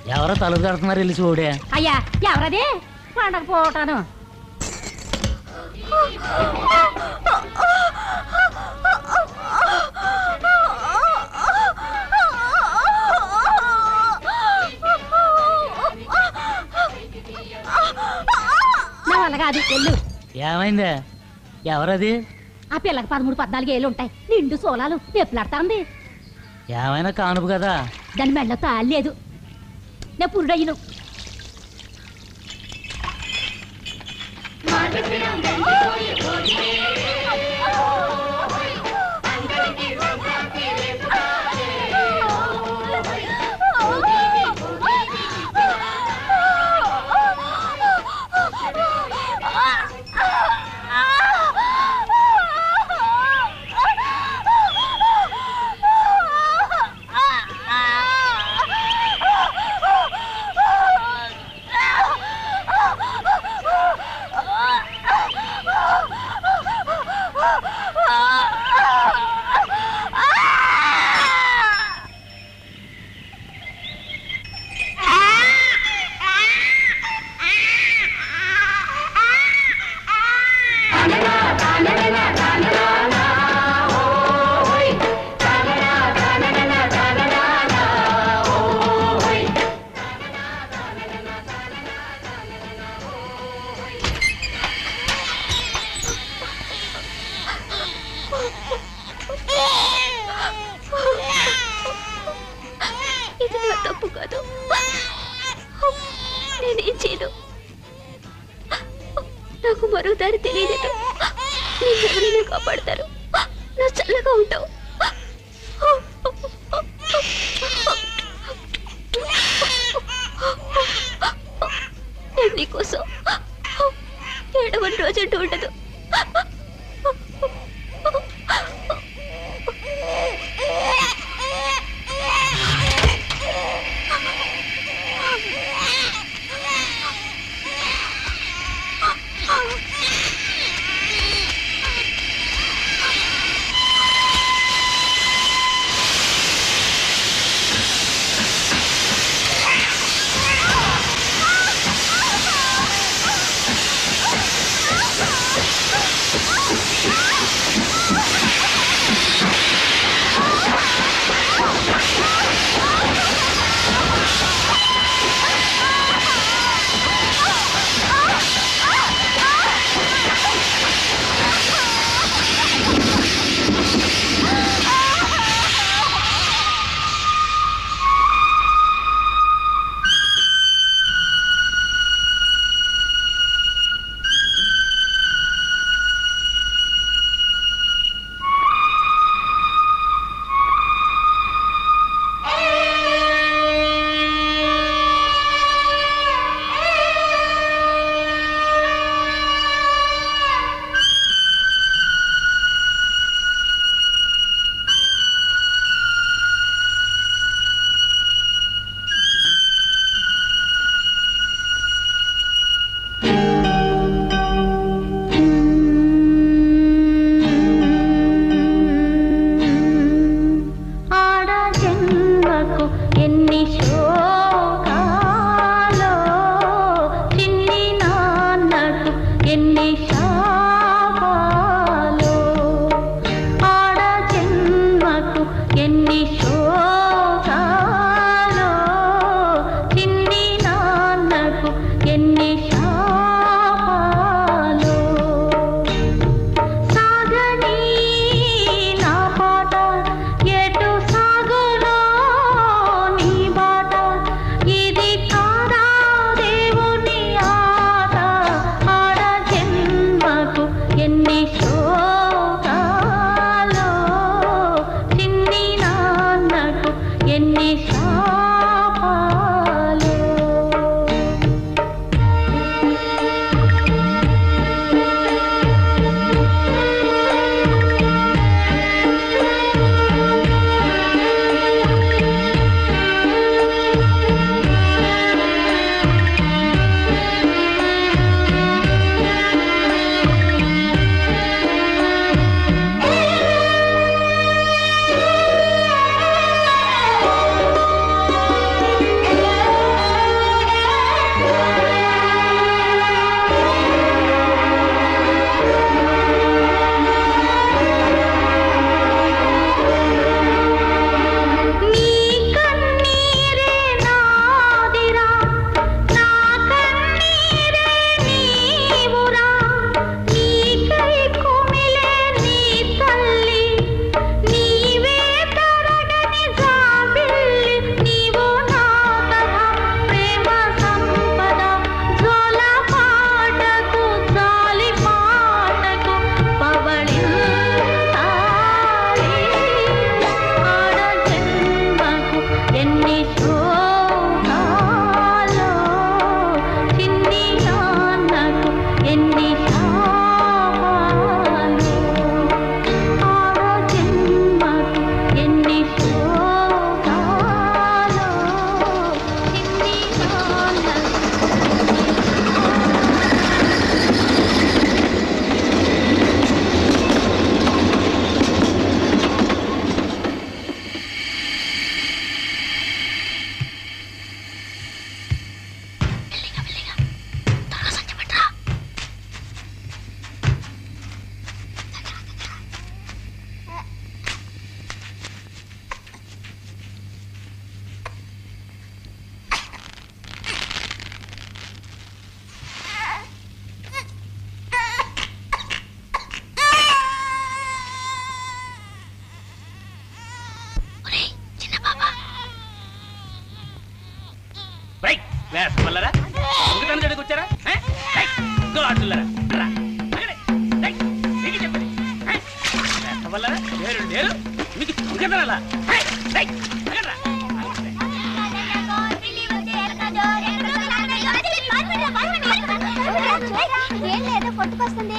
ఎవరో తలుపు కడుతున్నారు వెళ్ళి చూడే అయ్యా ఎవరది పండగ పోటాను నా వల్ల కాదు వెళ్ళు ఏమైందే ఎవరది ఆ పిల్లకి పదమూడు పద్నాలుగు ఏళ్ళు ఉంటాయి నిండు సోలాలు నొప్పులాడుతుంది ఏమైనా కానుపు కదా దాని మెడలో తాళి లేదు నేను పురుడయ్యను ఇది నా తప్పు కాదు నేనేం చేయను నాకు మరో దారి తెలియదు నేను ఎవరైనా కాపాడతారు నా చల్లగా ఉంటావు నేను నీకోసం ఏడవని రోజంటూ ఉండదు ఆడ జన్మకు ఎన్ని శోకాలో చిన్ని నాన్నకు ఎన్ని శాపాలో ఆడ జన్మకు ఎన్ని శోకాలో చిన్ని నాన్నకు ఎన్ని శాపాలో సాగని నా పాట ఎటు సాగులో నీ బాట కదరా ఏం లేదు కొట్టుకొస్తుంది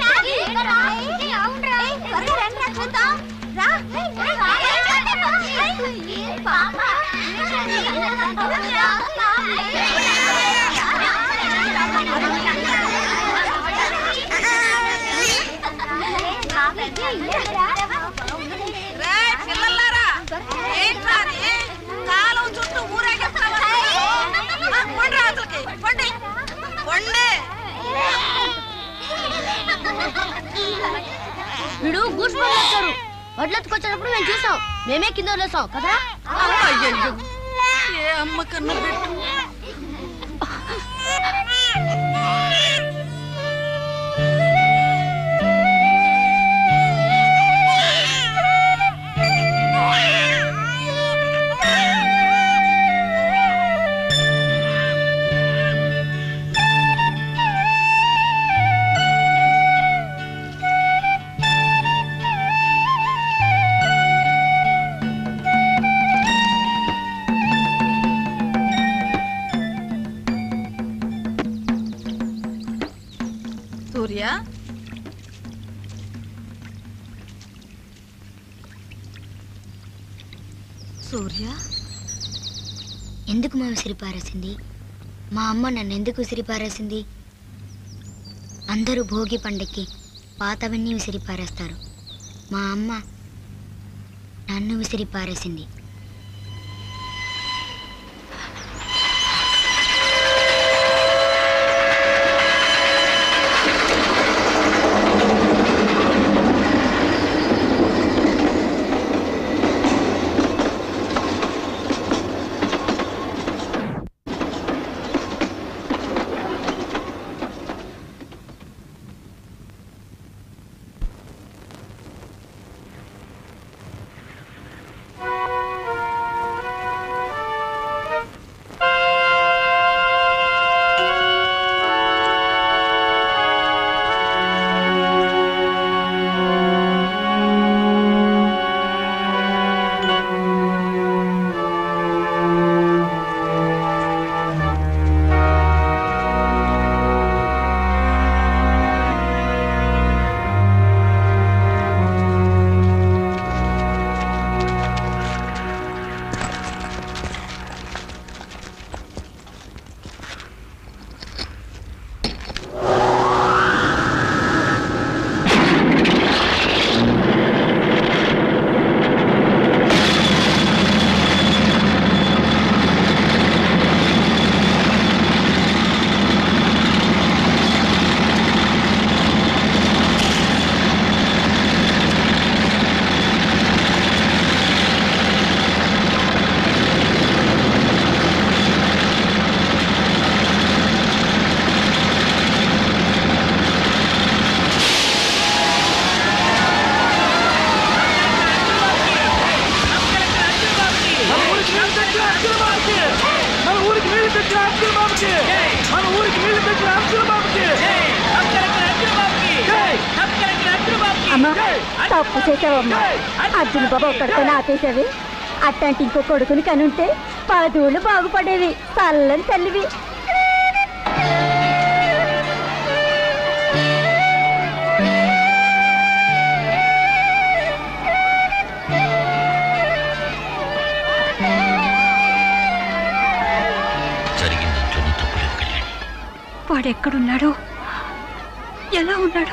పిల్లలారా ఏంట్రా అది? కాలం చుట్టూ ఊరేగిస్తావా? ఆ, పండి రాత్రికి పండి పండి వీడు గూడ్స్ వచ్చారు వడ్లెత్తుకొచ్చేటప్పుడు మేము చూసాం మేమే కింద వదిలేసాం కదా అయ్యయ్యో. ఏ అమ్మ కన్ను పెట్టు సూర్య సూర్య ఎందుకు మా విసిరి పారేసింది మా అమ్మ నన్ను ఎందుకు విసిరి పారేసింది అందరూ భోగి పండక్కి పాతవన్నీ విసిరి పారేస్తారు మా అమ్మ నన్ను విసిరి పారేసింది మన ఊరికి నీళ్లు తెచ్చిన అబ్దుల్ బాబుకి మన ఊరికి నీళ్లు తెచ్చిన అబ్దుల్ బాబుకి అమ్మా తప్పు చేసావమ్మా అర్జున్ బాబు ఒక్కడితో ఆపేశావి అట్లాంటి ఇంకో కొడుకుని కనుంటే పదవులు బాగుపడేవి చల్లని తల్లివి జరిగిన దాంట్లో నీ తప్పులేదు కళ్యాణి వాడెక్కడున్నాడో ఎలా ఉన్నాడో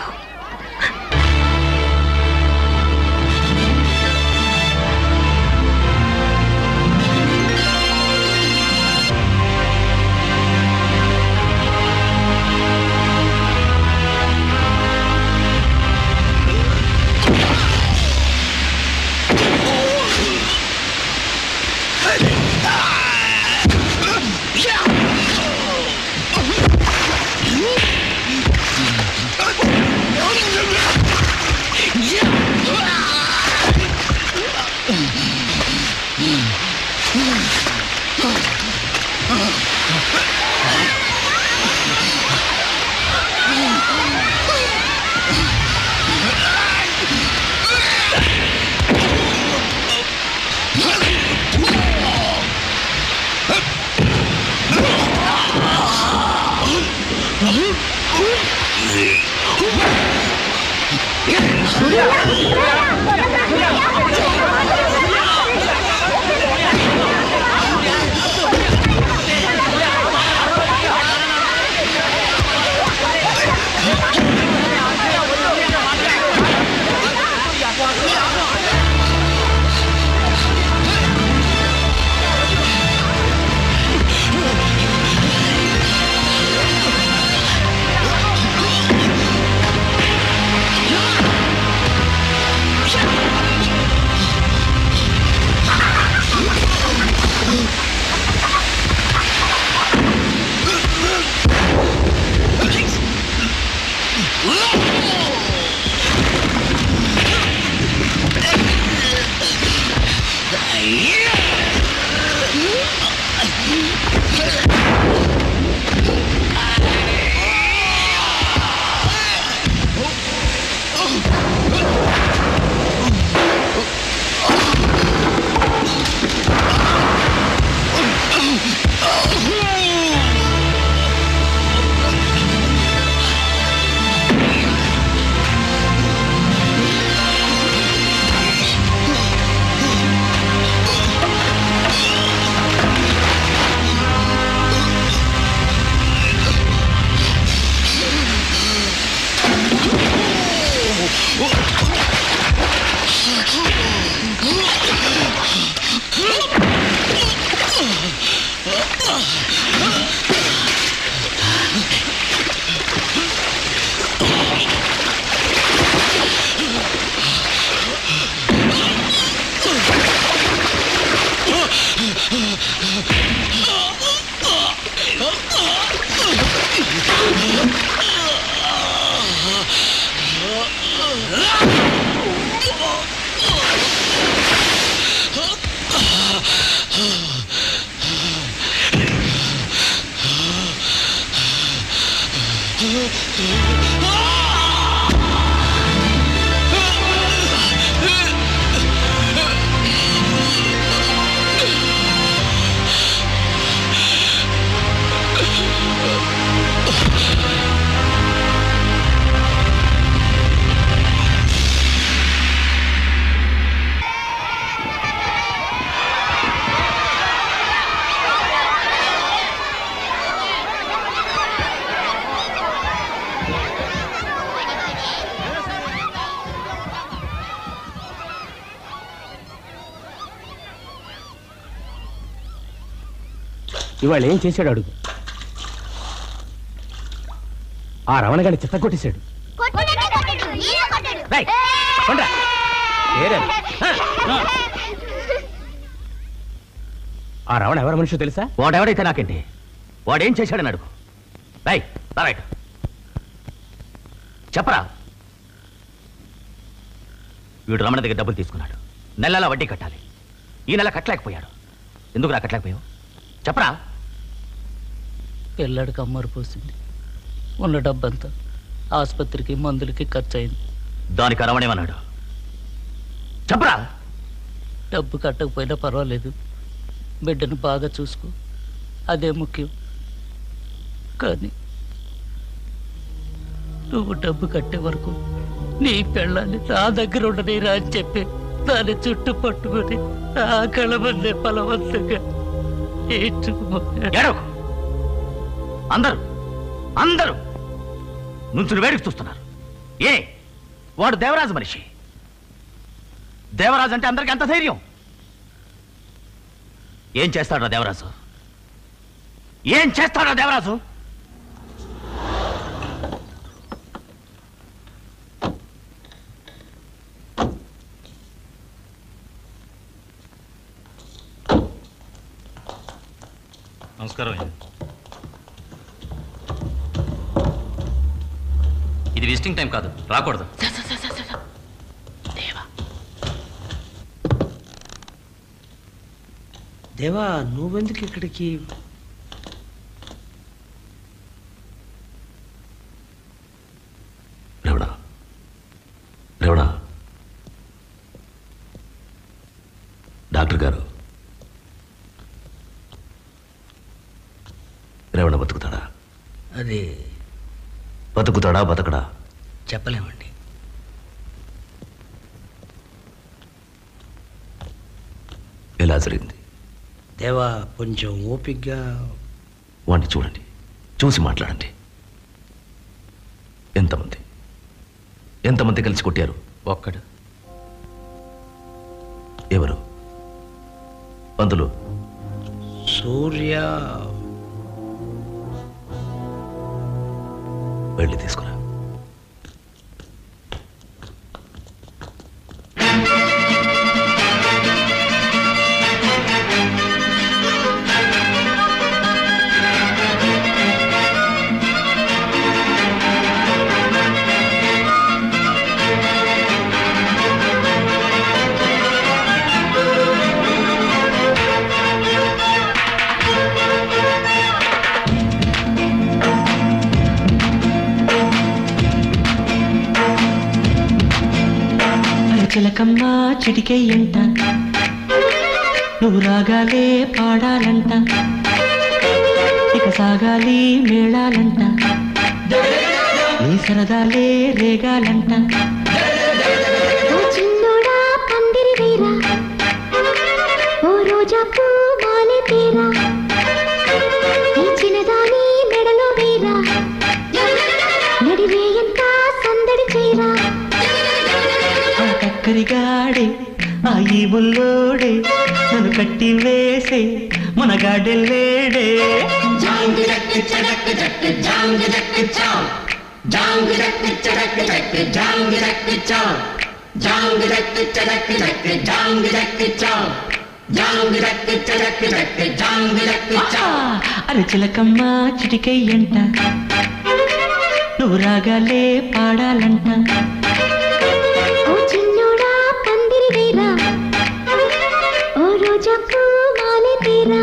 ఆ ఇవాళ ఏం చేశాడు అడుగు ఆ రమణ గారి చిత్త కొట్టేశాడు రేయ్, కొండ్రా. ఏరే. ఆ, ఆ. ఆ రమణ ఎవరి మనిషి తెలుసా వాడెవడైతే నాకేంటి వాడేం చేశాడని అడుగు రై రైట్ చెప్పరా వీడు రమణ దగ్గర డబ్బులు తీసుకున్నాడు నెల నెల వడ్డీ కట్టాలి ఈ నెల కట్టలేకపోయాడు ఎందుకు నా కట్టలేకపోయావు చెప్పరా పిల్లడికి అమ్మరు పోసింది ఉన్న డబ్బంతా ఆసుపత్రికి మందులకి ఖర్చు అయింది దానికి రమణేమన్నాడు చెప్పరా డబ్బు కట్టకపోయినా పర్వాలేదు బిడ్డను బాగా చూసుకో అదే ముఖ్యం కానీ నువ్వు డబ్బు కట్టే వరకు నీ పెళ్ళాన్ని నా దగ్గర ఉండనేరా అని చెప్పి దాని చుట్టూ పట్టుకొని ఆ కళమన్నే బలవంతంగా ఏడ్చుకుపోయాడు. ఏడవకు అందరూ అందరూ నుంచుని వేడికి చూస్తున్నారు ఏ వాడు దేవరాజు మనిషి దేవరాజు అంటే అందరికి ఎంత ధైర్యం ఏం చేస్తాడా దేవరాజు ఏం చేస్తాడా దేవరాజు నమస్కారం ఇది విజిటింగ్ టైం కాదు రాకూడదు దేవా నువ్వెందుకు ఇక్కడికి రేవడా రేవడా డాక్టర్ గారు రేవణ బతుకుతాడా అది బతుకుతాడా బతకడా చెప్పలేమండి ఎలా జరిగింది దేవా కొంచెం ఓపిగ్గా వాడిని చూడండి చూసి మాట్లాడండి ఎంతమంది ఎంతమంది కలిసి కొట్టారు ఒక్కడు ఎవరు పంతులు సూర్య వెళ్ళి తీసుకురా ఆ చిలకమ్మ చిటికెయ్యంట నువ్వు రాగాలే పాడాలంట ఇక సాగాలి మేళాలంట నీ సరదాలే రేగాలంట ఓ చిన్నోడా పందిరి వీరా ఓ రోజా పూ మాలె తీరా ఈ చిన్నదాని మెడలో వీరా నడివేయంత సందడి చేరా ఆ కక్కరిగాడే ఆ ఈ బుల్లోడే నన్ను కట్టి వేసే మనగాడెల్లేడే అరే చిలకమ్మ చిటికెయ్యంట నువ్వు రాగాలే పాడాలంట ఓ చిన్నోడా పందిరి వీరా ఓ రోజా పూ మాలె తీరా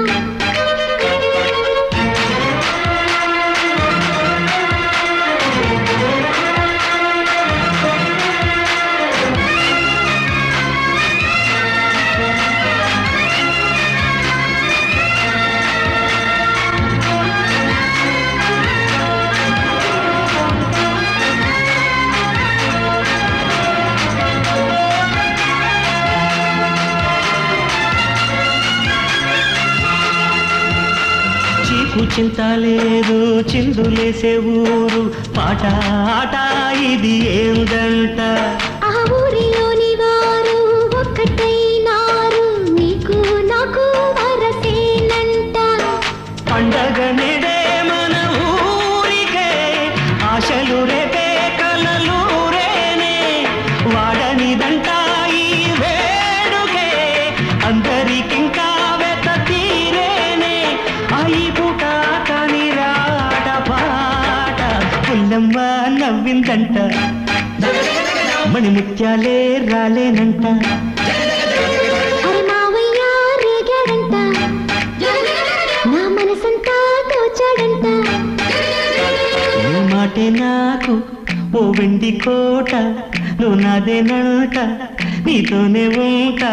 చీకు చింత లేదు చిందులేసే ఊరు పాట ఆట ఇది ఏందంట ఆ ఊరిలోని వారు ఒక్కటైనారు నీకు నాకు వరసేనంట పండగ నేడే మన ఊరికే ఆశలు రేపే కలలు రేనే వాడనిదంట ఈ వేడుకే అందరికింకా వెత తీరేనే అయి పూట కాని రాట పాట పుల్లమ్మ నవ్విందంట మణిముత్యాలే రాలేనంట అరే మావయ్య రేగాడంట నా మనసంతా దోచాడంట నీ మాటే నాకు ఓ వెండి కోట నువ్వు నాదేనంట నీతోనే ఉంటా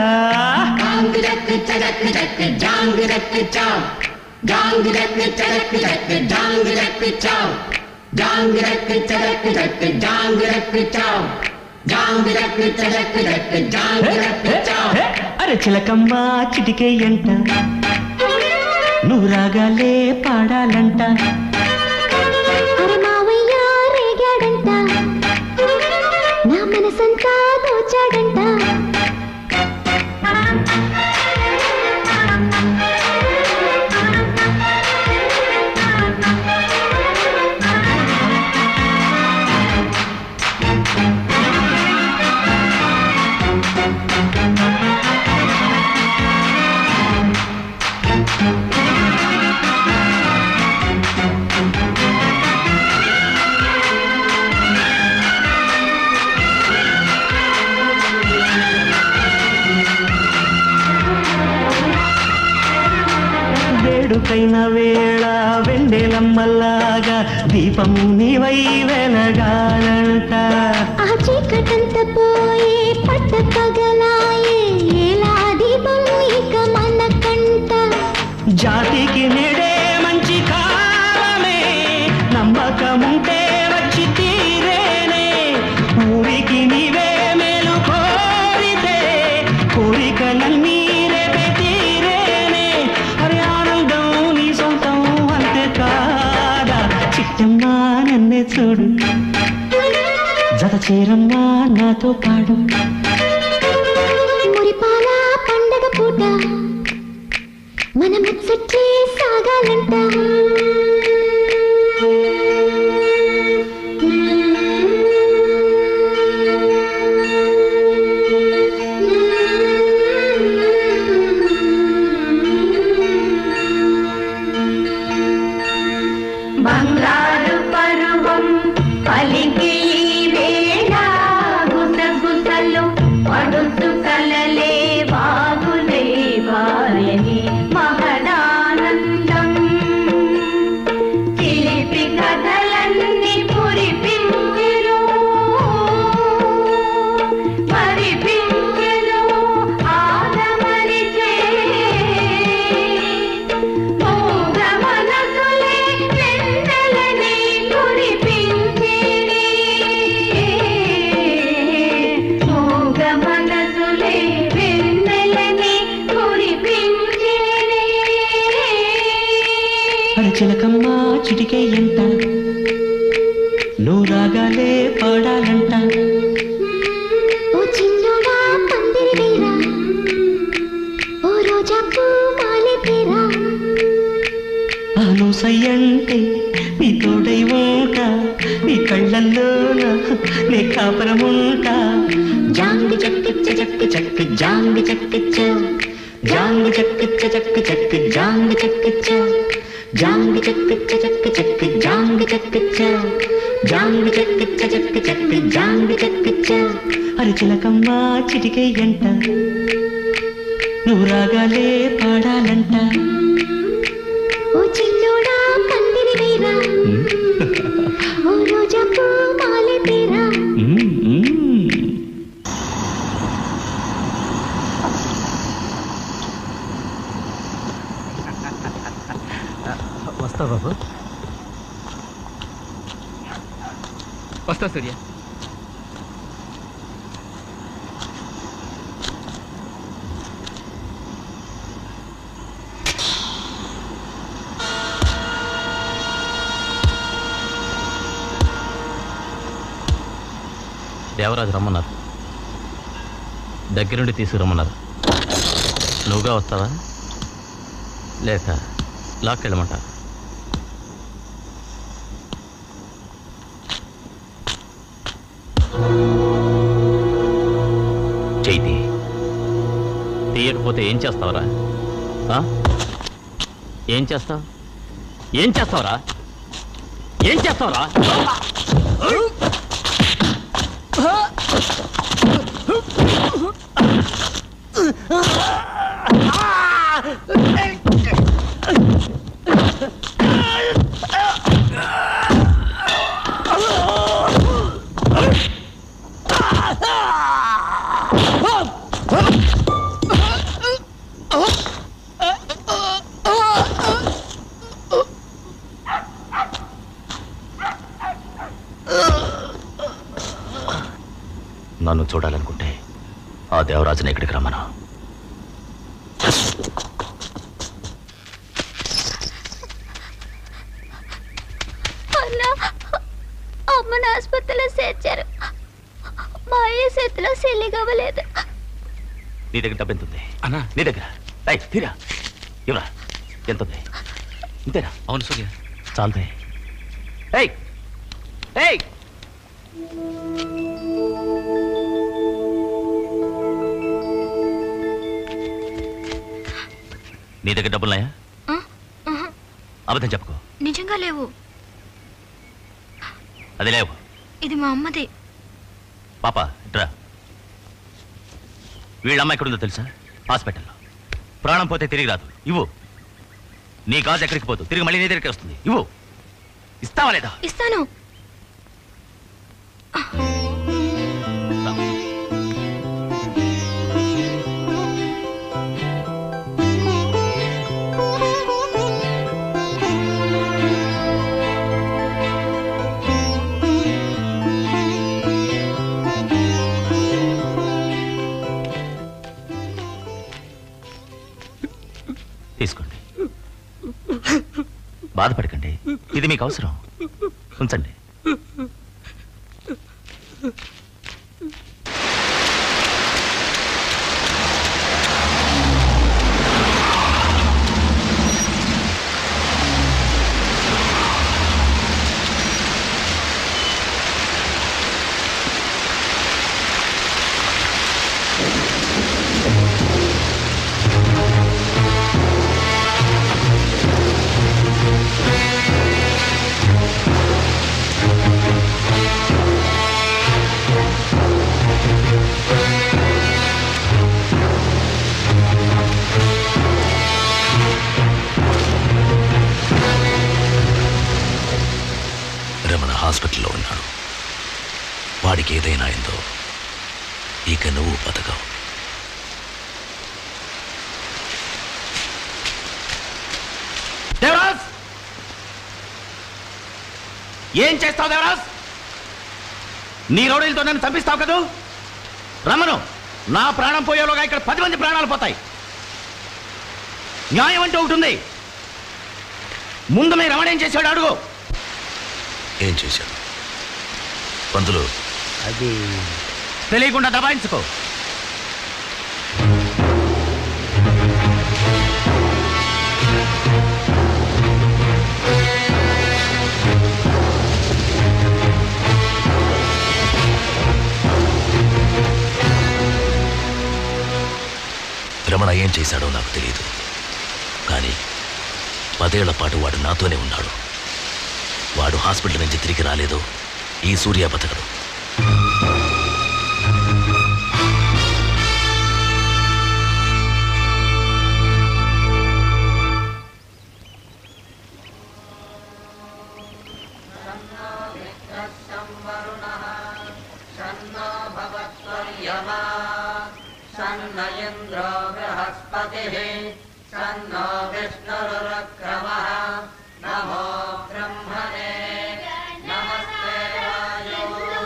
అరే చిలకమ్మ చిటికేయంట నువ్వు రాగాలే పాడాలంట అరే మావయ్య రేగాడంట నా మనసంతా దోచాడంట వేడుకైన వేళ వెండెలమ్మల్లాగా దీపం నీవై వెలగాలంట ఆ చీకటంత పోయే పట్ట పగలాయే ఎలా దీపం ఇక మన కంట జాతికి నేడే మంచి కాలమే నమ్మకముంటే వచ్చి తీరేనే ఊరికి నీవే మేలు కోరితే కోరికలన్నీ రేపే తీరేనే అరే ఆనందం నీ సొంతం అంతే కాదా చిట్టమ్మా నన్నే చూడు జత చేరమ్మా నాతో పాడు మురిపాల పండగ పూట మన ముచ్చట్లే సాగాలంట బంగారు పరువం పలికి ఈ వేళ గుసగుసలు పడుతు కలలే వాగులే వారని మహదానందం చిలకమ్మ చిటికే ఎంట నువ్వు రాగాలే పాడాలంట ఓ చిన్నోడా పందిరి వేరా ఓ రోజా పూ మాలె తేరా అను సయ్యంటే నీ తోడై ఉంటా నీ కళ్ళల్లోన నీ కాపురముంటా జాంగి చక్కిచ్చ చక్కి చక్కి జాంగి చక్కిచ్చ జాంగి చక్కిచ్చ చక్కి చక్కి జాంగి చక్కిచ్చ జాంగి చక్కిచ్చ చక్కి చక్కి జాంగి చక్కిచ్చ జాంగి చక్కిచ్చ చక్కి చక్కి జాంగి చక్కిచ్చ అరి చిలకమ్మ చిటికే ఎంట నువ్వు రాగాలే పాడాలంట ఓ చిన్నోడా పందిరి వేరా ఓ రోజా పూ మాలె తేరా వస్తా బాబు వస్తా సూర్య దేవరాజు రమ్మన్నారు దగ్గరుండి తీసుకురమ్మన్నారు నువ్వుగా వస్తావా లేక లాక్కెళ్ళమంటారు చైతి తీయకపోతే ఏం చేస్తావరా ఆ? ఏం చేస్తావు ఏం చేస్తావరా ఏం చేస్తావరా నన్ను చూడాలనుకుంటే ఆ దేవరాజుని ఇక్కడికి రమ్మను అన్నా అమ్మని ఆసుపత్రిలో చేర్చారు మా అయ్య చేతిలో సెల్లిగవ్వలేదు నీ దగ్గర డబ్బు ఎంత ఉంది అన్నా నీ దగ్గర రై తీరా ఇవ్వరా ఎంత ఉంది ఇంతేనా అవును సూర్య చాలుతాయి ఏయ్ ఏయ్ నీ దగ్గర డబ్బులున్నాయా అబద్ధం చెప్పుకో నిజంగా లేవు అది లేవు ఇది మా అమ్మది పాప డ్రా వీళ్ళమ్మ ఎక్కడుందో తెలుసా హాస్పిటల్లో ప్రాణం పోతే తిరిగి రాదు ఇవ్వు నీ గాజు ఎక్కడికి పోదు తిరిగి మళ్ళీ నీ దగ్గరికి వస్తుంది ఇవ్వు ఇస్తావా లేదా ఇస్తాను తీసుకోండి బాధపడకండి ఇది మీకు అవసరం ఉంచండి రమణ హాస్పిటల్లో ఉన్నాడు వాడికి ఏదైనా అయిందో ఇక నువ్వు బతకవు దేవరాజ్ ఏం చేస్తావు దేవరాజ్ నీ రౌడీలతో నన్ను చంపిస్తావు కదూ రమ్మను నా ప్రాణం పోయేలోగా ఇక్కడ పది మంది ప్రాణాలు పోతాయి న్యాయం అంటే ఒకటి ఉంది ముందు మీ రమణ ఏం చేశాడు అడుగు ఏం చేశాడు పంతులు అది తెలియకుండా దబాయించుకో రమణ ఏం చేశాడో నాకు తెలియదు కానీ పదేళ్ల పాటు వాడు నాతోనే ఉన్నాడు వాడు హాస్పిటల్ నుంచి తిరిగి రాలేదో ఈ సూర్య బతకడు సన్న ఇంద్రో బృహస్పతి సన్నో విష్ణురుక్రమ నమో బ్రహ్మణే నమస్తే వాయో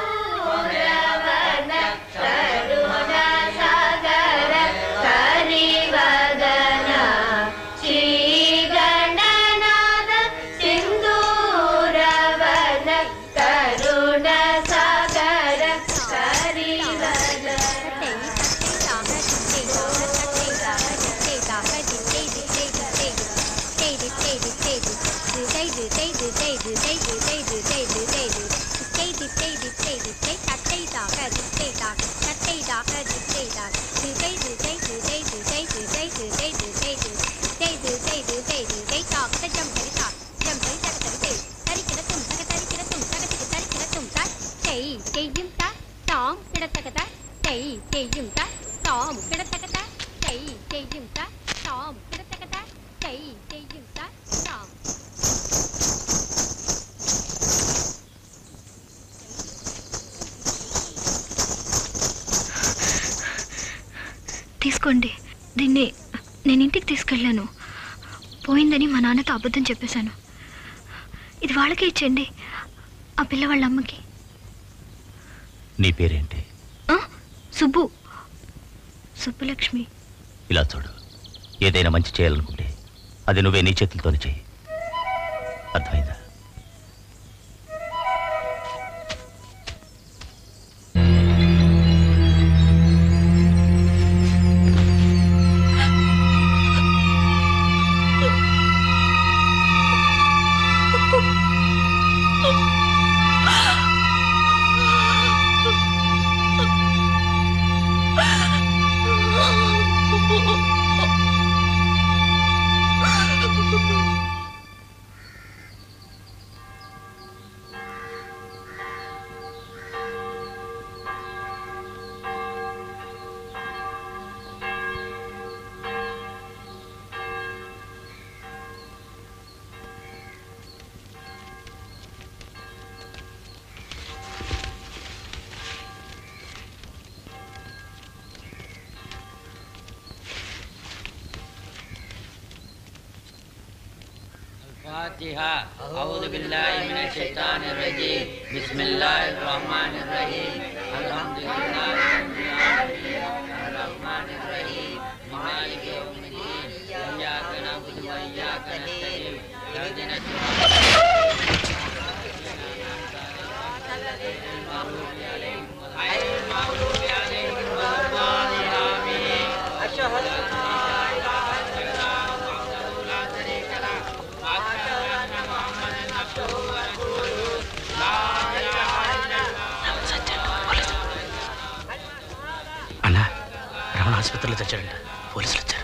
తీసుకోండి దీన్ని నేను ఇంటికి తీసుకెళ్ళాను పోయిందని మా నాన్నతో అబద్ధం చెప్పేశాను ఇది వాళ్ళకే ఇచ్చేయండి ఆ పిల్ల వాళ్ళ అమ్మకి నీ పేరేంటి ఆ? సుబ్బు సుబ్బులక్ష్మి ఇలా చూడు ఏదైనా మంచి చేయాలనుకుంటే అది నువ్వే నీ చేతులతోనే చెయ్యి అర్థమైందా الفاتحة أعوذ بالله من الشيطان الرجيم بسم الله الرحمن الرحيم الحمد لله رب العالمين الرحمن الرحيم مالك يوم الدين إياك نعبد وإياك نستعين اهدنا الصراط غير المغضوب عليهم ولا الضالين آمين أشهد أن لا إله إلا الله وحده لا شريك له وأشهد أن محمدا عبده ورسوله لا إله إلا అన్నా రమణ ఆసుపత్రిలో తెచ్చాడంట పోలీసులు వచ్చారు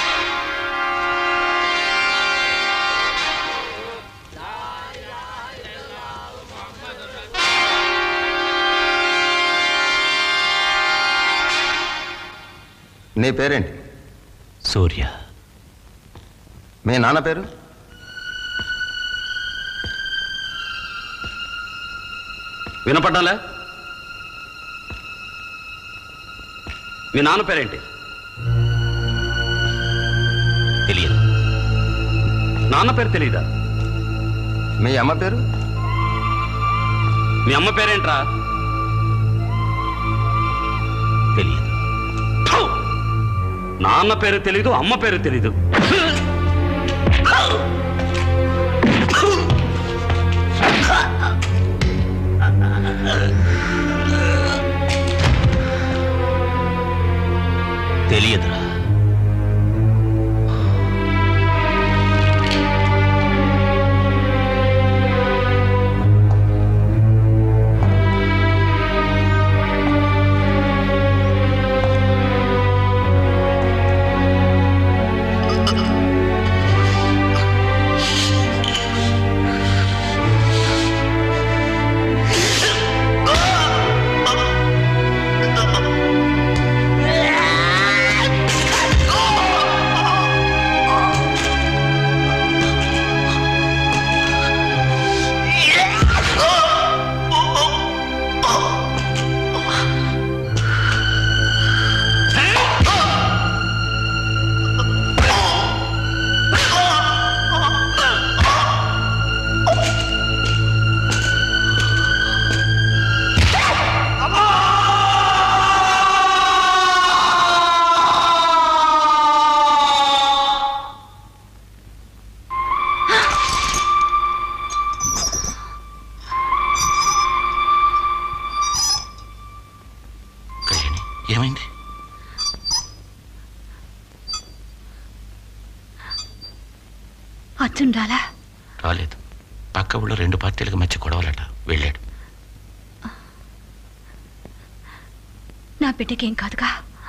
నీ పేరేంటి సూర్య మీ నాన్న పేరు వినపడ్డాలే మీ నాన్న పేరేంటి తెలియదు నాన్న పేరు తెలీదా మీ అమ్మ పేరు మీ అమ్మ పేరేంట్రా తెలియదు థు! నాన్న పేరు తెలీదు అమ్మ పేరు తెలీదు తెలియదురా కళ్యాణి ఏమైంది అర్జున్ రాలా రాలేదు పక్క ఊళ్ళో రెండు పార్టీలకు మధ్య గొడవలట వెళ్ళాడు నా బిడ్డకేం కాదుగా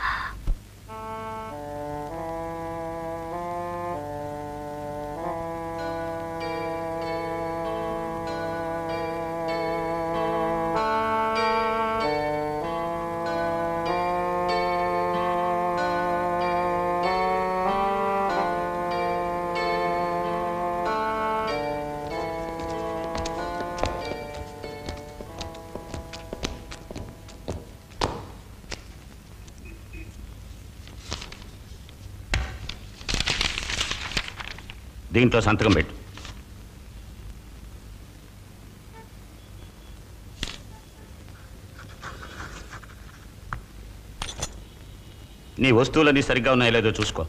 దీంట్లో సంతకం పెట్టు నీ వస్తువులన్నీ సరిగ్గా ఉన్నాయో లేదో చూసుకో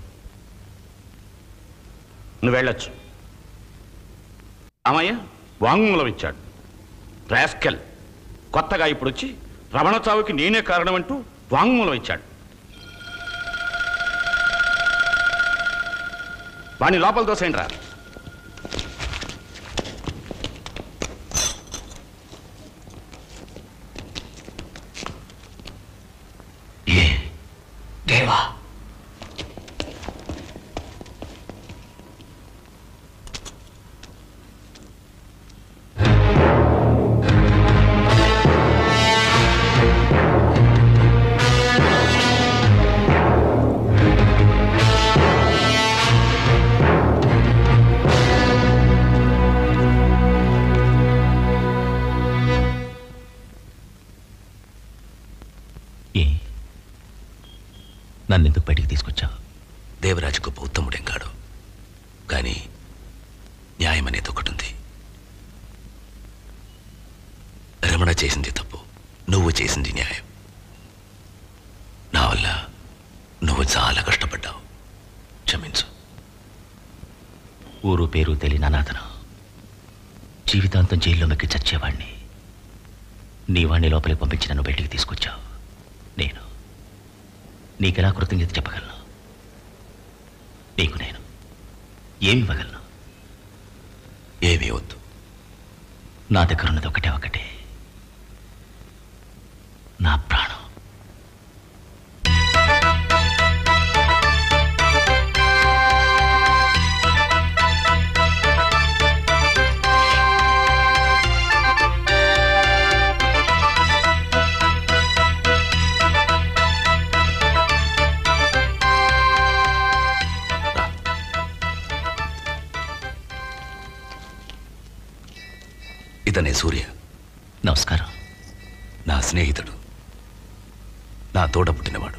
నువ్వు వెళ్ళొచ్చు అమ్మయ్య వాంగ్మూలం ఇచ్చాడు రాస్కెల్ కొత్తగా ఇప్పుడు వచ్చి రమణ చావుకి నేనే కారణం అంటూ వాంగ్మూలం ఇచ్చాడు వాణ్ణి లోపల దోసేయండి రా దేవా ఏ నన్నెందుకు బయటికి తీసుకొచ్చావు దేవరాజు గొప్ప ఉత్తముడేం కాడు కానీ న్యాయం అనేది ఒకటి ఉంది రమణ చేసింది తప్పు నువ్వు చేసింది న్యాయం నా వల్ల నువ్వు చాలా కష్టపడ్డావు క్షమించు ఊరు పేరు తెలియని అనాథను జీవితాంతం జైల్లో మెక్కి చచ్చేవాణ్ణి నీ వాణ్ణి లోపలికి పంపించి నన్ను బయటికి తీసుకొచ్చావు నేను నీకెలా కృతజ్ఞత చెప్పగలను నీకు నేను ఏమి ఇవ్వగలను ఏమీ వద్దు నా దగ్గర ఉన్నది ఒకటే ఒకటే నా ప్రాణం ఇతనే సూర్య నమస్కారం నా స్నేహితుడు నా తోడ పుట్టినవాడు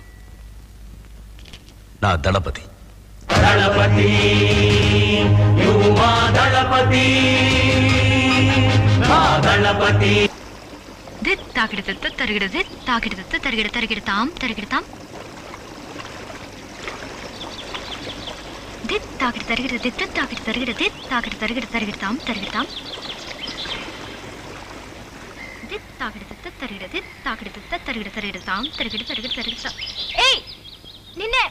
నా దళపతి దళపతి నువ్వు మా దళపతి మా దళపతి దిత్ తాకిడతత్త తరిగిడ దిత్ తాకిడతత్త తరిగిడ తరిగిడతాం తరిగిడతాం దిత్ తాకిడి తరిగిడ దిత్త తాకిడి తరిగిడ దిత్ తాకిడి తరిగిడ తరిగిడతాం తరిగిడతాం దిత్ తాకిడి తత్త తరిగిడ దిత్ తాకిడి తత్త తరిగిడ తరిగిడతాం తరిగిడ తరిగిడ తరిగిడతాం ఏయ్ నిన్నే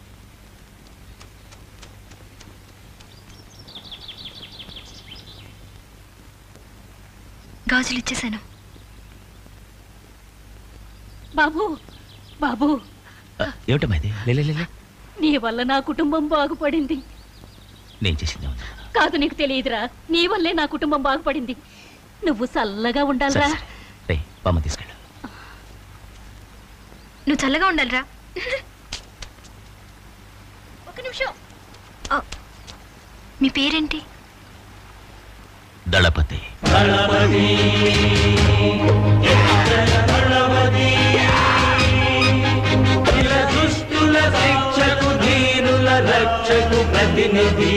గాజులు ఇచ్చేసాను బాబు బాబు ఏమిటమ్మా ఇది లే, లే, లే, లే. నీ వల్ల నా కుటుంబం బాగుపడింది నేను చేసింది ఉంది కాదు నీకు తెలియదురా నీ వల్లే నా కుటుంబం బాగుపడింది నువ్వు చల్లగా ఉండాలిరా రే బామ్మ తీసుకెళ్ళు నువ్వు చల్లగా ఉండాలిరా ఒక నిమిషం ఆ, మీ పేరేంటి దళపతి దుష్టుల శిక్షకు ధీరుల రక్షకు ప్రతినిధి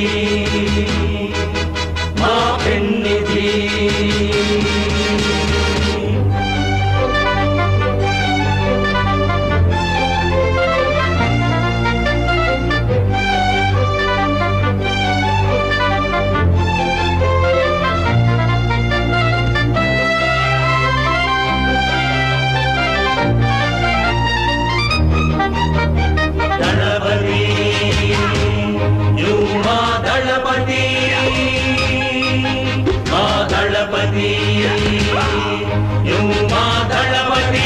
మా పెన్నిధి దళపతి నువ్వు మా దళపతి మా దళపతి నువ్వు మా దళపతి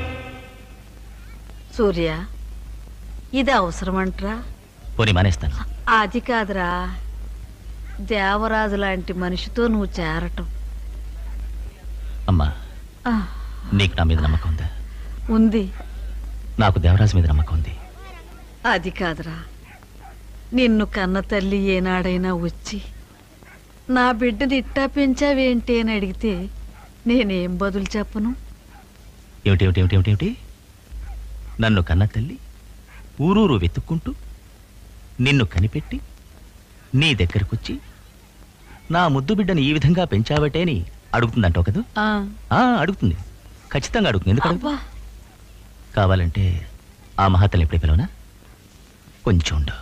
సూర్య ఇది అవసరమంటరా పోనీ మానేస్తాను అది కాదురా దేవరాజు లాంటి మనిషితో నువ్వు చేరటం అమ్మా ఆ, నీకు నా మీద నమ్మకం ఉందా ఉంది నాకు దేవరాజు మీద నమ్మకం ఉంది అది కాదురా నిన్ను కన్న తల్లి ఏనాడైనా వచ్చి నా బిడ్డని ఇట్టా పెంచావేంటి అని అడిగితే నేనేం బదులు చెప్పను ఏమిటి ఏమిటి ఏమిటి ఏమిటి ఏమిటి నన్ను కన్న తల్లి ఊరూరు వెతుక్కుంటూ నిన్ను కనిపెట్టి నీ దగ్గరకొచ్చి నా ముద్దు బిడ్డని ఈ విధంగా పెంచావటే అని అడుగుతుందంటావు కదా ఆ, ఆ, అడుగుతుంది ఖచ్చితంగా అడుగుతుంది ఎందుకు అడుగుతుంది? అబ్బా కావాలంటే ఆ మహాతల్ని ఎప్పుడే పిలవనా కొంచెం ఉండు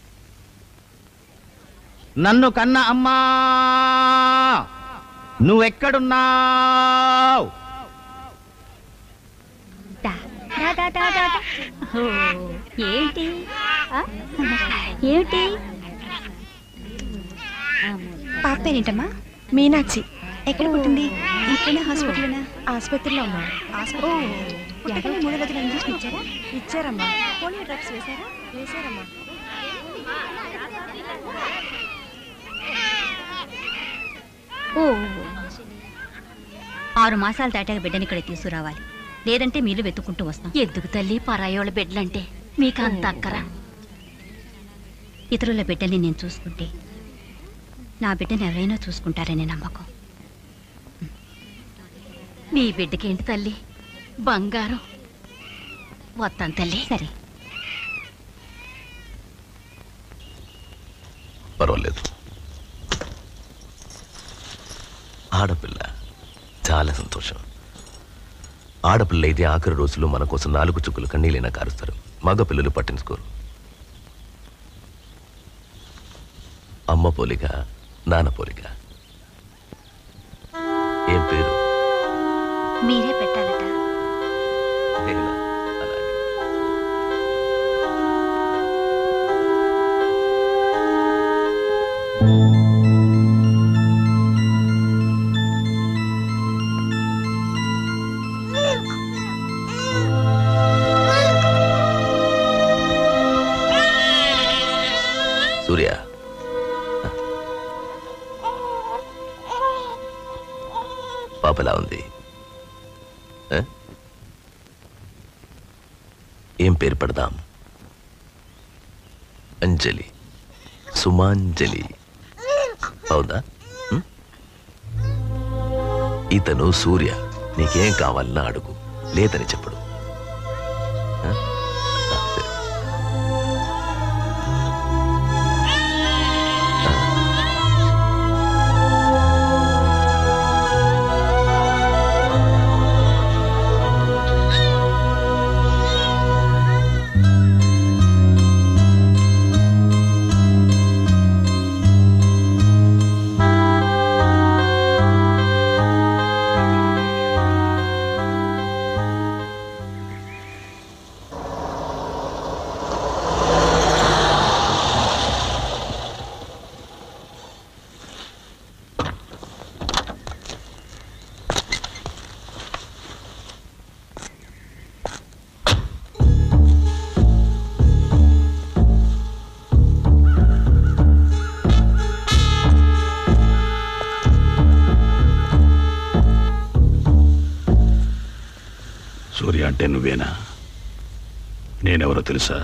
నన్ను కన్న అమ్మా నువ్వెక్కడున్నావు ఏంటి ఆ? ఏమిటి పాప పేరేంటమ్మా మీనాక్షి ఎక్కడ పుట్టింది ఇక్కడనే హాస్పిటల్నా ఆసుపత్రిలో అమ్మా పుట్టకనే మూడు రోజులు ఇంజక్షన్ ఇచ్చారా ఇచ్చారమ్మా పోలియో డ్రాప్స్ వేశారా వేశారమ్మా ఓ ఆరు మాసాలు దాటాక బిడ్డని ఇక్కడ తీసుకురావాలి లేదంటే మీరు వెతుక్కుంటూ వస్తాం ఎందుకు తల్లి పరాయోళ్ళ బిడ్డలంటే మీకు అంత అక్కరా ఇతరుల బిడ్డని నేను చూసుకుంటే నా బిడ్డని ఎవరైనా చూసుకుంటారనే నమ్మకం నీ బిడ్డకేంటి తల్లి బంగారం వస్తాను తల్లి సరే పర్వాలేదు ఆడపిల్ల చాలా సంతోషం ఆడపిల్ల అయితే ఆఖరి రోజుల్లో మన కోసం నాలుగు చుక్కులు కన్నీళ్ళైనా కారుస్తారు మగ పిల్లలు పట్టించుకోరు అమ్మ పోలిక నాన్న పోలిక ఏం పేరు మీరే పెట్టాలట నేనా? అలాగే. సూర్య పాపలా ఉంది ఆ? ఏం పేరు పెడదాం అంజలి సుమాంజలి అవునా ఉం? ఇతను సూర్య నీకేం కావాలన్నా అడుగు లేదని చెప్పడు ఆ? ఆ, సరే. సూర్య అంటే నువ్వేనా నేనెవరో తెలుసా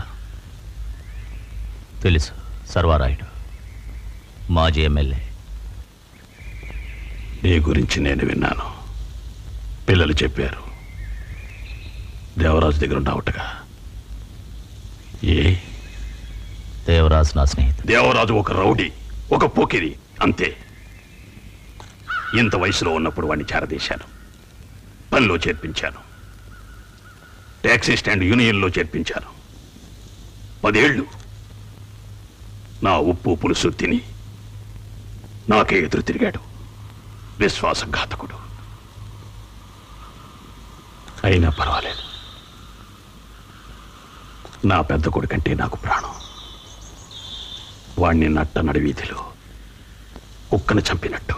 తెలుసు సర్వారాయుడు మాజీ ఎమ్మెల్యే నీ గురించి నేను విన్నాను పిల్లలు చెప్పారు దేవరాజు దగ్గర ఉన్నావుటగా ఏ దేవరాజు నా స్నేహితుడు దేవరాజు ఒక రౌడీ ఒక పోకిరి అంతే ఇంత వయసులో ఉన్నప్పుడు వాడిని చేరదీశాను పనిలో చేర్పించాను ట్యాక్సీ స్టాండ్ యూనియన్లో చేర్పించాను పదేళ్ళు నా ఉప్పు పులుసు తిని నాకే ఎదురు తిరిగాడు విశ్వాసఘాతకుడు అయినా పర్వాలేదు నా పెద్ద కొడుకంటే నాకు ప్రాణం వాణ్ణి నట్ట నడివీధిలో కుక్కను చంపినట్టు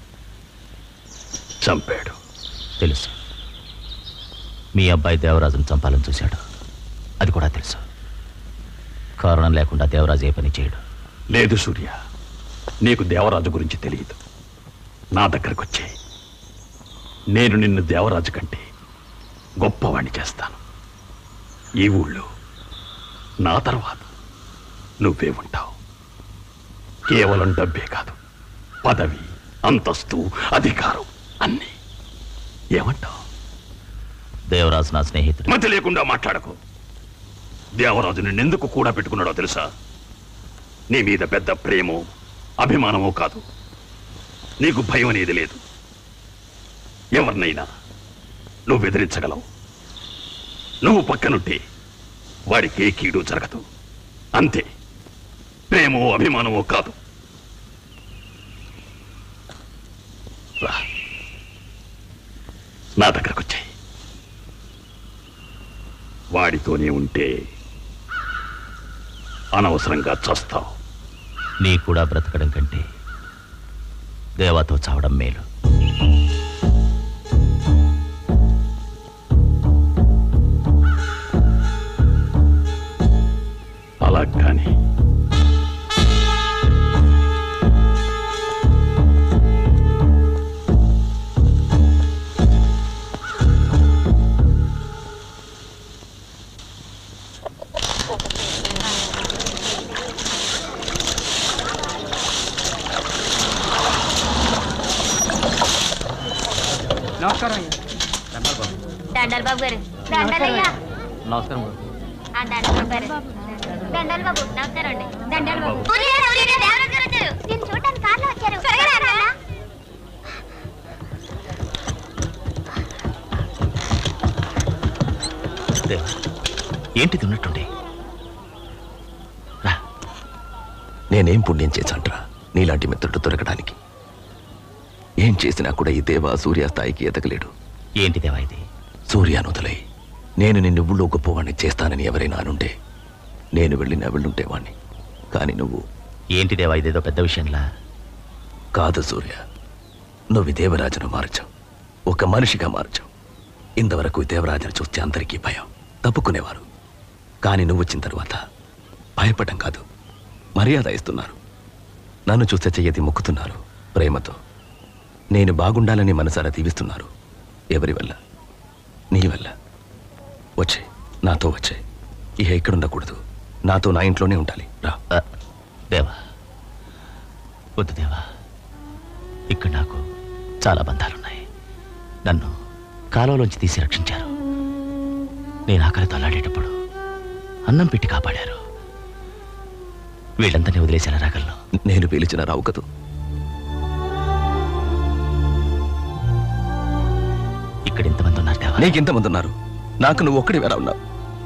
చంపాడు తెలుసు మీ అబ్బాయి దేవరాజును చంపాలని చూశాడు అది కూడా తెలుసు కారణం లేకుండా దేవరాజు ఏ పని చేయడు లేదు సూర్య నీకు దేవరాజు గురించి తెలియదు నా దగ్గరకు వచ్చే నేను నిన్ను దేవరాజు కంటే గొప్పవాణ్ణి చేస్తాను ఈ ఊళ్ళో నా తర్వాత నువ్వే ఉంటావు కేవలం డబ్బే కాదు పదవి అంతస్తు అధికారం అన్నీ ఏమంటావు దేవరాజు నా స్నేహితుడు మతి లేకుండా మాట్లాడకు దేవరాజు నిన్నెందుకు కూడా పెట్టుకున్నాడో తెలుసా నీ మీద పెద్ద ప్రేమో అభిమానమో కాదు నీకు భయం అనేది లేదు ఎవరినైనా నువ్వు ఎదిరించగలవు నువ్వు పక్కనుంటే వాడికి ఏ కీడు జరగదు అంతే ప్రేమో అభిమానమో కాదు రా. నా దగ్గరకు వచ్చాయి వాడితోనే ఉంటే అనవసరంగా చస్తావు నీ కూడా బ్రతకడం కంటే దేవాతో చావడం మేలు అలా కానీ నమస్కారం దండాలి బాబు గారు దండాలయ్యా నమస్కారం ఆ, దండాలి బాబు గారు దండాలి బాబు నమస్కారం అండి దండాలి బాబు నేను చూడటానికి కార్లో వచ్చారు త్వరగా రా, నాన్న. దేవా ఏంటిది ఉన్నట్టుండి నేనేం పుణ్యం చేశాంట్రా నీలాంటి మిత్రుడు దొరకడానికి ఏం చేసినా కూడా ఈ దేవ సూర్య స్థాయికి ఎదగలేడు ఏంటి దేవా ఇది సూర్యానుతులై నేను నిన్ను ఊళ్ళో గొప్పవాణ్ణి చేస్తానని ఎవరైనా అనుంటే నేను వెళ్ళి నా వెళ్ళుంటేవాణ్ణి కానీ నువ్వు ఏంటి దేవా ఇదేదో పెద్ద విషయంలా కాదు సూర్య నువ్వు ఈ దేవరాజును మార్చావు ఒక మనిషిగా మార్చావు ఇంతవరకు ఈ దేవరాజును చూస్తే అందరికీ భయం తప్పుకునేవారు కానీ నువ్వు వచ్చిన తర్వాత భయపడడం కాదు మర్యాద ఇస్తున్నారు నన్ను చూస్తే చెయ్యతి మొక్కుతున్నారు ప్రేమతో నేను బాగుండాలని మనసారా దీవిస్తున్నారు ఎవరి వల్ల నీ వల్ల వచ్చే నాతో వచ్చే ఇక ఇక్కడ ఉండకూడదు నాతో నా ఇంట్లోనే ఉండాలి రా దేవా వద్దు దేవా ఇక్కడ నాకు చాలా బంధాలున్నాయి నన్ను కాలువలోంచి తీసి రక్షించారు నేను ఆకలితో అల్లాడేటప్పుడు అన్నం పెట్టి కాపాడారు వీళ్ళందరినీ వదిలేసేలా రాగలను నేను పిలిచిన రావు కదూ ఇక్కడ ఇంతమంది ఉన్నారు దేవా నీకెంతమంది ఉన్నారు నాకు నువ్వు ఒక్కడి వేరా ఉన్నావు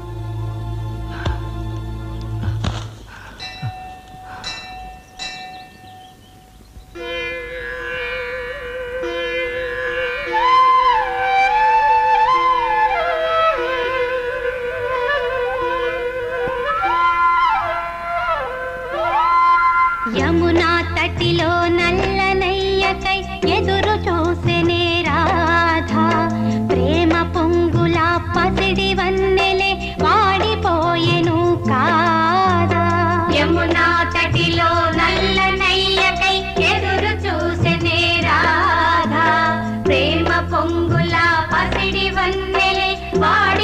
యమునా తటిలో నల్లనయ్యకై ఎదురు చూసెనే రాధా ప్రేమ పొంగుల పసిడి వన్నెలే వాడిపోయెను కాదా యమునా తటిలో నల్లనయ్యకై ఎదురు చూసెనే రాధా ప్రేమ పొంగుల పసిడి వన్నెలే వాడి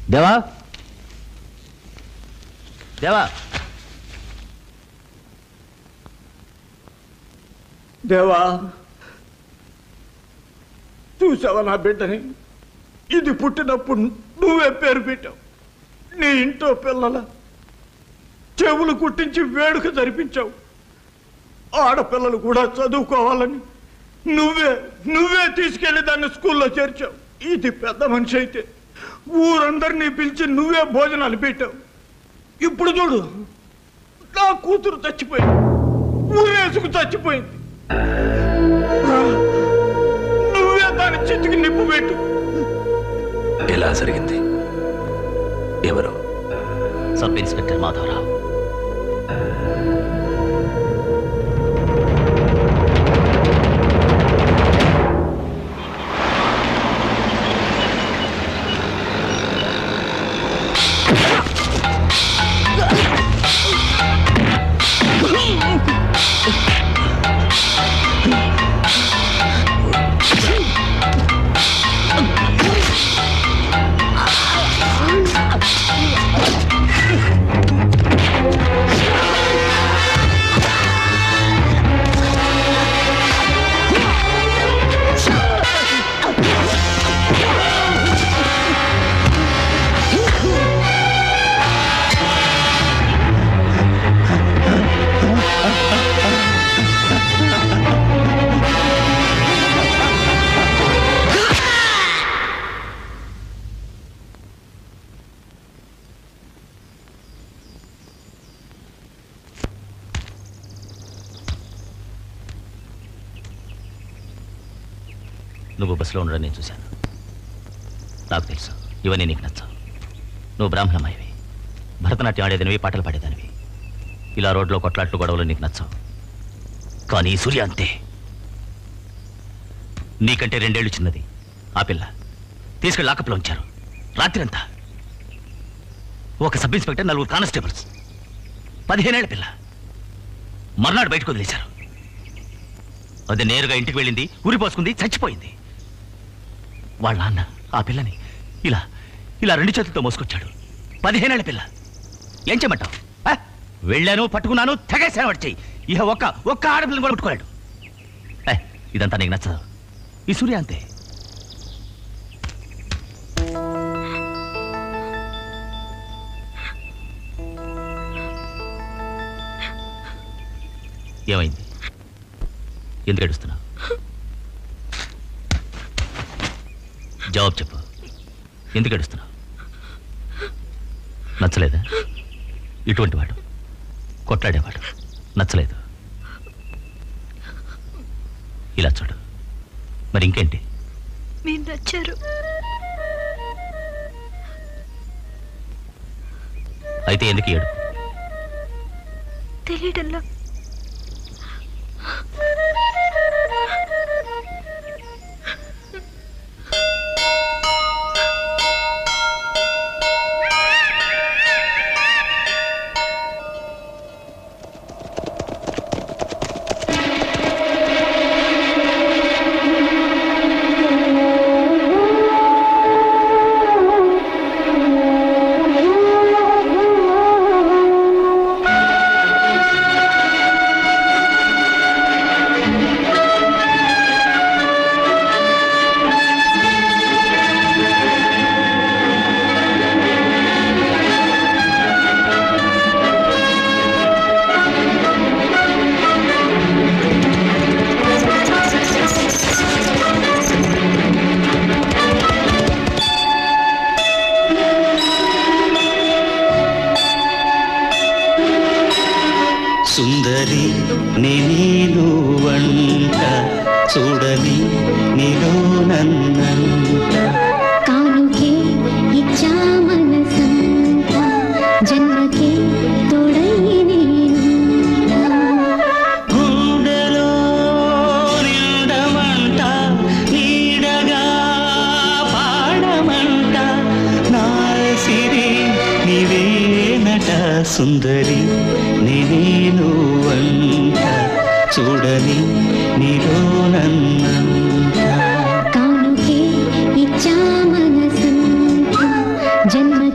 దేవా దేవా దేవా చూసావా నా బిడ్డని ఇది పుట్టినప్పుడు నువ్వే పేరు పెట్టావు నీ ఇంట్లో పిల్లల చెవులు కుట్టించి వేడుక జరిపించావు ఆడపిల్లలు కూడా చదువుకోవాలని నువ్వే నువ్వే తీసుకెళ్లి దాన్ని స్కూల్లో చేర్చావు ఇది పెద్ద మనిషి అయితే ఊరందరినీ పిలిచి నువ్వే భోజనాలు పెట్టావు ఇప్పుడు చూడు నా కూతురు చచ్చిపోయింది ఊరేసుకు చచ్చిపోయింది నువ్వే దాని చితికి నిప్పు పెట్టు ఎలా జరిగింది ఎవరు సబ్ ఇన్స్పెక్టర్ మాధవరావు నువ్వు బస్సులో ఉండడం నేను చూశాను నాకు తెలుసు ఇవన్నీ నీకు నచ్చవు నువ్వు బ్రాహ్మణమయ్యవి భరతనాట్యం ఆడేదానివి పాటలు పాడేదానివి ఇలా రోడ్లో కొట్లాట్లు గొడవలు నీకు నచ్చవు కానీ ఈ సూర్య అంతే నీకంటే రెండేళ్లు చిన్నది ఆ పిల్ల తీసుకెళ్ళి లాకప్లో ఉంచారు రాత్రంతా ఒక సబ్ ఇన్స్పెక్టర్ నలుగురు కానిస్టేబుల్స్ పదిహేనేళ్ల పిల్ల మర్నాడు బయటకు వదిలేశారు అది నేరుగా ఇంటికి వెళ్ళింది ఉరిపోసుకుంది చచ్చిపోయింది వాళ్ళ నాన్న ఆ పిల్లని ఇలా ఇలా రెండు చేతులతో మోసుకొచ్చాడు పదిహేనేళ్ల పిల్ల ఏం చేయమంటావు ఆ? వెళ్ళాను పట్టుకున్నాను తెగేసాను వాడి చెయ్యి ఇక ఒక్క ఒక్క ఆడపిల్లని కూడా ముట్టుకోలేడు ఏ, ఇదంతా నీకు నచ్చదు ఈ సూర్య అంతే ఏమైంది ఎందుకు ఏడుస్తున్నావు జవాబు చెప్పు ఎందుకు ఏడుస్తున్నావు నచ్చలేదా ఇటువంటి వాడు కొట్లాడేవాడు నచ్చలేదు ఇలా చూడు మరి ఇంకేంటి మీరు నచ్చారు అయితే ఎందుకు ఏడు తెలియడంలో సుందరి నేను వంట చూడని నీలో నన్నంట కానుకే ఇచ్చా మనసంతా జన్మకే తోడై నేనుంటా. గుండెలో నిండమంట నీడగా పాడమంట నా సిరి నీవేనట సుందరి నేనేను వంట చూడని నీలో నన్నంట కానుకే ఇచ్చా మనసంతా జన్మ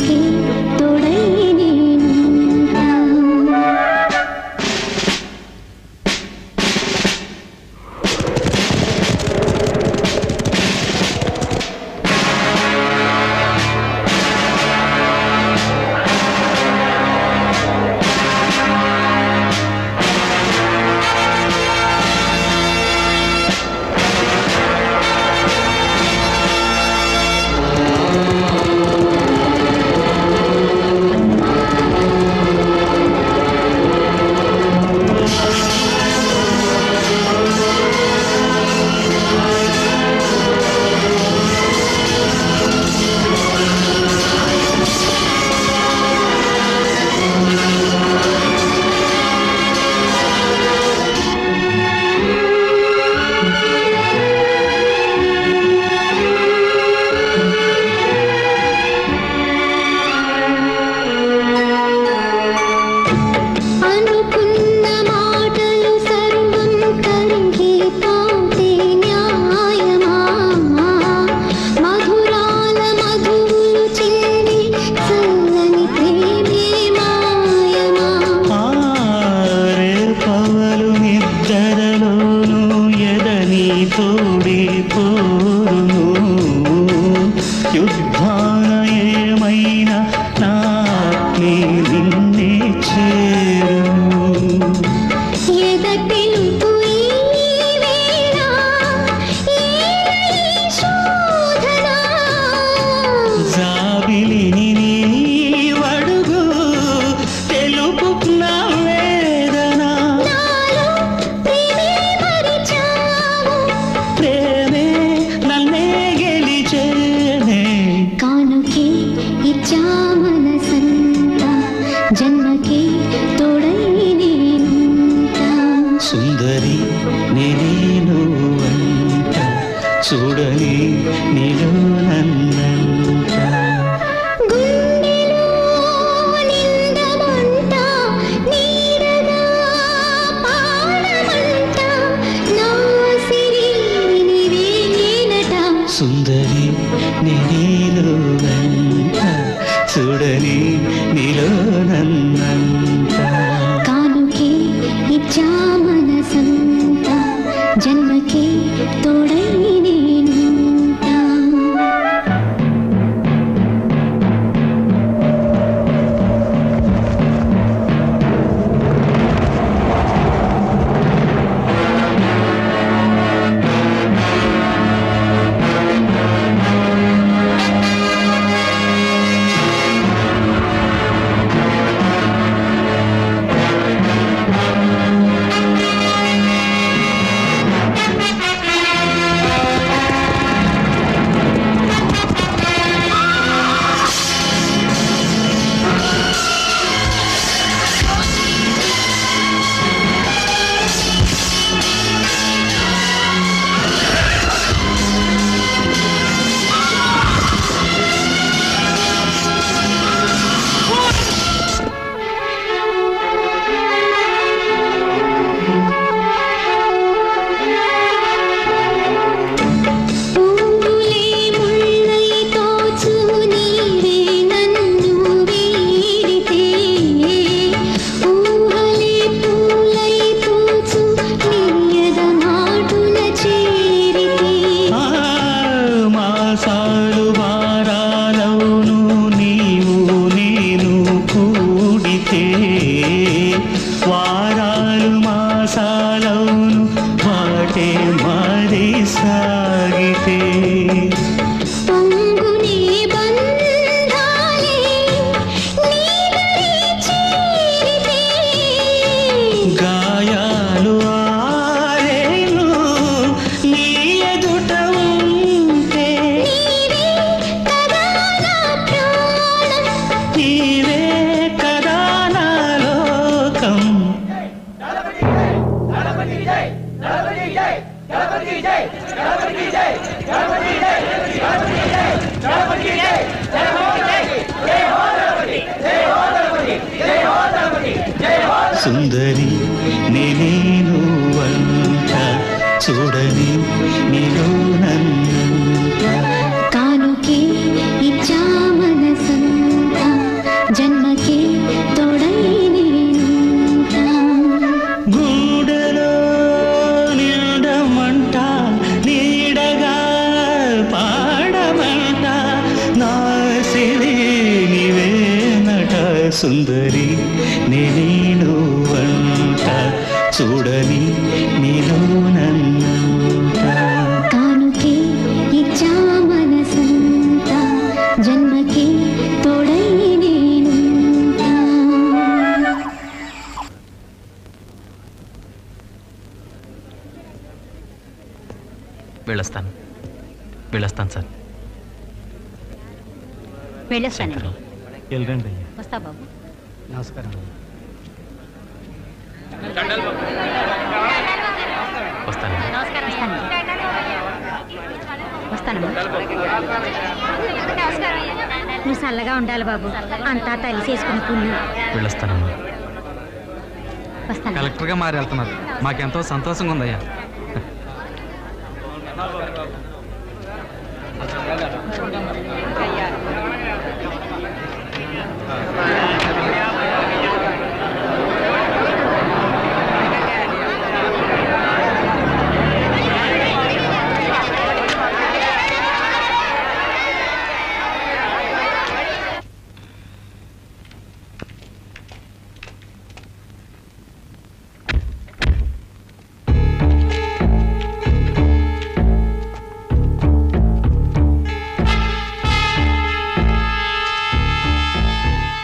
యుద్ధాన ఏమైనా నా ఆత్మే నిన్నే చేరును ఎదటెలుపు ఈ వేళ ఏలై శోధన జాబిలిని నీవడుగు తెలుపు నా వేదన నాలో ప్రేమే మరిచావు ప్రేమే నన్నే గెలిచేనే కానుకే ఇచ్చా మనసంతా జన్మకే తోడై నేనుంటా సుందరి నేనేను అంట చూడని నీలో నన్నంట గుండెలో నిందమంట నీడగా పాడమంట నా సిరి నీవేనట సుందరి నేనేను అంట చూడని నీలో నన్నంట కానుకే ఇచ్చా మనసంతా జన్మకే తోడై నేనుంటా పూలే ముళ్ళై తోచు నీవే నన్ను వీడితే ఊహలే పూలై పూచు నీయద మాటున చేరితే ఆ, మాసాలు వారాలవును నీవు నేను కూడితే వారాలు మాసాలవును వాటే మారి సాగితే పొంగునే బంధాలే నీదరి చేరితే గాయాలు ఆరేను నీ ఎదుట ఉంటే నీవే కదా నా ప్రాణం నీవే కదా నా లోకం సుందరి నేనేను వంట చూడని నీలో నన్నంట కానుకే ఇచ్చా మనసంతా జన్మకే తోడై నేనుంటా గూడెలో నిండమంట నీడగా పాడమంట నా సిరి నీవేనట సుందరి నేనేను వంట చూడని నీలో నన్నంట కానుకే ఇచ్చా మనసంతా జన్మకే తోడై నేనుంటా వెళ్ళొస్తాను వెళ్ళొస్తాను సార్ వెళ్ళొస్తానండి వెళ్ళండి వస్తా బాబు నమస్కారం వస్తాను వస్తానమ్మా నువ్వు చల్లగా ఉండాలి బాబు అంతా తల్లి చేసుకున్న పుణ్యం వెళ్ళొస్తానమ్మా వస్తాను కలెక్టర్గా మారి వెళ్తున్నారు మాకెంతో సంతోషంగా ఉందయ్యా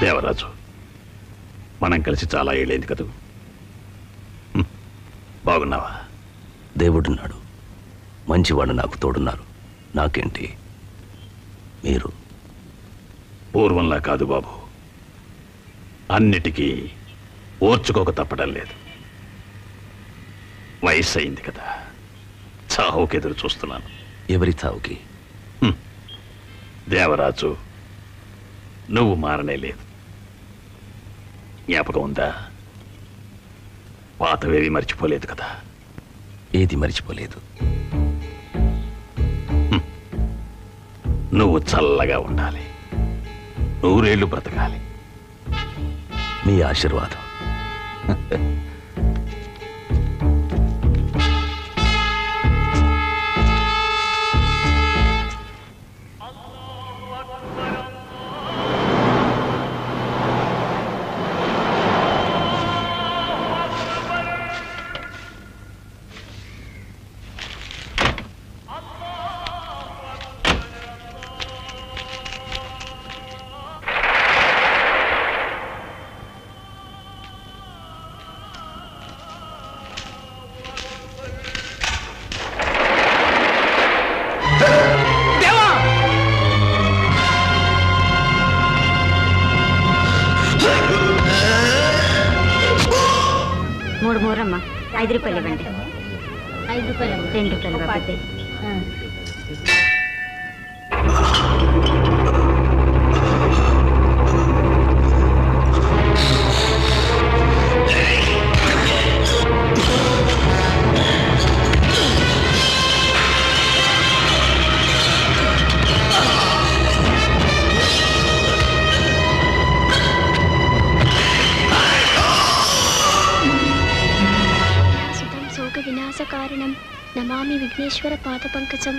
దేవరాజు మనం కలిసి చాలా ఏళ్ళైంది కదూ హ్మ్. బాగున్నావా దేవుడున్నాడు మంచివాడు నాకు తోడున్నారు నాకేంటి మీరు పూర్వంలా కాదు బాబు అన్నిటికీ ఓర్చుకోక తప్పడం లేదు వయస్సు అయింది కదా చావుకి ఎదురు చూస్తున్నాను ఎవరి చావుకి దేవరాజు నువ్వు మారనే లేదు జ్ఞాపకం ఉందా పాతవేవి మర్చిపోలేదు కదా ఏది మర్చిపోలేదు నువ్వు చల్లగా ఉండాలి నూరేళ్లు బ్రతకాలి మీ ఆశీర్వాదం మూడు మూరమ్మ ఐదు రూపాయలు ఇవ్వండి ఐదు రూపాయలు రెండు రూపాయలు బాబు సుతం శోక వినాశకారణం నమామి విఘ్నేశ్వర పాద పంకజం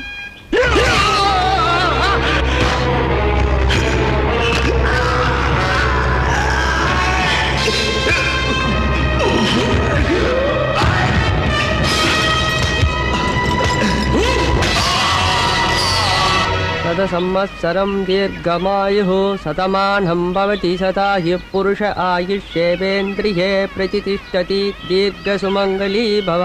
शतसंवत्सरं दीर्घमायुः शतमानं भवति शता हि पुरुष आयुष्येवेन्द्रिये प्रतितिष्ठति दीर्घसुमङ्गली भव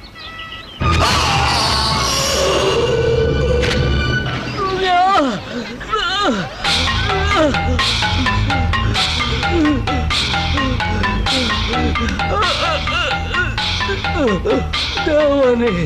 దేవని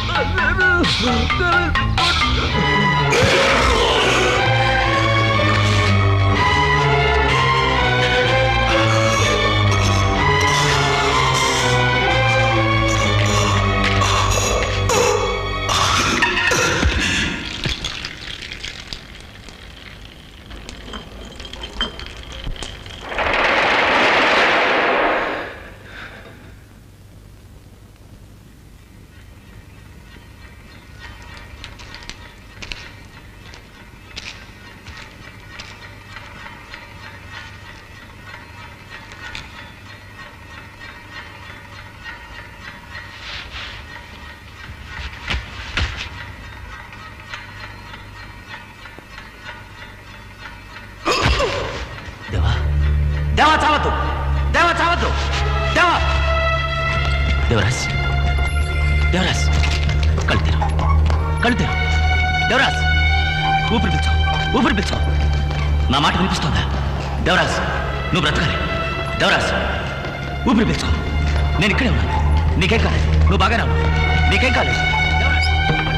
దేవా చావద్దు దేవా చావద్దు దేవా దేవరాజ్ దేవరాజ్ కళ్ళు తెరు కళ్ళు తెరు దేవరాజ్ ఊపిరి పిలుచు ఊపిరి పిలుచు నా మాట వినిపిస్తుందా దేవరాజ్ నువ్వు బ్రతకాలి దేవరాజ్ ఊపిరి పిలుచు నేను ఇక్కడే ఉన్నాను నీకేం కాలేదు నువ్వు బాగానే ఉన్నావు నీకేం కాలేదు దేవరాజ్.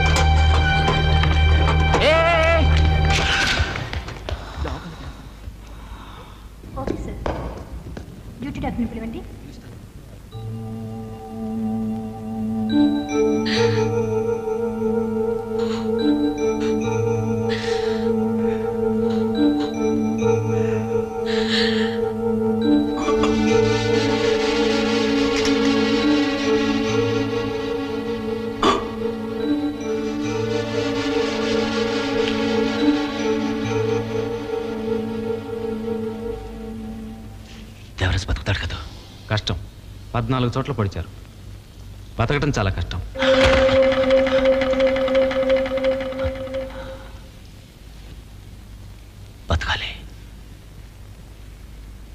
ఏ, ఏ, ఏ. ఓకే సార్ డ్యూటీ డాక్టర్ని పిలవండి దేవరాజ్ బతుకుతాడు కదా కష్టం పద్నాలుగు చోట్ల పొడిచారు బతకడం చాలా కష్టం బతకాలి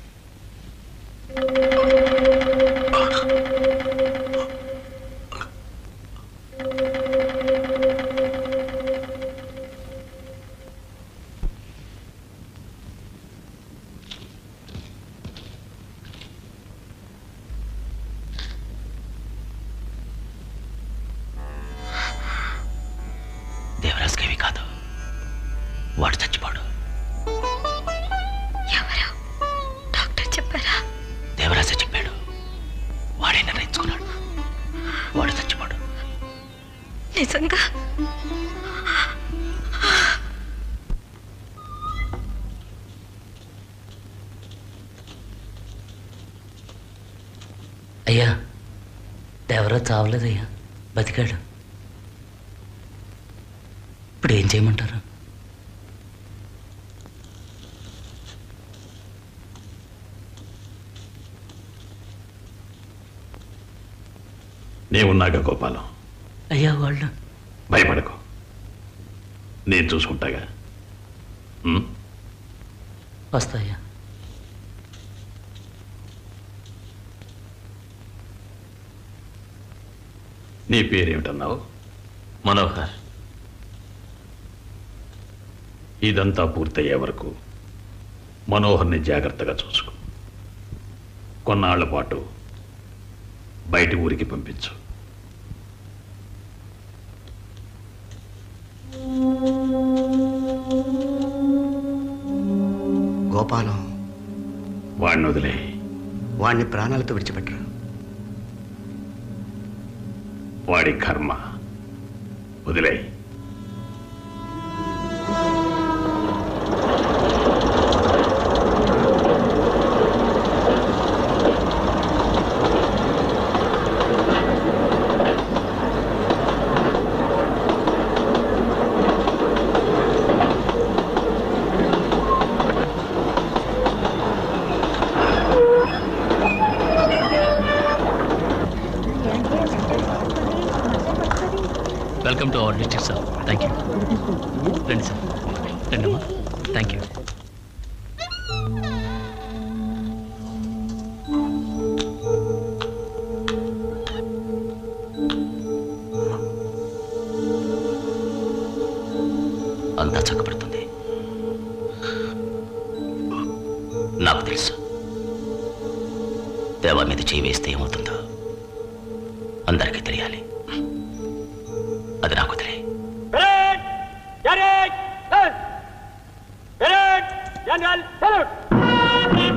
చచ్చిపోడు ఎవరు డాక్టర్ చెప్పారా దేవరాజ చెప్పాడు వాడే నిర్ణయించుకున్నాడు వాడు చచ్చిపోడు నిజంగా అయ్యా ఎవరో చావలేదయ్యా బతికాడు ఇప్పుడు ఏం చేయమంటారు నేనున్నాగా గోపాలం అయ్యా వాళ్ళు భయపడకు నేను చూసుకుంటాగా ఉం? వస్తాయా నీ పేరేమిటన్నావు మనోహర్ ఇదంతా పూర్తయ్యే వరకు మనోహర్ని జాగ్రత్తగా చూసుకో కొన్నాళ్ల పాటు బయటి ఊరికి పంపించు గోపాలం వాడిని వదిలే వాణ్ణి ప్రాణాలతో విడిచిపెట్టరు వాడి కర్మ వదిలే welcome to our district sir thank you రండి సార్ రండి అమ్మా థ్యాంక్ యూ అంతా చక్కబడుతుంది నాకు తెలుసు దేవా మీద చేయి వేస్తే ఏమవుతుందో అందరికీ తెలియాలి అది నాకు తెలియ General, salute!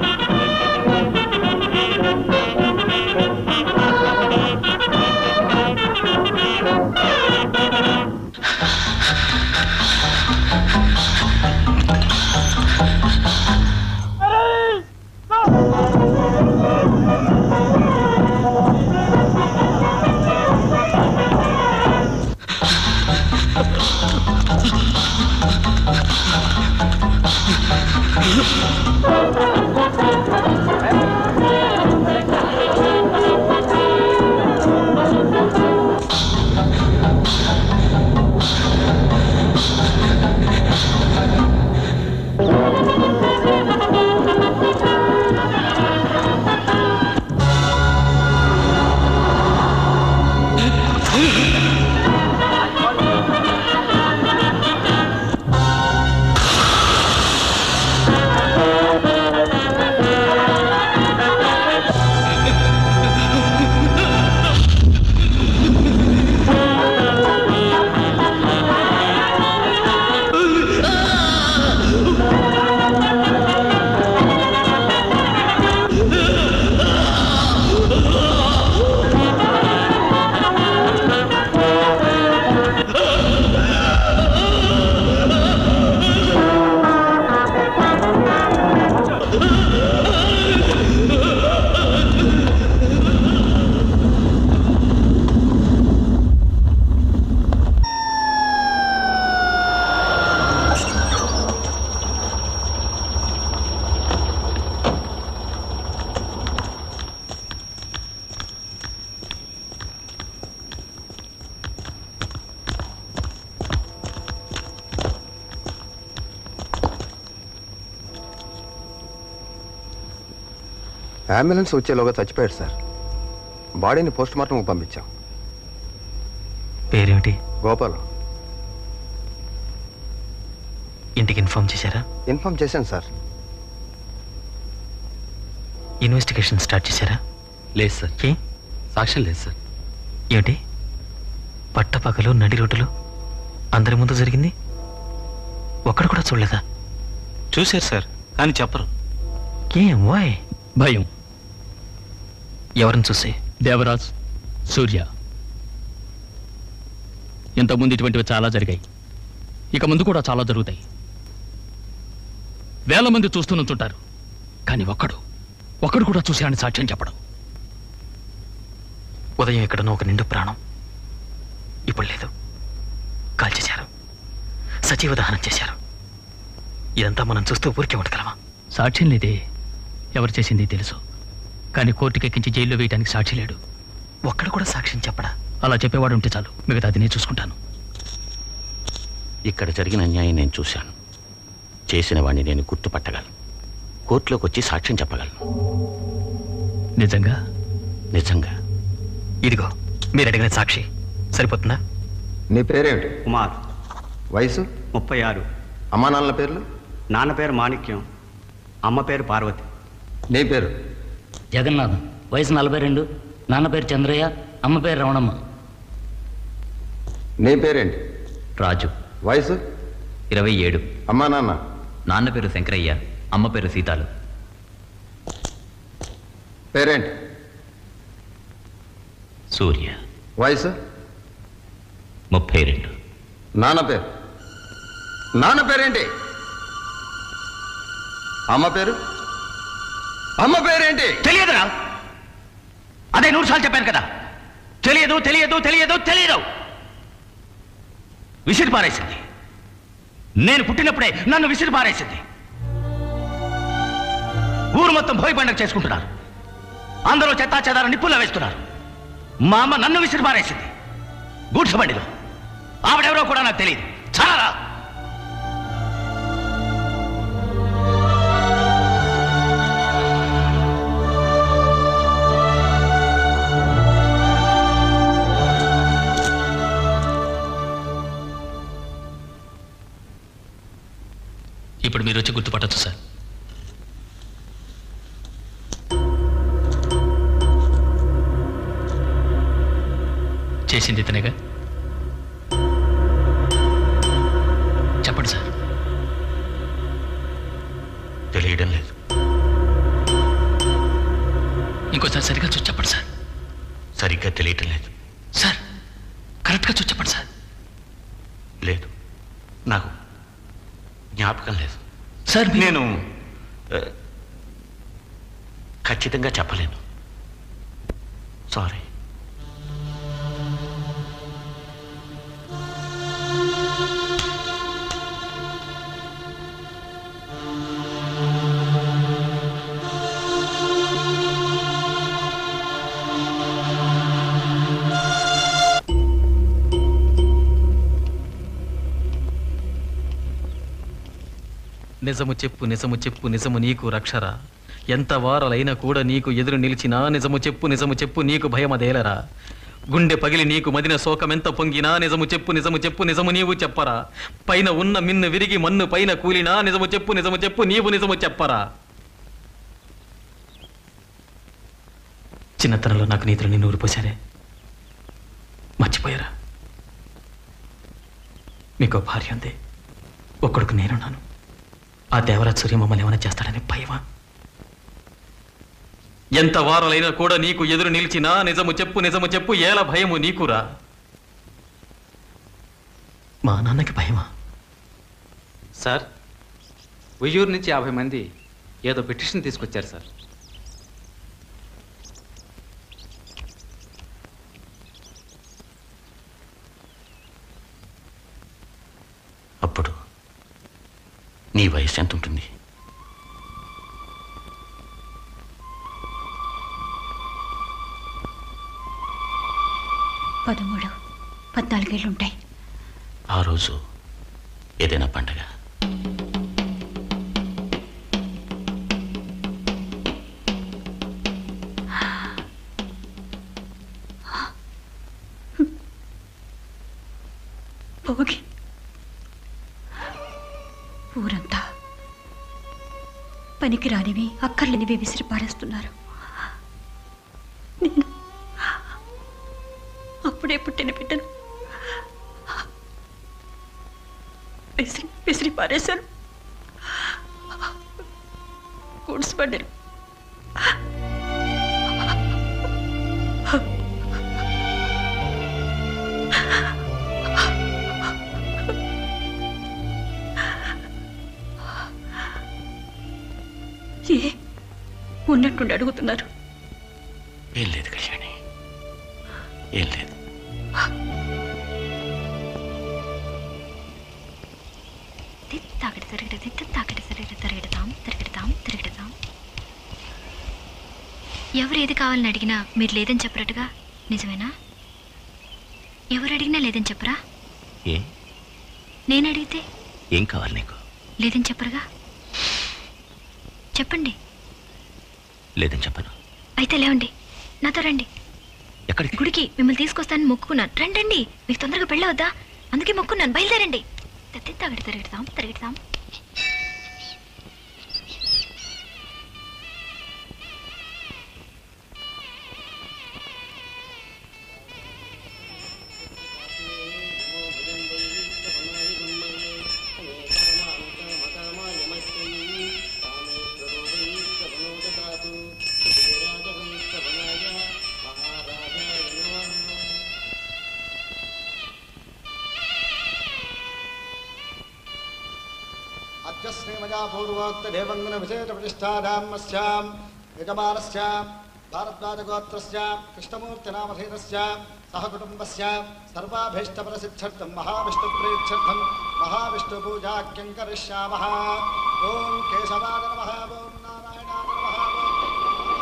అంబులెన్స్ వచ్చేలోగా చచ్చిపోయాడు సార్ బాడీని పోస్ట్ మార్టంకి పంపించాం పేరేమిటి గోపాలం ఇంటికి ఇన్ఫార్మ్ చేశారా ఇన్ఫార్మ్ చేశాను సార్ ఇన్వెస్టిగేషన్ స్టార్ట్ చేశారా లేదు సార్ ఏ సాక్ష్యం లేదు సార్ ఏమిటి పట్టపగలు నడి రోడ్డులో అందరి ముందు జరిగింది ఒక్కడు కూడా చూడలేదా చూశారు సార్ కానీ చెప్పరు ఏం వాయ్ భయం ఎవరిని చూసి దేవరాజ్ సూర్య ఇంతకుముందు ఇటువంటివి చాలా జరిగాయి ఇక ముందు కూడా చాలా జరుగుతాయి వేల మంది చూస్తూ నుంచుంటారు కానీ ఒక్కడు ఒక్కడు కూడా చూశాడని సాక్ష్యం చెప్పడం ఉదయం ఎక్కడనో ఒక నిండు ప్రాణం ఇప్పుడు లేదు కాల్చేశారు సజీవ దహనం చేశారు ఇదంతా మనం చూస్తూ ఊరికే ఉండగలమా సాక్ష్యం లేదే ఎవరు చేసింది తెలుసు కానీ కోర్టుకి ఎక్కించి జైల్లో వేయడానికి సాక్షి లేడు ఒక్కడు కూడా సాక్ష్యం చెప్పడా అలా చెప్పేవాడు ఉంటే చాలు మిగతాది నేను చూసుకుంటాను ఇక్కడ జరిగిన అన్యాయం నేను చూశాను చేసిన వాడిని నేను గుర్తుపట్టగలను కోర్టులోకి వచ్చి సాక్ష్యం చెప్పగలను నిజంగా నిజంగా ఇదిగో మీరు అడిగిన సాక్షి సరిపోతుందా నీ పేరేమిటి కుమార్ వయసు ముప్పై ఆరు అమ్మా నాన్నల పేర్లు నాన్న పేరు మాణిక్యం అమ్మ పేరు పార్వతి నీ పేరు జగన్నాథం వయసు నలభై రెండు నాన్న పేరు చంద్రయ్య అమ్మ పేరు రమణమ్మ నీ పేరేంటి రాజు వయసు ఇరవై ఏడు అమ్మా నాన్న నాన్న పేరు శంకరయ్య అమ్మ పేరు సీతాలు పేరేంటి సూర్య వయసు ముప్పై రెండు నాన్న పేరు నాన్న పేరేంటి అమ్మ పేరు అమ్మ పేరేంటి తెలియదురా అదే నూరు సార్లు చెప్పాను కదా తెలియదు తెలియదు తెలియదు తెలియదు విసిరి పారేసింది నేను పుట్టినప్పుడే నన్ను విసిరి పారేసింది ఊరు మొత్తం భోగి పండుగ చేసుకుంటున్నారు అందరూ చెత్తా చెదార నిప్పుల్లో వేస్తున్నారు మా అమ్మ నన్ను విసిరి పారేసింది గూడ్స్ బండిలో ఆవిడెవరో కూడా నాకు తెలియదు చాలా ఇప్పుడు మీరు వచ్చి గుర్తుపట్టచ్చు సార్ చేసింది ఇతనేగా చెప్పండి సార్ తెలియడం లేదు ఇంకోసారి సరిగ్గా చూసి చెప్పండి సార్ సరిగ్గా తెలియటం లేదు సార్ కరెక్ట్గా చూసి చెప్పండి సార్ లేదు నాకు జ్ఞాపకం లేదు సార్ నేను ఆ, ఖచ్చితంగా చెప్పలేను సారీ నిజము చెప్పు నిజము చెప్పు నిజము నీకు రక్షరా ఎంత వారలైనా కూడా నీకు ఎదురు నిలిచినా నిజము చెప్పు నిజము చెప్పు నీకు భయమదేలరా గుండె పగిలి నీకు మదిన శోకమెంత పొంగినా నిజము చెప్పు నిజము చెప్పు నిజము నీవు చెప్పరా పైన ఉన్న మిన్ను విరిగి మన్ను పైన కూలినా నిజము చెప్పు నిజము చెప్పు నీవు నిజము చెప్పరా చిన్నతనంలో నాకు నీతులు నిన్ను ఊరిపోశారే మర్చిపోయారా మీకు భార్య ఉంది ఒక్కడికి నేనున్నాను ఆ దేవరాజ్ సూర్య మమ్మల్ని ఏమైనా చేస్తాడని భయమా ఎంత వారలైనా కూడా నీకు ఎదురు నిలిచినా నిజము చెప్పు నిజము చెప్పు ఏల భయము నీకురా మా నాన్నకి భయమా సార్ ఉయ్యూరు నుంచి యాభై మంది ఏదో పిటిషన్ తీసుకొచ్చారు సార్ అప్పుడు నీ వయసు ఎంత ఉంటుంది పదమూడు పద్నాలుగేళ్ళు ఉంటాయి ఆ రోజు ఏదైనా పండగ భోగి ఊరంతా పనికి రానివి అక్కర్లేనివి విసిరి పారేస్తున్నారు నేను అప్పుడే పుట్టిన బిడ్డను విసిరి విసిరి పారేశాను గూడ్స్ బండిని ఏ ఉన్నట్టుండి అడుగుతున్నారు ఏం లేదు కళ్యాణి ఏం లేదు తాగడి తరగడి తిట్ట తాగడి తరగడి తరగడతాం తిరగడతాం తిరగడతాం ఎవరు ఏది కావాలని అడిగినా మీరు లేదని చెప్పరట్టుగా నిజమేనా ఎవరు అడిగినా లేదని చెప్పరా ఏ నేను అడిగితే ఏం కావాలి నీకు లేదని చెప్పరుగా చెప్పండి లేదని చెప్పను అయితే లేవండి నాతో రండి ఎక్కడికి గుడికి మిమ్మల్ని తీసుకొస్తానని మొక్కుకున్నాను రండి రండి మీకు తొందరగా పెళ్ళవద్దా అందుకే మొక్కున్నాను బయలుదేరండి తత్తి తాగడి తిరగడతాం తిరగడతాం अद्यश्रीमया पूर्वोक्तदेवङ्गुणविशेषप्रतिष्ठाधामस्यां यजमानस्य भारद्वाजगोत्रस्य कृष्णमूर्तिनामधेयस्य सह कुटुम्बस्य सर्वाभीष्टप्रसिद्ध्यर्थं महाविष्णुप्रीत्यर्थं महाविष्णुपूजाख्यं करिष्यामः ॐ केशवाय नमः ॐ नारायणाय नमः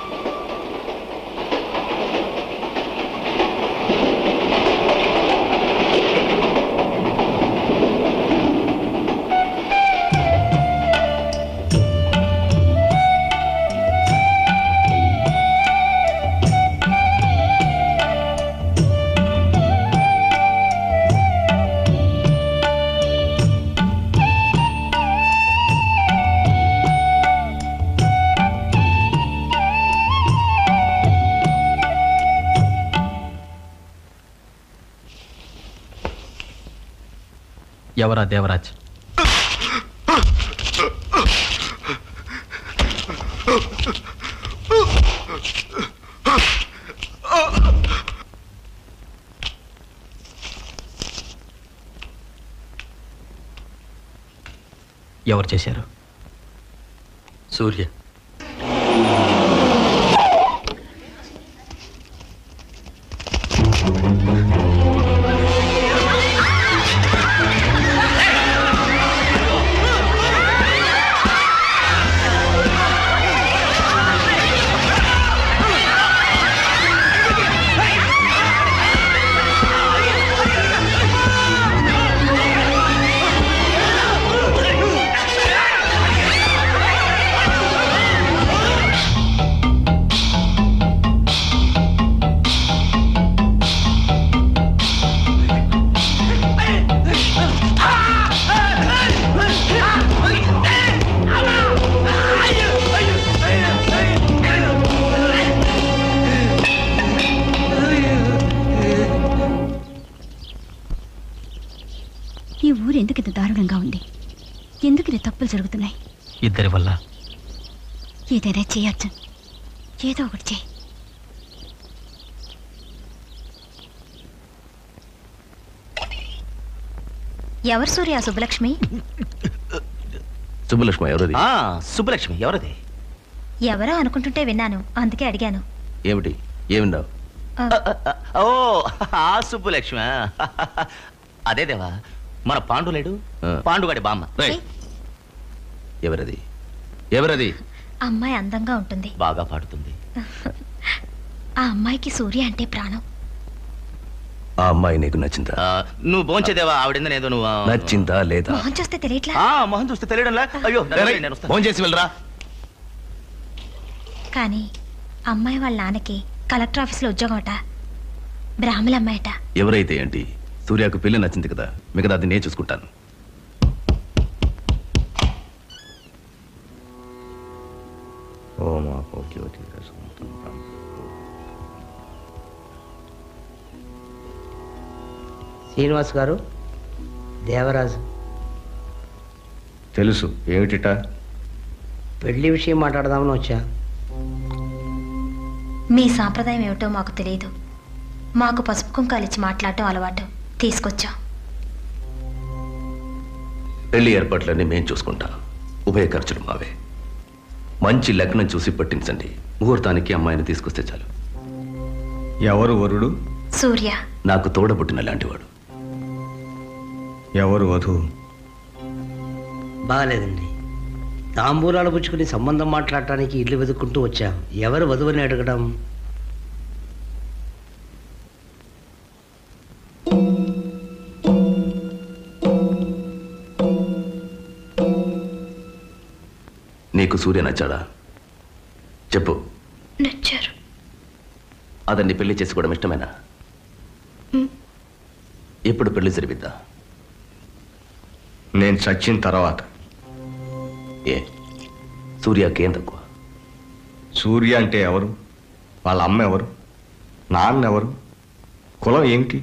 ఎవరా దేవరాజ్ ఎవరు చేశారు సూర్య ఈ ఊరు ఎందుకు ఇంత దారుణంగా ఉంది ఎందుకు ఇలా తప్పులు జరుగుతున్నాయి ఇద్దరి వల్ల ఏదైనా చేయొచ్చు ఏదో ఒకటి చేయి ఎవరు సూర్య సుబ్బలక్ష్మి సుబ్బలక్ష్మి ఎవరది సుబ్బలక్ష్మి ఎవరది ఎవరో అనుకుంటుంటే విన్నాను అందుకే అడిగాను ఏమిటి ఏమిండవు ఆ, ఓ ఆ సుబ్బలక్ష్మి అదే దేవా మన పాండు లేడు పాండుగాడి బామ్మ ఎవరది ఎవరది అమ్మాయి అందంగా ఉంటుంది బాగా పాడుతుంది ఆ అమ్మాయికి సూర్య అంటే ప్రాణం ఆ అమ్మాయి నీకు నచ్చిందా నువ్వు భోంచేదేవా ఆవిడిందనేదో నువ్వు నచ్చిందా లేదా మొహం చూస్తే తెలియట్లా ఆ మొహం చూస్తే తెలియడంలా అయ్యో నేను ఫోన్ చేసి వెళ్ళరా కానీ అమ్మాయి వాళ్ళ నాన్నకి కలెక్టర్ ఆఫీస్లో ఉద్యోగం అట బ్రాహ్మణ అమ్మాయట ఎవరైతే ఏంటి సూర్యకు పిల్లి నచ్చింది కదా మిగతా అది నేను చూసుకుంటాను ఓమా ఓకే ఓకే శ్రీనివాస్ గారు దేవరాజు తెలుసు ఏమిటిట పెళ్లి విషయం మాట్లాడదామని వచ్చా మీ సాంప్రదాయం ఏమిటో మాకు తెలియదు మాకు పసుపు కుంకాలు ఇచ్చి మాట్లాడటం అలవాటు తీసుకొచ్చాం పెళ్లి ఏర్పాట్లన్నీ మేం చూసుకుంటాం ఉభయ ఖర్చులు మావే మంచి లగ్నం చూసి పట్టించండి ముహూర్తానికి అమ్మాయిని తీసుకొస్తే చాలు ఎవరు వరుడు సూర్య నాకు తోడబుట్టిన లాంటివాడు ఎవరు వధువు బాగాలేదండి తాంబూలాలు పుచ్చుకుని సంబంధం మాట్లాడటానికి ఇల్లు వెతుక్కుంటూ వచ్చాం ఎవరు వధువుని అడగడం నీకు సూర్య నచ్చాడా చెప్పు నచ్చారు అతన్ని పెళ్లి చేసుకోవడం ఇష్టమేనా మ్. ఎప్పుడు పెళ్లి జరిపిద్దా నేను చచ్చిన తర్వాత ఏ సూర్యకి ఏం తక్కువ సూర్య అంటే ఎవరు వాళ్ళ అమ్మ ఎవరు నాన్న ఎవరు కులం ఏమిటి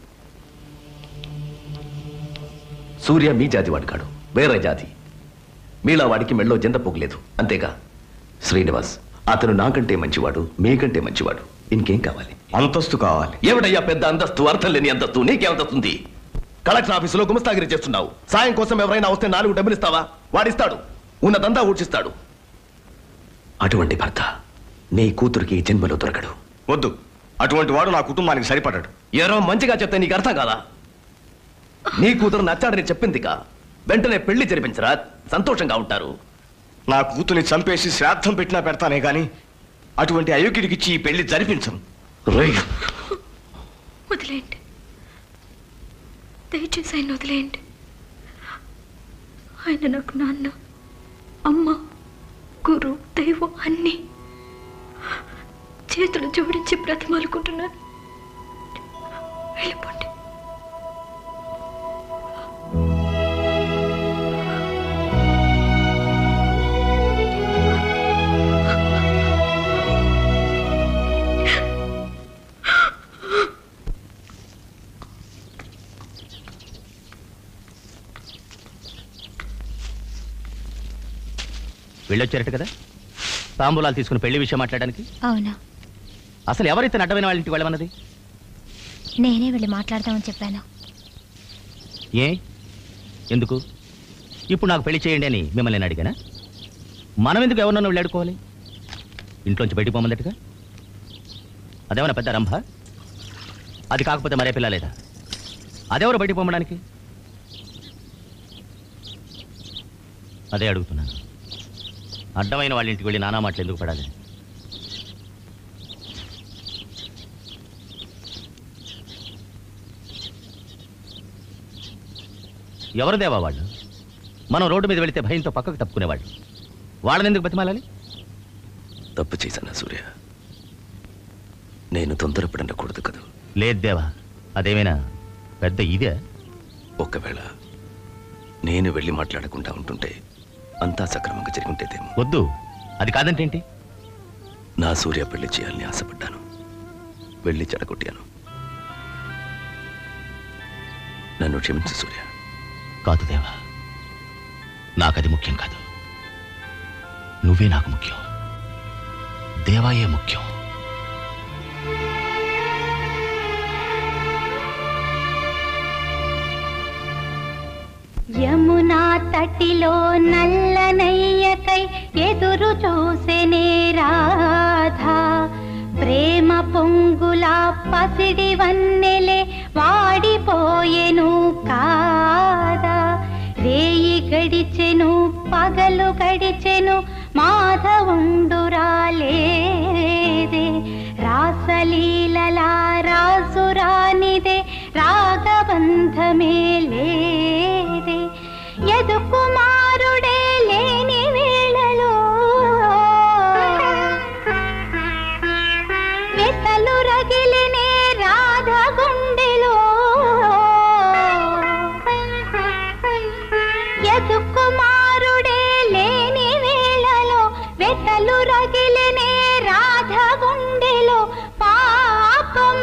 సూర్య మీ జాతి వాడు కాడు వేరే జాతి మీలా వాడికి మెళ్ళో జంత పోగలేదు అంతేగా శ్రీనివాస్ అతను నాకంటే మంచివాడు మీకంటే మంచివాడు ఇంకేం కావాలి అంతస్తు కావాలి ఏమిటయ్యా పెద్ద అంతస్తు అర్థం లేని అంతస్తు నీకేమంతస్తుంది కలెక్టర్ ఆఫీసులో గుమస్తాగిరి చేస్తున్నావు సాయం కోసం ఎవరైనా వస్తే నాలుగు డబ్బులు ఇస్తావా వాడిస్తాడు ఉన్నదంతా ఊడ్చిస్తాడు అటువంటి భర్త నీ కూతురికి ఈ జన్మలో దొరకడు వద్దు అటువంటి వాడు నా కుటుంబానికి సరిపడ్డాడు ఏరో మంచిగా చెప్తే నీకు అర్థం కాదా నీ కూతురు నచ్చాడని చెప్పిందిగా వెంటనే పెళ్లి జరిపించరా సంతోషంగా ఉంటారు నా కూతుని చంపేసి శ్రాద్ధం పెట్టినా పెడతానే గాని అటువంటి అయోగ్యుడికిచ్చి ఈ పెళ్లి జరిపించను వదిలేయండి దయచేసి ఆయన వదిలేయండి ఆయన నాకు నాన్న అమ్మ గురు దైవం అన్నీ చేతులు జోడించి బ్రతిమాలుకుంటున్నాను వెళ్ళిపోండి వెళ్ళొచ్చారట కదా తాంబూలాలు తీసుకుని పెళ్లి విషయం మాట్లాడడానికి అవునా అసలు ఎవరైతే అడ్డమైన వాళ్ళ ఇంటికి వెళ్ళమన్నది నేనే వెళ్ళి మాట్లాడదామని చెప్పాను ఏ ఎందుకు ఇప్పుడు నాకు పెళ్లి చేయండి అని మిమ్మల్ని నేను అడిగానా మనం ఎందుకు ఎవరినన్నా వెళ్ళాడుకోవాలి ఇంట్లోంచి బయటికి పోమందట్టుగా అదేమన్నా పెద్ద రంభ అది కాకపోతే మరే పిల్ల లేదా అదెవరు బయటికి పోమడానికి అదే అడుగుతున్నాను అడ్డమైన వాళ్ళ ఇంటికి వెళ్ళి నానా మాటలు ఎందుకు పడాలి ఎవరు దేవా వాళ్ళు మనం రోడ్డు మీద వెళితే భయంతో పక్కకు తప్పుకునేవాళ్ళు వాళ్ళని ఎందుకు బతిమాలాలి తప్పు చేశానా సూర్య నేను తొందరపడకూడదు కదా లేదు దేవా అదేమైనా పెద్ద ఇదే ఒకవేళ నేను వెళ్ళి మాట్లాడకుండా ఉంటుంటే అంతా సక్రమంగా జరిగి ఉంటేదేమో వద్దు అది కాదంటేంటి నా సూర్య పెళ్లి చేయాలని ఆశపడ్డాను వెళ్ళి చెడగొట్టాను నన్ను క్షమించు సూర్య కాదు దేవా నాకది ముఖ్యం కాదు నువ్వే నాకు ముఖ్యం దేవాయే ముఖ్యం యమునా తటిలో నల్లనయ్యకై ఎదురు చూసెనే రాధా ప్రేమ పొంగుల పసిడి వన్నెలే వాడిపోయెను కాదా రేయి గడిచెను పగలు గడిచెను మాధవుండురాలేదే రాసలీలలా రాసురానిదే రాగబంధమే లేదే యదు కుమారుడే లేని వేళలో వెతలు రగిలినే రాధ గుండెలో యదు కుమారుడే లేని వేళలో వెతలు రగిలినే రాధ గుండెలో పాపం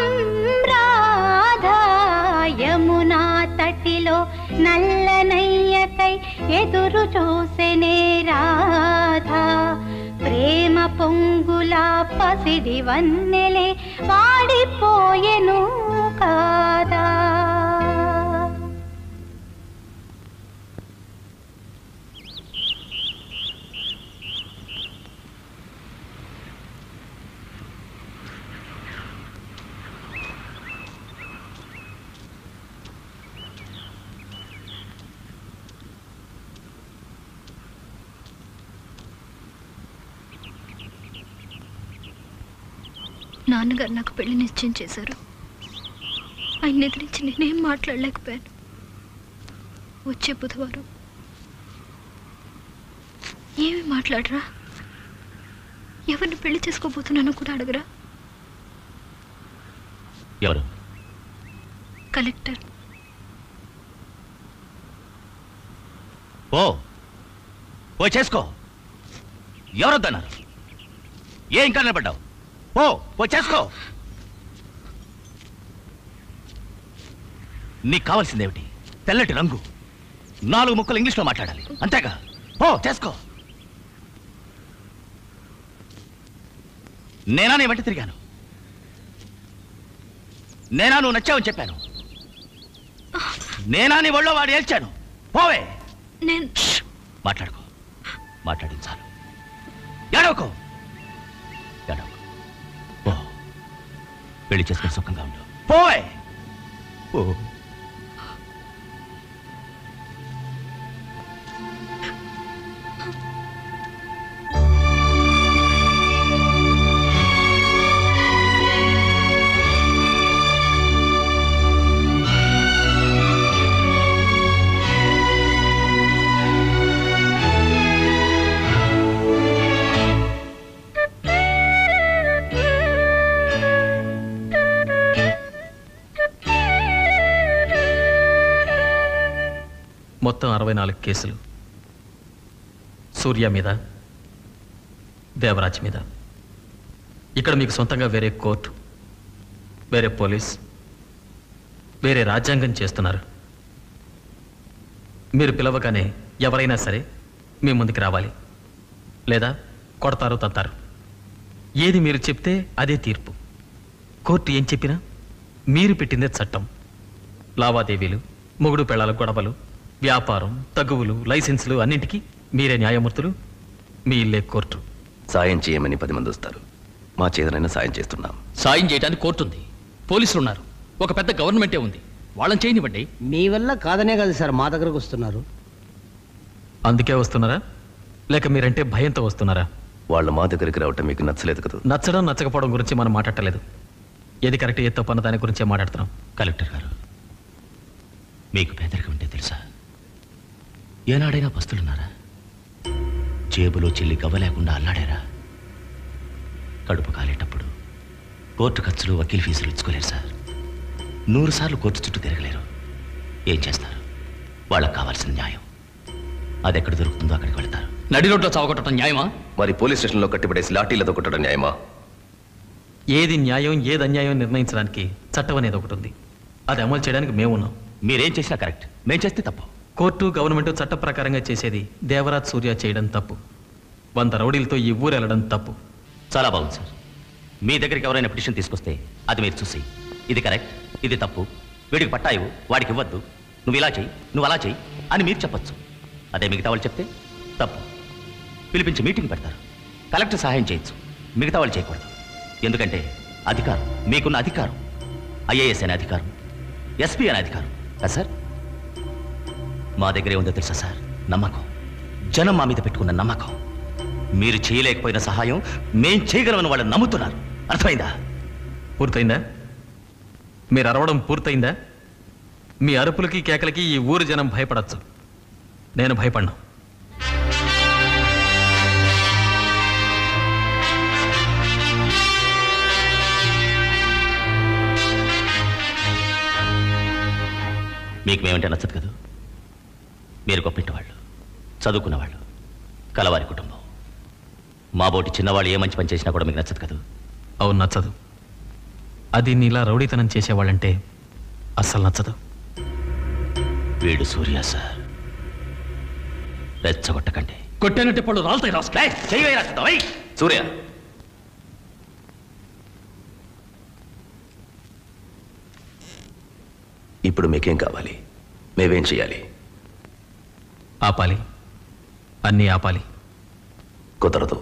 రాధా యమునా తటిలో నల్లనయ్యకై ఎదురు ఎదురు చూసెనే రాధా ప్రేమ పొంగుల పసిడి వన్నెలే వాడిపోయెను కాదా నాన్నగారు నాకు పెళ్లి నిశ్చయం చేశారు ఆయన ఎదిరించి నేనేం మాట్లాడలేకపోయాను వచ్చే బుధవారం ఏమి మాట్లాడరా ఎవరిని పెళ్లి చేసుకోబోతున్నానో కూడా అడగరా ఎవరు కలెక్టర్ ఓ ఓ చేసుకో ఎవరొద్దన్నారు ఏ ఇంకా నిలబడ్డావు ఓ ఓ చేసుకో నీకు కావాల్సిందేమిటి తెల్లటి రంగు నాలుగు ముక్కలు ఇంగ్లీష్లో మాట్లాడాలి అంతేగా ఓ చేసుకో నేనా నీ వెంట తిరిగాను నేనా నువ్వు నచ్చావని చెప్పాను నేనా నీ ఒళ్ళో వాడు ఏల్చాను పోవే నేను మాట్లాడుకో మాట్లాడించాలి ఏడవకో ఏడవకో పో పెళ్లి చేసుకుని సుఖంగా ఉండు పోవే పో మొత్తం అరవై నాలుగు కేసులు సూర్య మీద దేవరాజ్ మీద ఇక్కడ మీకు సొంతంగా వేరే కోర్టు వేరే పోలీస్ వేరే రాజ్యాంగం చేస్తున్నారు మీరు పిలవగానే ఎవరైనా సరే మీ ముందుకు రావాలి లేదా కొడతారు తంతారు ఏది మీరు చెప్తే అదే తీర్పు కోర్టు ఏం చెప్పినా మీరు పెట్టిందే చట్టం లావాదేవీలు మొగుడు పెళ్ళాల గొడవలు వ్యాపారం తగువులు లైసెన్సులు అన్నింటికీ మీరే న్యాయమూర్తులు మీ ఇల్లే కోర్టు సాయం చేయమని పది మంది వస్తారు మా చేతనైనా సాయం చేస్తున్నాం సాయం చేయడానికి కోర్టు ఉంది పోలీసులు ఉన్నారు ఒక పెద్ద గవర్నమెంటే ఉంది వాళ్ళని చేయనివ్వండి మీ వల్ల కాదనే కదా సార్ మా దగ్గరకు వస్తున్నారు అందుకే వస్తున్నారా లేక మీరంటే భయంతో వస్తున్నారా వాళ్ళు మా దగ్గరికి రావటం మీకు నచ్చలేదు కదా నచ్చడం నచ్చకపోవడం గురించి మనం మాట్లాడలేదు ఏది కరెక్ట్ ఏది తప్పు అన్న దాని గురించే మాట్లాడుతున్నాం కలెక్టర్ గారు మీకు పేదరికం అంటే తెలుసా ఏనాడైనా పస్తులున్నారా జేబులో చెల్లి గవ్వ లేకుండా అల్లాడారా కడుపు కాలేటప్పుడు కోర్టు ఖర్చులు వకీల్ ఫీజులు ఇచ్చుకోలేరు సార్ నూరు సార్లు కోర్టు చుట్టూ తిరగలేరు ఏం చేస్తారు వాళ్ళకి కావాల్సిన న్యాయం అది ఎక్కడ దొరుకుతుందో అక్కడికి వెళ్తారు నడి రోడ్లో చావకొట్టడం న్యాయమా మరి పోలీస్ స్టేషన్లో కట్టిపడేసి లాఠీలతో కొట్టడం న్యాయమా ఏది న్యాయం ఏది అన్యాయం నిర్ణయించడానికి చట్టం అనేది ఒకటి ఉంది అది అమలు చేయడానికి మేము ఉన్నాం మీరేం చేసినా కరెక్ట్ మేం చేస్తే తప్పు కోర్టు గవర్నమెంట్ చట్ట ప్రకారంగా చేసేది దేవరాజ్ సూర్య చేయడం తప్పు వంద రౌడీలతో ఈ ఊరు వెళ్ళడం తప్పు చాలా బాగుంది సార్ మీ దగ్గరికి ఎవరైనా పిటిషన్ తీసుకొస్తే అది మీరు చూసి ఇది కరెక్ట్ ఇది తప్పు వీడికి పట్టా ఇవ్వు వాడికి ఇవ్వద్దు నువ్వు ఇలా చెయ్యి నువ్వు అలా చెయ్యి అని మీరు చెప్పొచ్చు అదే మిగతా వాళ్ళు చెప్తే తప్పు పిలిపించి మీటింగ్ పెడతారు కలెక్టర్ సహాయం చేయొచ్చు మిగతా వాళ్ళు చేయకూడదు ఎందుకంటే అధికారం మీకున్న అధికారం ఐఏఎస్ అనే అధికారం ఎస్పీ అనే అధికారం కదా సార్ మా దగ్గరే ఉందో తెలుసా సార్ నమ్మకం జనం మా మీద పెట్టుకున్న నమ్మకం మీరు చేయలేకపోయిన సహాయం మేం చేయగలమని వాళ్ళు నమ్ముతున్నారు అర్థమైందా పూర్తయిందా మీరు అరవడం పూర్తయిందా మీ అరుపులకి కేకలకి ఈ ఊరు జనం భయపడచ్చు నేను భయపడ్ను మీకు మేమంటే నచ్చదు కదా మీరు గొప్పింటివాళ్ళు చదువుకున్నవాళ్ళు కలవారి కుటుంబం మా బోటి చిన్నవాళ్ళు ఏ మంచి పని చేసినా కూడా మీకు నచ్చదు కదా అవును నచ్చదు అది నీలా రౌడీతనం చేసేవాళ్ళంటే అస్సలు నచ్చదు వీడు సూర్య సార్ రెచ్చగొట్టకండి కొట్టానంటే పళ్ళు రాలుతాయి రాసుకాయ్ చెయ్యి సూర్య ఇప్పుడు మీకేం కావాలి మేమేం చేయాలి ఆపాలి అన్నీ ఆపాలి కుదరదు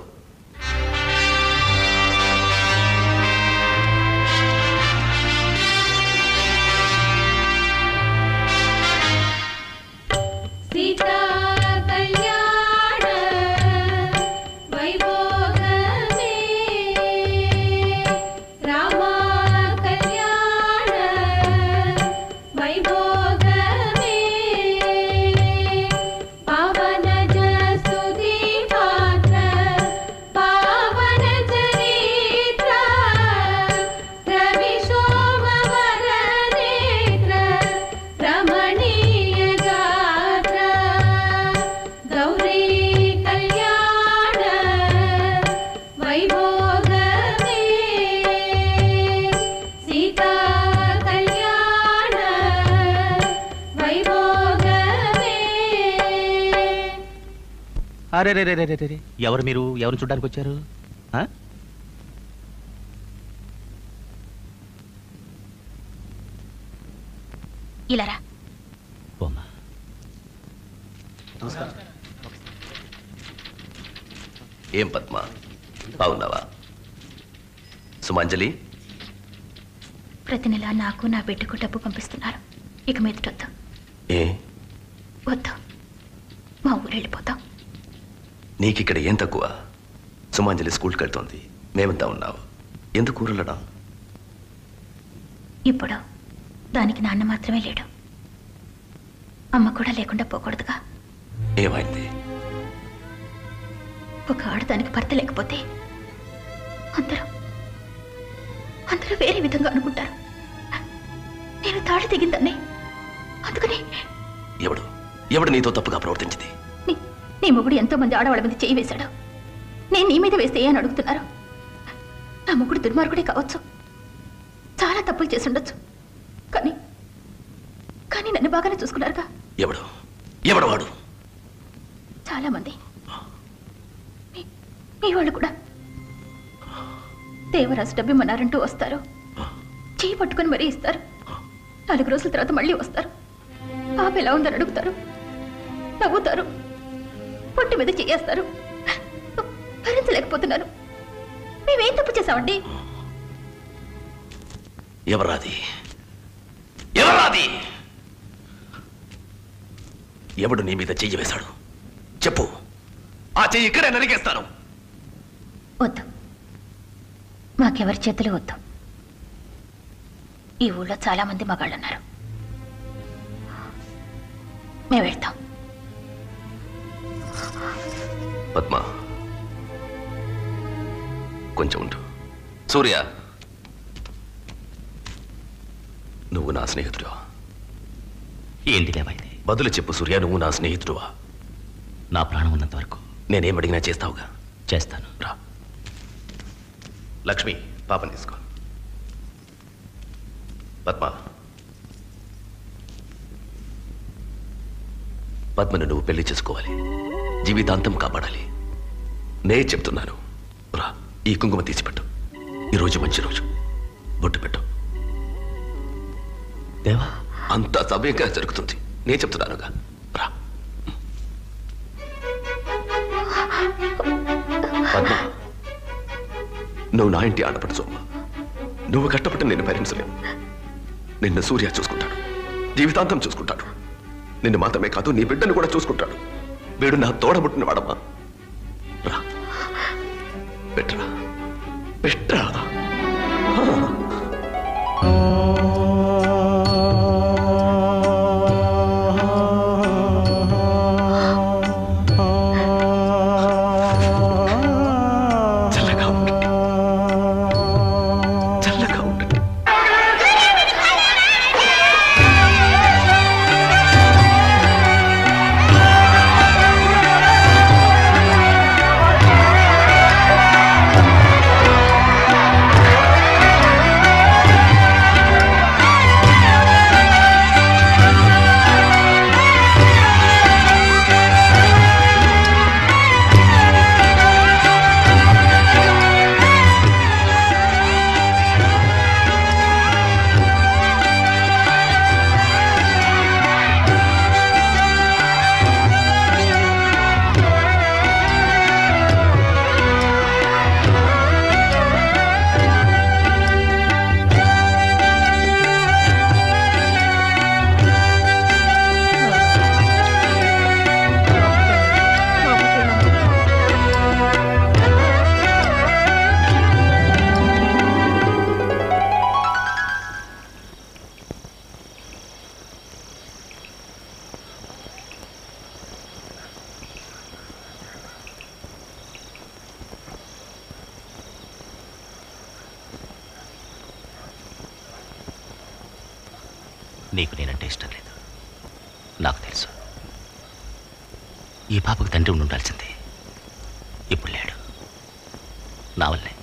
సీతా కళ్యాణ వైభోగమే రామా కళ్యాణ వైభోగమే పవన జసుది పాత్ర పావన చరిత్ర రవి శోభవర నేత్ర రమణీయ గాత్ర గౌరీ కళ్యాణ వైభోగమే సీతా కళ్యాణ వైభోగమే అరే రే రే రే రే రే. ఎవరు మీరు ఎవరు చూడడానికి వచ్చారు ఆ? ఇలా రా పోమ్మా నమస్కారం ఏం పద్మ బాగున్నావా సుమాంజలి ప్రతి నెల నాకు నా బిడ్డకు డబ్బు పంపిస్తున్నారు ఇక మీదటొద్దు ఏ వద్దు మా ఊరు వెళ్ళిపోతాం నీకిక్కడ ఏం తక్కువ సుమాంజలి స్కూల్కి వెళ్తోంది మేమంతా ఉన్నావు ఎందుకు ఊరలడం ఇప్పుడు దానికి నాన్న మాత్రమే లేడు అమ్మ కూడా లేకుండా పోకూడదుగా ఏమైంది ఒక ఆడదానికి భర్త లేకపోతే అందరూ అందరూ వేరే విధంగా అనుకుంటారు నేను తాళి తెగిందాన్ని అందుకని ఎవడు ఎవడు నీతో తప్పుగా ప్రవర్తించింది నీ మొగుడు ఎంతో మంది ఆడవాళ్ళ మీద చేయి వేశాడు నేను నీ మీద వేస్తే అని అడుగుతున్నారు నా మొగుడు దుర్మార్గుడే కావచ్చు చాలా తప్పులు చేసి ఉండొచ్చు కానీ కానీ నన్ను బాగానే చూసుకున్నారుగా ఎవడు ఎవడు వాడు చాలా మంది మీ- మీ వాళ్ళు కూడా దేవరాజు డబ్బిమ్మన్నారంటూ వస్తారు చేయి పట్టుకొని మరీ ఇస్తారు నాలుగు రోజుల తర్వాత మళ్ళీ వస్తారు పాప ఎలా ఉందని అడుగుతారు నవ్వుతారు పొట్టి మీద చేయేస్తారు భరించలేకపోతున్నాను మేమేం తప్పు చేశామండి ఎవరాది ఎవరాది ఎవడు నీ మీద చెయ్యి వేశాడు చెప్పు ఆ చెయ్యి ఇక్కడే నరికేస్తాను వద్దు మాకెవరి చేతులు వద్దు ఈ ఊళ్ళో చాలా మంది మగాళ్ళు ఉన్నారు మేము వెళ్తాం పద్మ కొంచెం ఉండు సూర్య నువ్వు నా స్నేహితుడువా ఏంటి దేవైంది బదులు చెప్పు సూర్య నువ్వు నా స్నేహితుడువా నా ప్రాణం ఉన్నంత వరకు నేనేం అడిగినా చేస్తావుగా చేస్తాను రా లక్ష్మి పాపని తీసుకో పద్మ పద్మను నువ్వు పెళ్లి చేసుకోవాలి జీవితాంతం కాపాడాలి నే చెప్తున్నాను రా ఈ కుంకుమ తీసిపెట్టు ఈరోజు మంచి రోజు బొట్టు పెట్టు దేవా అంతా సవ్యంగా జరుగుతుంది నేను చెప్తున్నానుగా రా పద్మ నువ్వు నా ఇంటి ఆడపడుచు నువ్వు కష్టపడి నిన్ను భరించలేవు నిన్ను సూర్య చూసుకుంటాడు జీవితాంతం చూసుకుంటాడు నిన్ను మాత్రమే కాదు నీ బిడ్డను కూడా చూసుకుంటాడు వీడు నా తోడబుట్టిన వాడమ్మా రా పెట్టరా పెట్టరా చల్లగా ఉండండి చల్లగా ఉండండి ఆ నీకు నేనంటే ఇష్టం లేదు నాకు తెలుసు ఈ పాపకు తండ్రి ఉండి ఉండాల్సిందే ఇప్పుడు లేడు నా వల్లే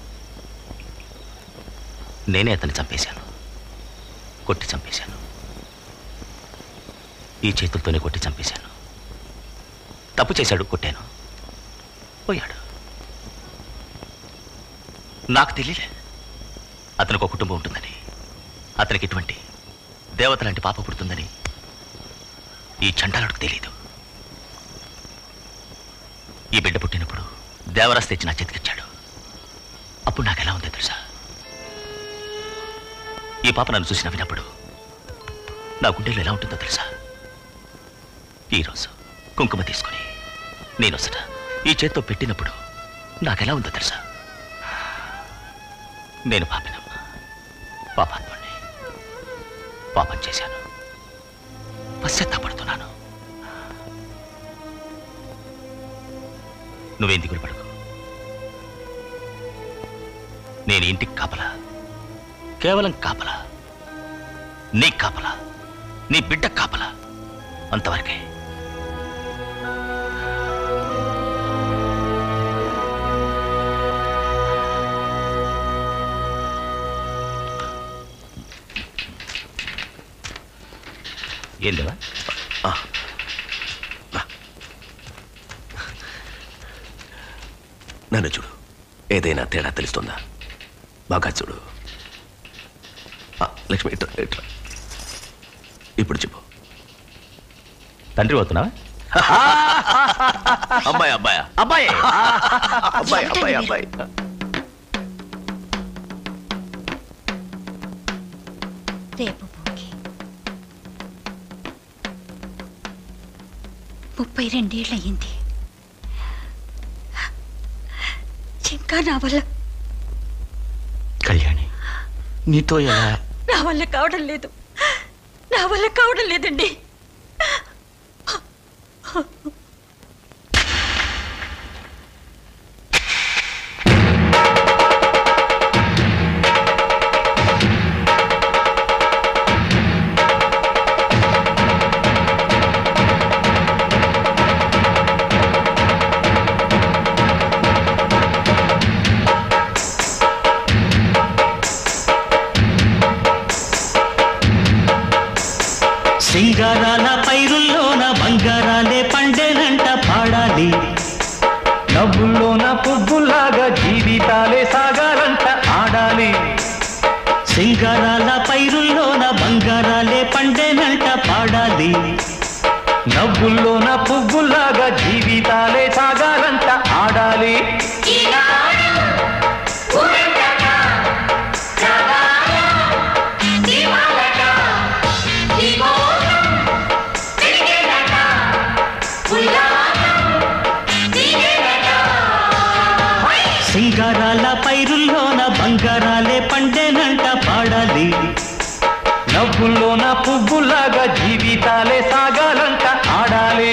నేనే అతన్ని చంపేశాను కొట్టి చంపేశాను ఈ చేతులతోనే కొట్టి చంపేశాను తప్పు చేశాడు కొట్టాను పోయాడు నాకు తెలియలే అతనికి ఒక కుటుంబం ఉంటుందని అతనికి ఇటువంటి దేవత లాంటి పాప పుడుతుందని ఈ చండాలుడికి తెలియదు ఈ బిడ్డ పుట్టినప్పుడు దేవరాస్ తెచ్చి నా చేతికిచ్చాడు అప్పుడు నాకు ఎలా ఉందో తెలుసా ఈ పాప నన్ను చూసి నవ్వినప్పుడు నా గుండెలో ఎలా ఉంటుందో తెలుసా ఈరోజు కుంకుమ తీసుకుని నేను వసట ఈ చేత్తో పెట్టినప్పుడు నాకెలా ఉందో తెలుసా నేను పాపినమ్మ పాపాత్ముణ్ణి పాపం చేశాను పశ్చాత్తాపడుతున్నాను నువ్వేం దిగులు పడకు నేను ఇంటికి కాపలా కేవలం కాపలా నీ కాపలా నీ బిడ్డ కాపలా అంతవరకే ఏం లేవా నన్ను చూడు ఏదైనా తేడా తెలుస్తుందా బాగా చూడు ఆ, లక్ష్మి ఇట్రా ఇట్రా ఇప్పుడు చెప్పు తండ్రి అవుతున్నావా అబ్బాయి అబ్బాయి అబ్బాయి అబ్బాయి అబ్బాయి అబ్బాయి రేపు భోగి ముప్పై రెండేళ్ళయింది ఇంకా నా వల్ల కళ్యాణి నీతో ఎలా నా వల్ల కావడం లేదు నా వల్ల కావడం లేదండి సింగారాల పైరుల్లోన బంగారాలే పండేనంట పాడాలి నవ్వుల్లోన పువ్వులాగా జీవితాలే సాగాలంట ఆడాలి సింగారాల పైరుల్లోన బంగారాలే పండేనంట పాడాలి నవ్వుల్లోన పువ్వులాగా జీవితాలే సాగాలంట ఆడాలి సింగారాల పైరుల్లోన బంగారాలే పండేనంట పాడాలి నవ్వుల్లోన పువ్వులాగా జీవితాలే సాగాలంట ఆడాలి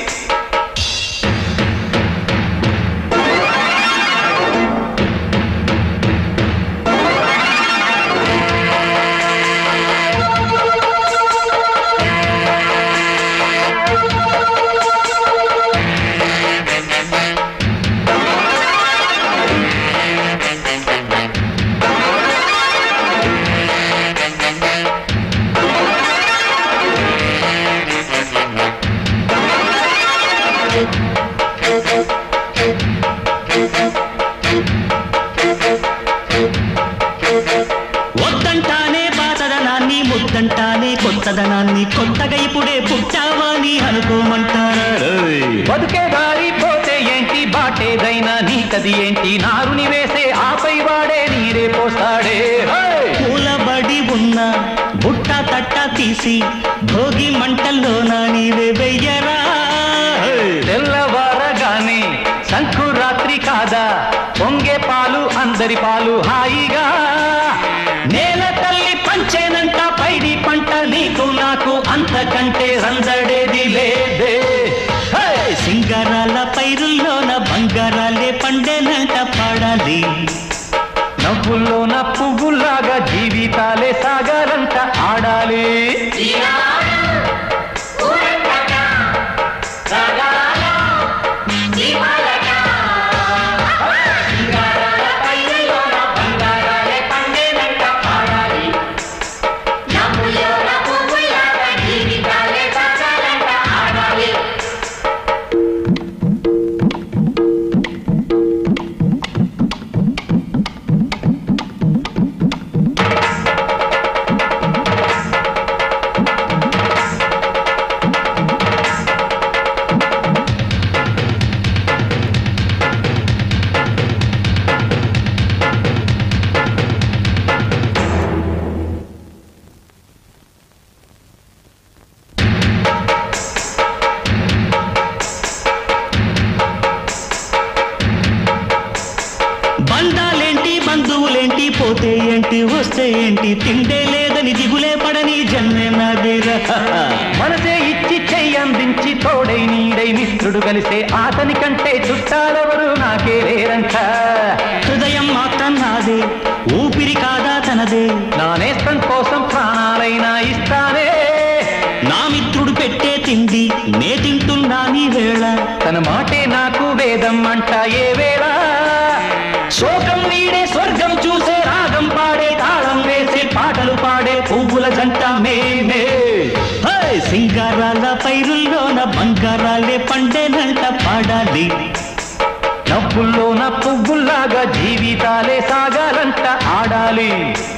వద్దంటానే పాతదనాన్ని ముద్దంటానే కొత్తదనాన్ని కొత్తగా ఇప్పుడే పుట్టావని అనుకోమంటారా బతుకే దారి పోతే ఏంటి బాటేదైనా నీకది ఏంటి నారుని వేసే ఆపై వాడే నీరే పోస్తాడే హే! కూలబడి ఉన్న బుట్ట తట్ట తీసి భోగి మంటల్లోన నీవే వెయ్యరా తెల్లవారగానే సంకురాత్రి కాదా పొంగే పాలు అందరి పాలు హాయిగా నేల తల్లి పంచేనంట పైడి పంట నీకు నాకు అంతకంటే రందడేది లేదే హే! సింగారాల పైరుల్లోన బంగారాలే పండేనంట పాడాలి నవ్వుల్లోన పువ్వులాగా జీవితాలే సాగాలంట ఆడాలి శ్రీరామ పోతే ఏంటి వస్తే ఏంటి తిండే లేదని దిగులే పడని జన్మే నాదేరా మనసే ఇచ్చి చెయ్యి అందించి తోడై నీడై మిత్రుడు కలిసే అతని కంటే చుట్టాలెవరు నాకే లేరంట హృదయం మాత్రం నాదే ఊపిరి కాదా తనదే నా నేస్తం కోసం ప్రాణాలైనా ఇస్తానే నా మిత్రుడు పెట్టే తిండి నే తింటున్నా నీ వేళ తన మాటే నాకు వేదం అంట ఏ వేళ శోకం నీడే స్వర్గం చూసే రాగం పాడే తాళం వేసే పాటలు పాడే పువ్వుల జంట మేమే హే! సింగారాల పైరుల్లోన బంగారాలే పండేనంట పాడాలి నవ్వుల్లోన పువ్వుల్లాగా జీవితాలే సాగాలంట ఆడాలి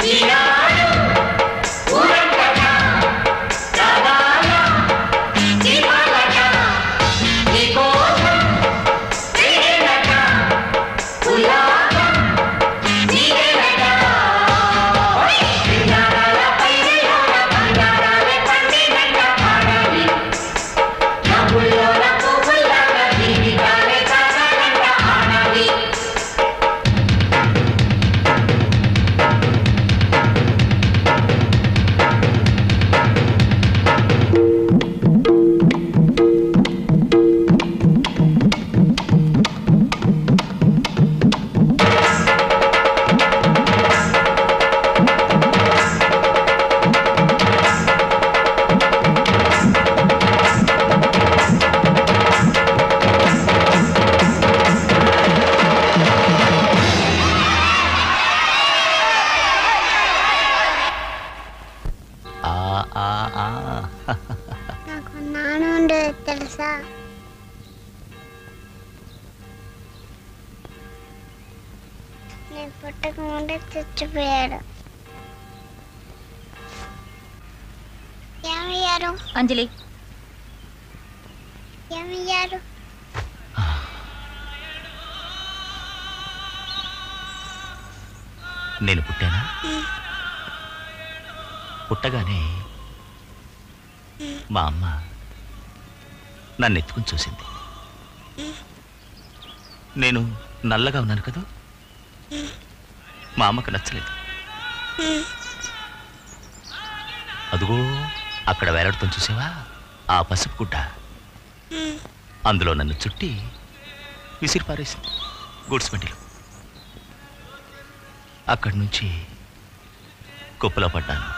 ఆ, ఆ, ఆ. నాకు నాన్న ఉండేది తెలుసా నేను పుట్టక ముందే చచ్చిపోయాడు ఏమయ్యారు అంజలి ఏమయ్యారు నేను పుట్టానా పుట్టగానే మా అమ్మ నన్ను ఎత్తుకుని చూసింది నేను నల్లగా ఉన్నాను కదా మా అమ్మకు నచ్చలేదు అదిగో అక్కడ వేలాడుతాం చూసావా ఆ పసుపు గుడ్డ అందులో నన్ను చుట్టి విసిరి పారేసింది గూడ్స్ బండిలో అక్కడి నుంచి కుప్పలో పడ్డాను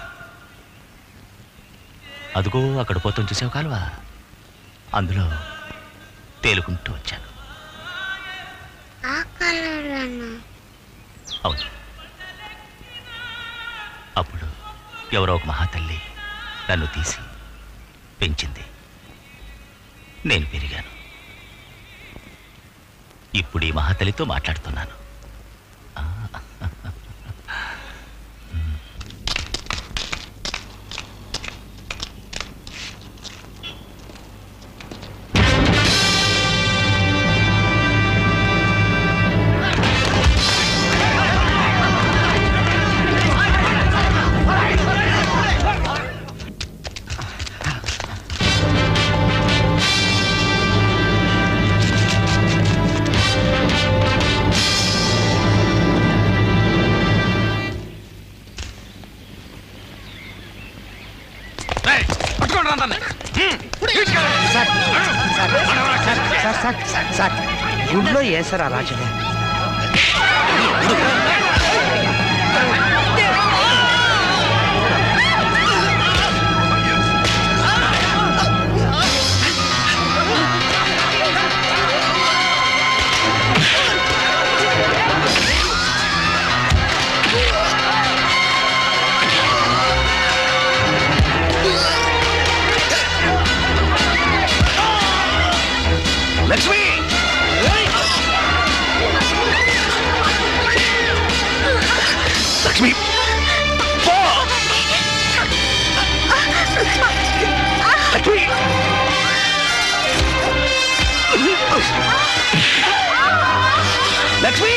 అదిగో అక్కడ పోతాం చూసావు కాలువా అందులో తేలుకుంటూ వచ్చాను ఆ కలర్లోనా అవును అప్పుడు ఎవరో ఒక మహాతల్లి నన్ను తీసి పెంచింది నేను పెరిగాను ఇప్పుడు ఈ మహాతల్లితో మాట్లాడుతున్నాను ఆ, సార్ సార్ సార్ సార్ గుడ్లో వేసారా రాజుగా లక్ష్మి లక్ష్మి పో లక్ష్మి లక్ష్మి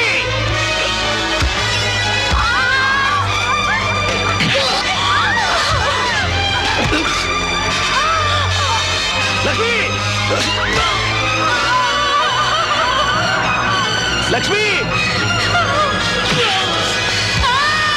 లక్ష్మి లక్ష్మి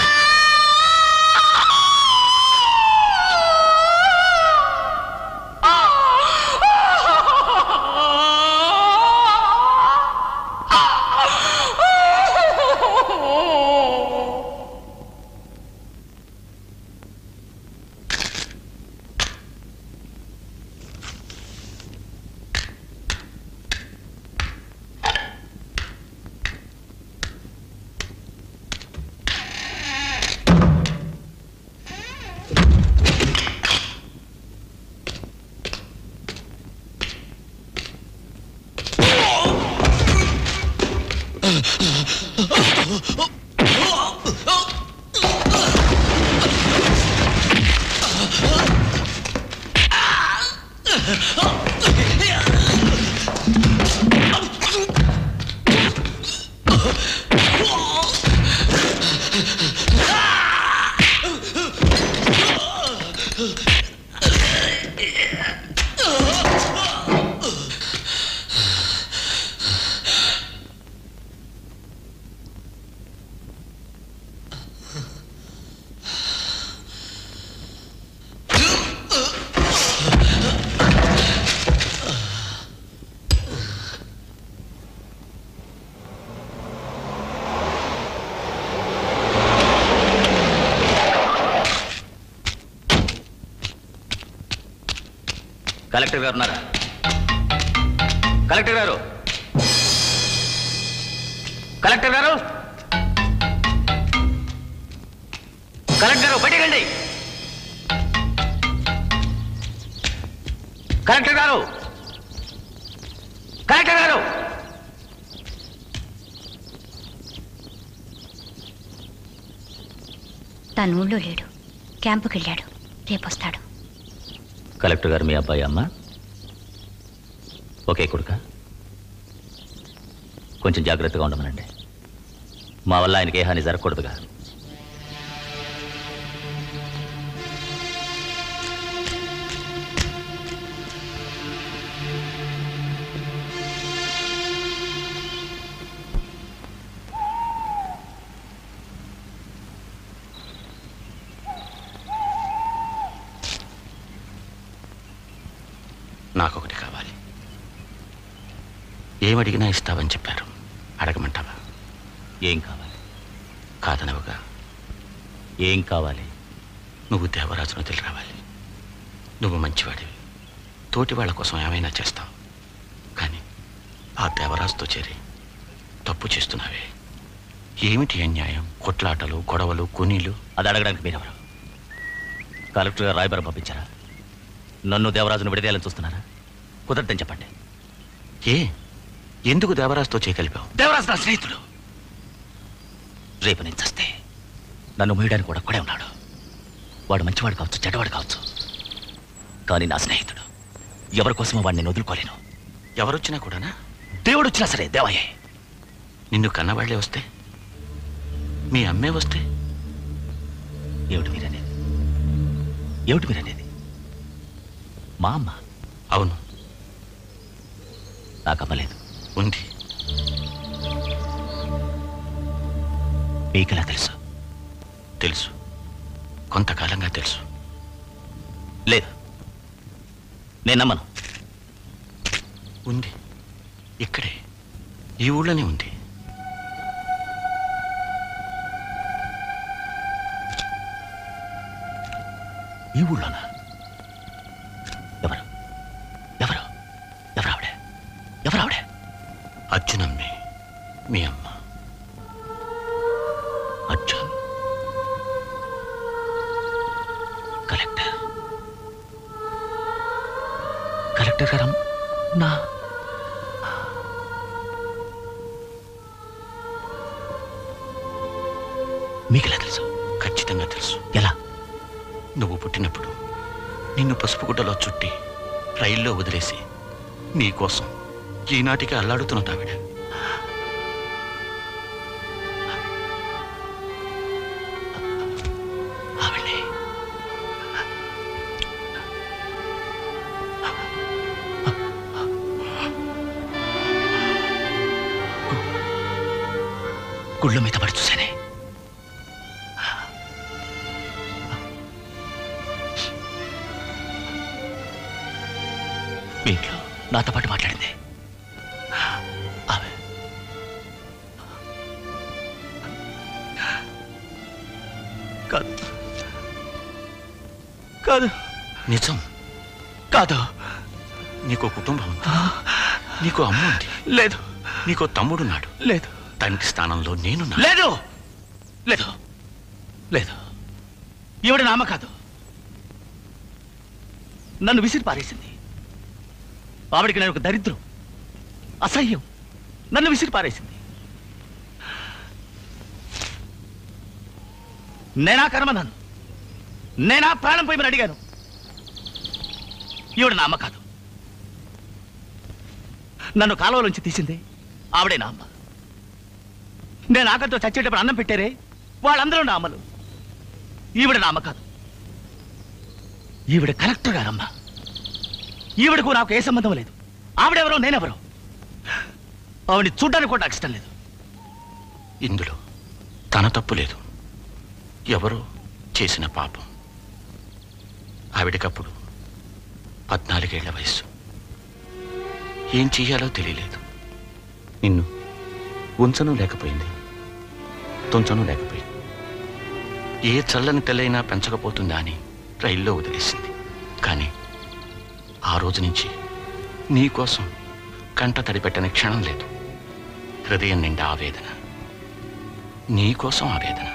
కలెక్టర్ గారు ఉన్నారా కలెక్టర్ గారు కలెక్టర్ గారు కలెక్టర్ గారు బయటికి రండి కలెక్టర్ గారు కలెక్టర్ గారు తను ఊళ్ళో లేడు క్యాంపుకి వెళ్ళాడు రేపు వస్తాడు కలెక్టర్ గారు మీ అబ్బాయి అమ్మ ఓకే కొడుక కొంచెం జాగ్రత్తగా ఉండమనండి మా వల్ల ఆయనకి ఏ హాని జరగకూడదుగా నాకొకటి కావాలి ఏమడిగినా ఇస్తావని చెప్పారు అడగమంటావా ఏం కావాలి కాదనవుగా ఏం కావాలి నువ్వు దేవరాజును వదిలి రావాలి నువ్వు మంచివాడివి తోటి వాళ్ళ కోసం ఏమైనా చేస్తావు కానీ ఆ దేవరాజుతో చేరి తప్పు చేస్తున్నావే ఏమిటి అన్యాయం కొట్లాటలు గొడవలు కొనీలు అది అడగడానికి మీరెవరు కలెక్టర్ గారు రాయబారం పంపించారా నన్ను దేవరాజును విడదీయాలని చూస్తున్నారా కుదరదని చెప్పండి ఏ ఎందుకు దేవరాజుతో చేయగలిపావు దేవరాజు నా స్నేహితుడు రేపు నేను చస్తే నన్ను మోయడానికి కూడా కూడా ఉన్నాడు వాడు మంచివాడు కావచ్చు చెడ్డవాడు కావచ్చు కానీ నా స్నేహితుడు ఎవరి కోసమో వాడిని నేను వదులుకోలేను ఎవరొచ్చినా కూడానా దేవుడు వచ్చినా సరే దేవయ్యే నిన్ను కన్నవాళ్లే వస్తే మీ అమ్మే వస్తే ఏమిటి మీరనేది ఏమిటి మీరనేది మా అమ్మ అవును నాకు అమ్మలేదు ఉంది మీకెలా తెలుసు తెలుసు కొంతకాలంగా తెలుసు లేదు నేను నమ్మను ఉంది ఇక్కడే ఈ ఊళ్ళోనే ఉంది ఈ ఊళ్ళోనా ఎవరు ఎవరు ఎవరు ఆవిడ ఎవరు ఆవిడ అర్జునమ్మే మీ అమ్మ అర్జున్ కలెక్టర్ కలెక్టర్ గారు నా మీకెలా తెలుసు ఖచ్చితంగా తెలుసు ఎలా నువ్వు పుట్టినప్పుడు నిన్ను పసుపు గుడ్డలో చుట్టి రైల్లో వదిలేసి నీ కోసం ఈనాటికి అల్లాడుతున్నది ఆవిడ ఆవిడే గుళ్ళ మీద పడి చూశానే మీ ఇంట్లో నాతో పాటు మాట్లాడింది ఆమె కాదు కాదు నిజం కాదు నీకు కుటుంబం ఉంది నీకు అమ్మ ఉంది లేదు నీకు తమ్ముడున్నాడు లేదు తండ్రి స్థానంలో నేనున్నా లేదు లేదు లేదు ఈవిడ నామ కాదు నన్ను విసిరి పారేసింది ఆవిడికి నేను ఒక దరిద్రం అసహ్యం నన్ను విసిరి పారేసింది నేనా కర్మన్నాను నేనా ప్రాణం పోయి అడిగాను ఈవిడ నా అమ్మ కాదు నన్ను కాలువలోంచి తీసింది ఆవిడే నా అమ్మ నేను ఆకలితో చచ్చేటప్పుడు అన్నం పెట్టారే వాళ్ళందరూ నా అమ్మలు ఈవిడ నా అమ్మ కాదు ఈవిడ కలెక్టర్ గారమ్మ ఈవిడకు నాకు ఏ సంబంధం లేదు ఆవిడెవరో నేనెవరో ఆవిడ చూడ్డానికి కూడా నాకు ఇష్టం లేదు ఇందులో తన తప్పు లేదు ఎవరో చేసిన పాపం ఆవిడకప్పుడు పద్నాలుగేళ్ల వయస్సు ఏం చెయ్యాలో తెలియలేదు నిన్ను ఉంచను లేకపోయింది తుంచను లేకపోయింది ఏ చల్లని తెల్లైనా పెంచకపోతుందా అని రైల్లో వదిలేసింది కానీ ఆ రోజు నుంచి నీ కోసం కంట తడిపెట్టని క్షణం లేదు హృదయం నిండా ఆవేదన నీ కోసం ఆవేదన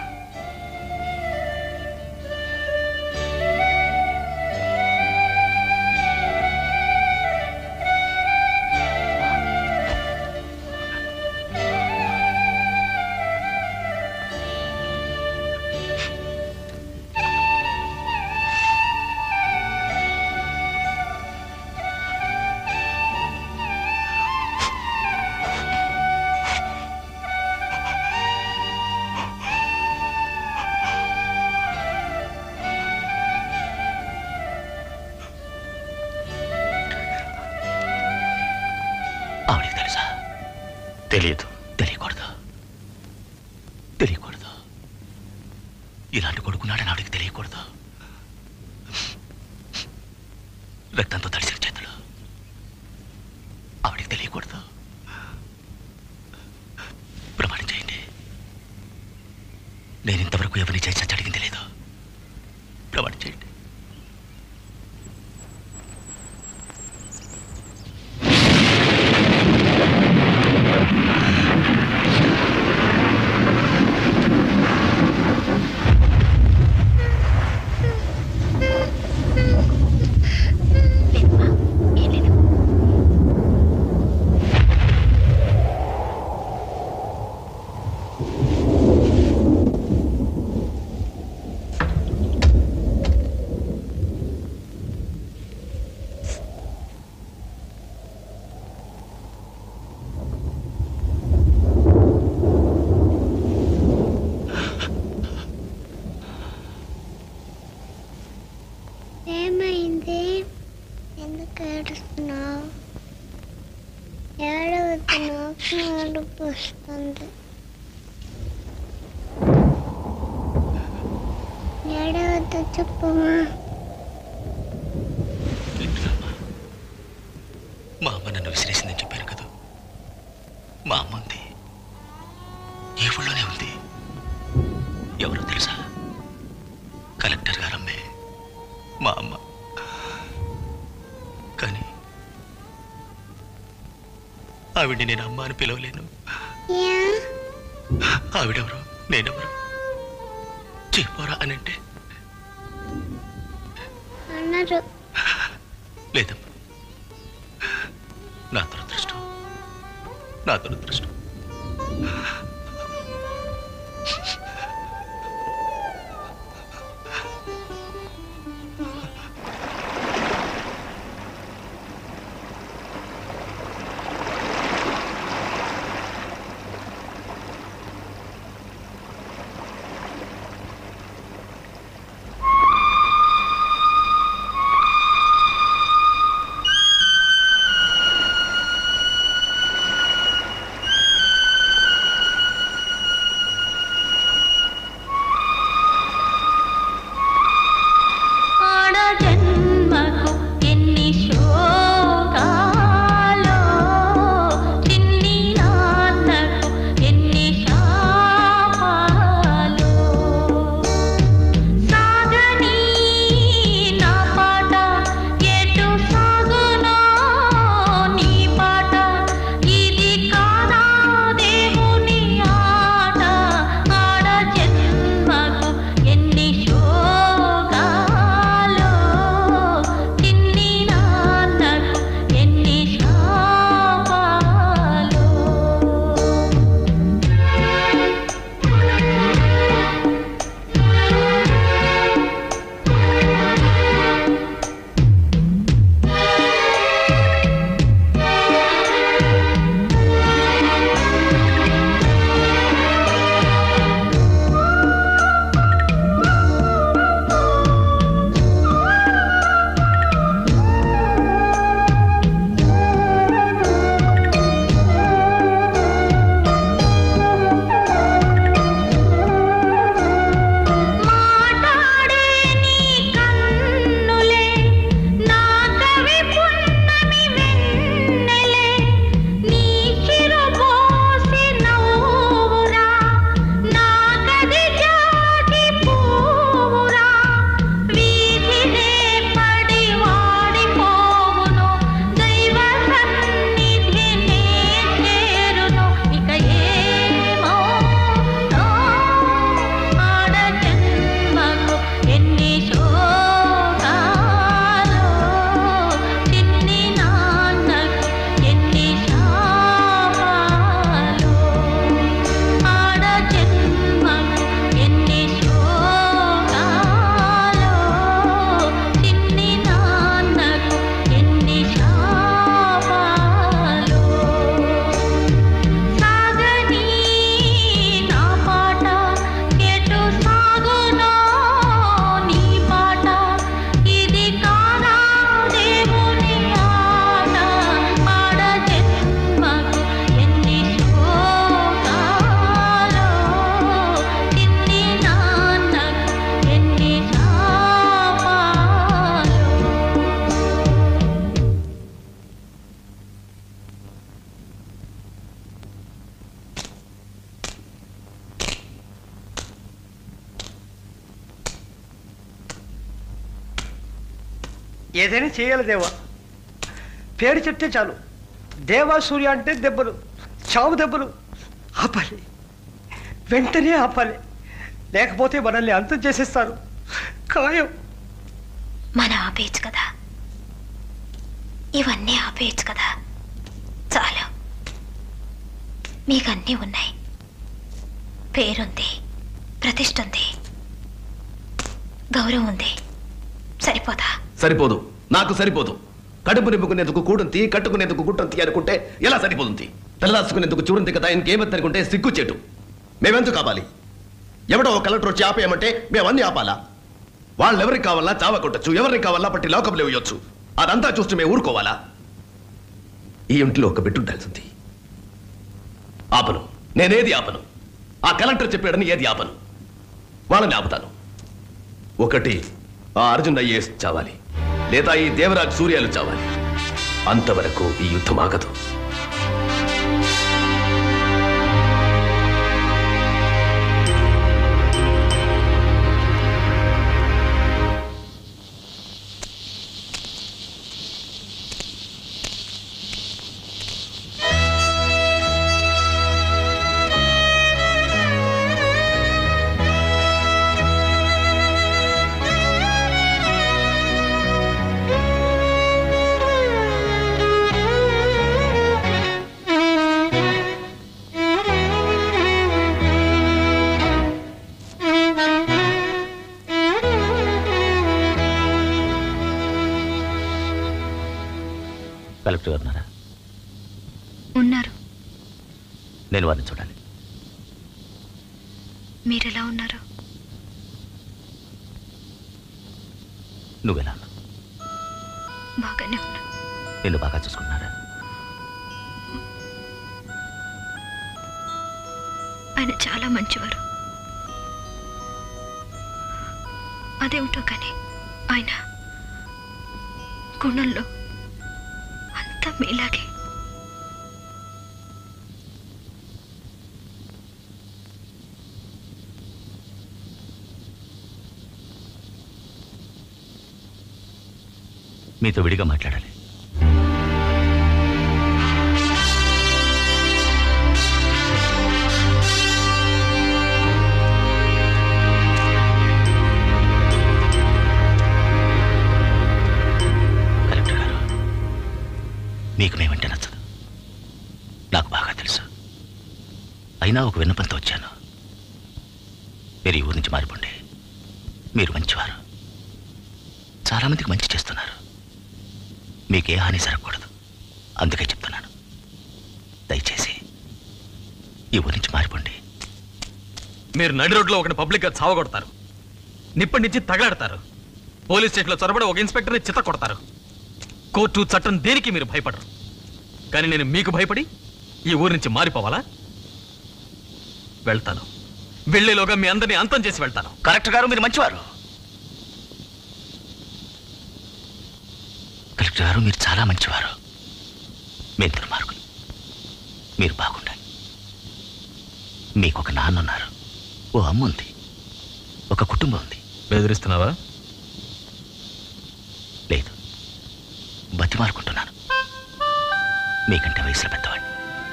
ఆవిడకి తెలుసా తెలియదు తెలియకూడదు తెలియకూడదు ఇలాంటి కొడుకున్నాడని ఆవిడకి తెలియకూడదు రక్తంతో తడిసిన చేతులు ఆవిడకి తెలియకూడదు ప్రమాణం చేయండి నేను ఇంతవరకు ఎవరిని చేసినా జరిగింది లేదు ప్రమాణం చేయండి ఏమైంది ఎందుకు ఏడుస్తున్నావు ఏడవద్దు నాకు ఏడుపు వస్తుంది ఏడవద్దు చెప్పమ్మా మా అమ్మ నన్ను విసిరేసిందని చెప్పాను కదా మా అమ్మ ఉంది ఈ ఊళ్ళోనే ఉంది ఎవరో తెలుసా కలెక్టర్ గారమ్మే మా అమ్మ కానీ ఆవిడ్ని నేను అమ్మ అని పిలవలేను ఆవిడెవరు నేనెవరు చెప్పరా అని అంటే అన్నారు లేదమ్మా నా దురదృష్టం నా దురదృష్టం ఏదైనా చేయాలి దేవా పేరు చెప్తే చాలు దేవా సూర్య అంటే దెబ్బలు చావు దెబ్బలు ఆపాలి వెంటనే ఆపాలి లేకపోతే మనల్ని అంతం చేసేస్తారు ఖాయం మన ఆపేయచ్చు కదా ఇవన్నీ ఆపేయచ్చు కదా చాలు మీకన్నీ ఉన్నాయి పేరుంది ప్రతిష్ట ఉంది గౌరవం ఉంది సరిపోదా సరిపోదు నాకు సరిపోదు కడుపు నింపుకునేందుకు కూడుంతి కట్టుకునేందుకు గుట్టంతి అనుకుంటే ఎలా సరిపోతుంది తెల్లాసుకునేందుకు చూడంతి కదా ఇంకేమని అనుకుంటే సిగ్గు చెట్టు మేమెందుకు కావాలి ఎవడో ఒక కలెక్టర్ వచ్చి ఆపేయమంటే మేమన్నీ ఆపాలా వాళ్ళు ఎవరికి కావాలా చావ కొట్టచ్చు ఎవరికి కావాలా పట్టి లోకంలో వేయొచ్చు అదంతా చూస్తూ మేము ఊరుకోవాలా ఈ ఇంట్లో ఒక బిడ్డ ఉండాల్సింది ఆపను నేనేది ఆపను ఆ కలెక్టర్ చెప్పాడని ఏది ఆపను వాళ్ళని ఆపుతాను ఒకటి ఆ అర్జున్ ఐఏఎస్ చావాలి లేదా ఈ దేవరాజ్ సూర్యాలు చావాలి అంతవరకు ఈ యుద్ధం ఆగదు కలెక్టర్ గారు ఉన్నారా ఉన్నారు నేను వారిని చూడాలి మీరెలా ఉన్నారు నువ్వెలా ఉన్నావు బాగానే ఉన్నా నిన్ను బాగా చూసుకున్నారా ఆయన చాలా మంచివారు అదేమిటో కానీ ఆయన గుణంలో అంతా మీలాగే మీతో విడిగా మాట్లాడాలి కలెక్టర్ గారు మీకు మేమంటే నచ్చదు నాకు బాగా తెలుసు అయినా ఒక విన్నపంతో వచ్చాను మీరు ఈ ఊరి నుంచి మారిపోండి మీరు మంచివారు చాలామందికి మంచి చేస్తున్నారు మీకే హాని జరగకూడదు అందుకే చెప్తున్నాను దయచేసి ఈ ఊరి నుంచి మారిపోండి మీరు నడి రోడ్లో ఒకటి పబ్లిక్గా చావగొడతారు నిప్పటి నుంచి తగలాడతారు పోలీస్ స్టేషన్లో చొరబడి ఒక ఇన్స్పెక్టర్ని చిత్త కొడతారు కోర్టు చట్టం దేనికి మీరు భయపడరు కానీ నేను మీకు భయపడి ఈ ఊరి నుంచి మారిపోవాలా వెళ్తాను వెళ్ళేలోగా మీ అందరినీ అంతం చేసి వెళ్తాను కలెక్టర్ గారు మీరు మంచివారు కలెక్టర్ గారు మీరు చాలా మంచివారు మీరు దుర్మార్గులు మీరు బాగుండాలి మీకు ఒక నాన్న ఉన్నారు ఓ అమ్మ ఉంది ఒక కుటుంబం ఉంది బెదిరిస్తున్నావా లేదు బతిమారుకుంటున్నాను మీకంటే వయసులో పెద్దవాడిని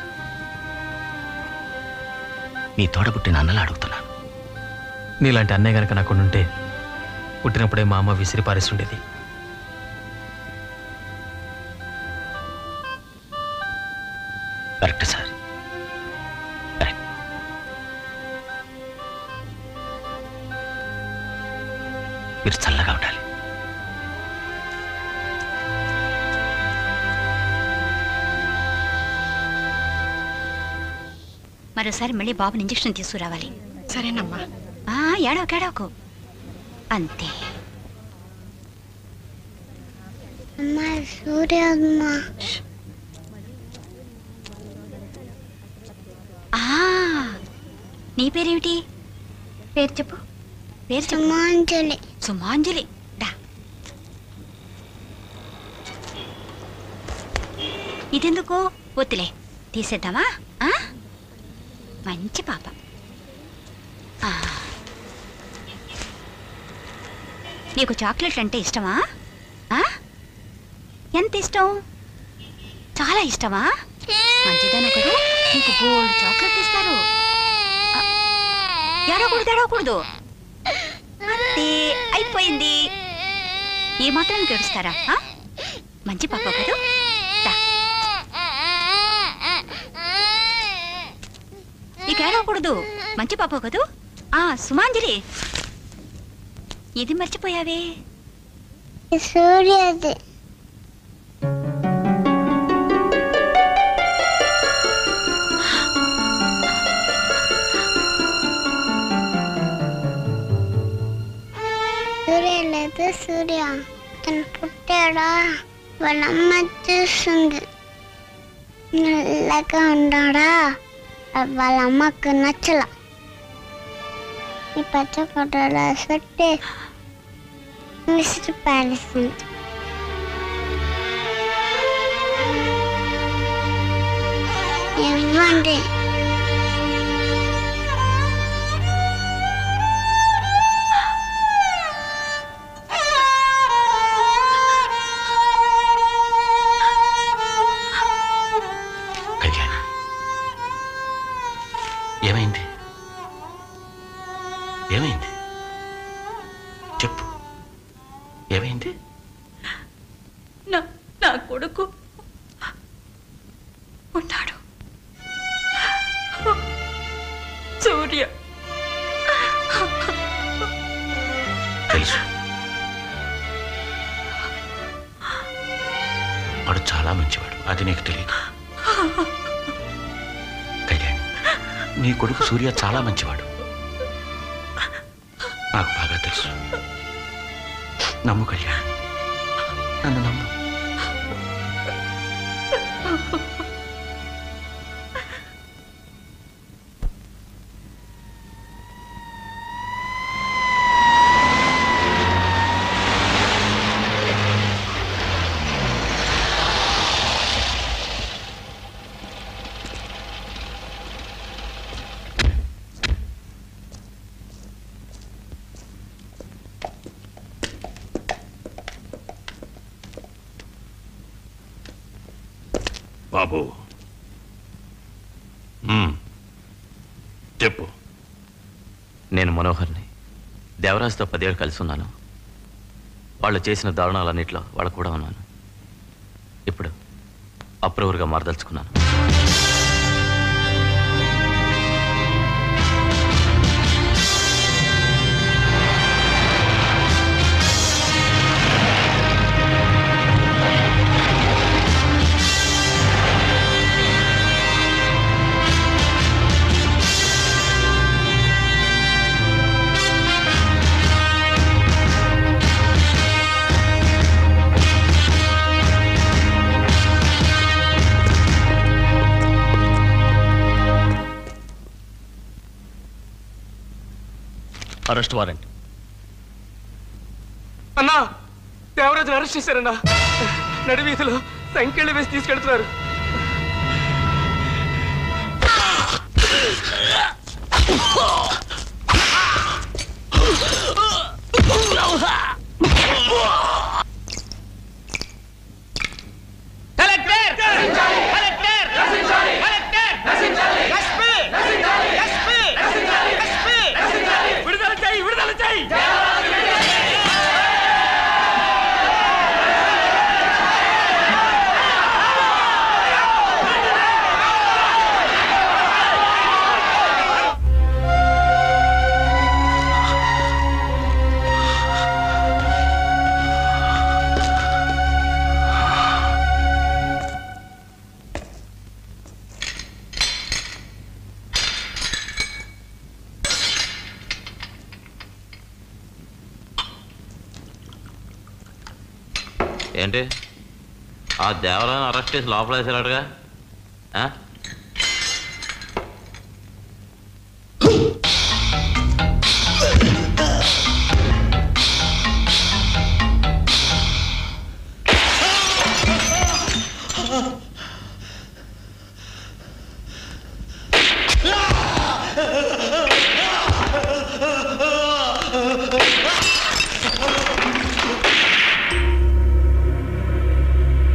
మీ తోడబుట్టిన అన్నలా అడుగుతున్నాను నీలాంటి అన్నయ్య గనక నాకు ఉంటే పుట్టినప్పుడే మా అమ్మ విసిరి పారేస్తుండేది కరెక్ట్ సార్ కరెక్ట్ మీరు చల్లగా ఉండాలి మరోసారి మళ్ళీ బాబుని ఇంజెక్షన్ తీసుకురావాలి సరేనమ్మా ఆ, ఏడవకు ఏడవకు అంతే అమ్మ సూర్య అమ్మ ఆ, నీ పేరేమిటి పేరు చెప్పు పేరు చెప్పు సుమాంజలి సుమాంజలి డా ఇదెందుకు వద్దులే తీసేద్దామా ఆ? మంచి పాప ఆ. నీకు చాక్లెట్లు అంటే ఇష్టమా ఆ? ఎంత ఇష్టం చాలా ఇష్టమా మంచిదను కదా నీకు గోల్డ్ చాక్లెట్ ఇస్తారు ఆ, ఏడవకూడదు ఏడవకూడదు అంతే అయిపోయింది ఏ మాత్రం గడుస్తారా ఆ? మంచి పాప కదా దా. ఇక ఏడవకూడదు మంచి పాప కదూ ఆ సుమాంజలి ఇది మర్చిపోయావే సూర్యది సూర్య లేదు సూర్య తను పుట్టాడా వాళ్ళ అమ్మ చూస్తుంది నల్లగా ఉన్నాడా అది వాళ్ళ అమ్మకు నచ్చల ఈ పచ్చ ఫోటోలో పెట్టి మిస్టర్ పారేసింది ఇవ్వండి కళ్యాణి ఏమైంది ఏమైంది చెప్పు ఏమైంది నా నా కొడుకు ఉన్నాడు సూర్య తెలుసు వాడు చాలా మంచివాడు అది నీకు తెలియదు కళ్యాణి నీ కొడుకు సూర్య చాలా మంచివాడు నాకు బాగా తెలుసు నమ్ము కళ్యాణి నన్ను నమ్ము బాబు మ్మ్. చెప్పు నేను మనోహర్ని దేవరాజుతో పదేళ్ళు కలిసి ఉన్నాను వాళ్ళు చేసిన దారుణాలన్నింటిలో వాళ్ళు కూడా ఉన్నాను ఇప్పుడు అప్రూవర్గా మారదలుచుకున్నాను అరెస్ట్ వారెంట్ అన్నా దేవరాజును అరెస్ట్ చేశారన్నా నడివీధిలో సంఖ్యలు వేసి తీసుకెళ్తున్నారు collector collector collector SP SP SP విడుదల చేయి విడుదల చేయి ఏంటి ఆ దేవరాన్ని అరెస్ట్ చేసి లోపల వేసారటగా ఆ? ఆ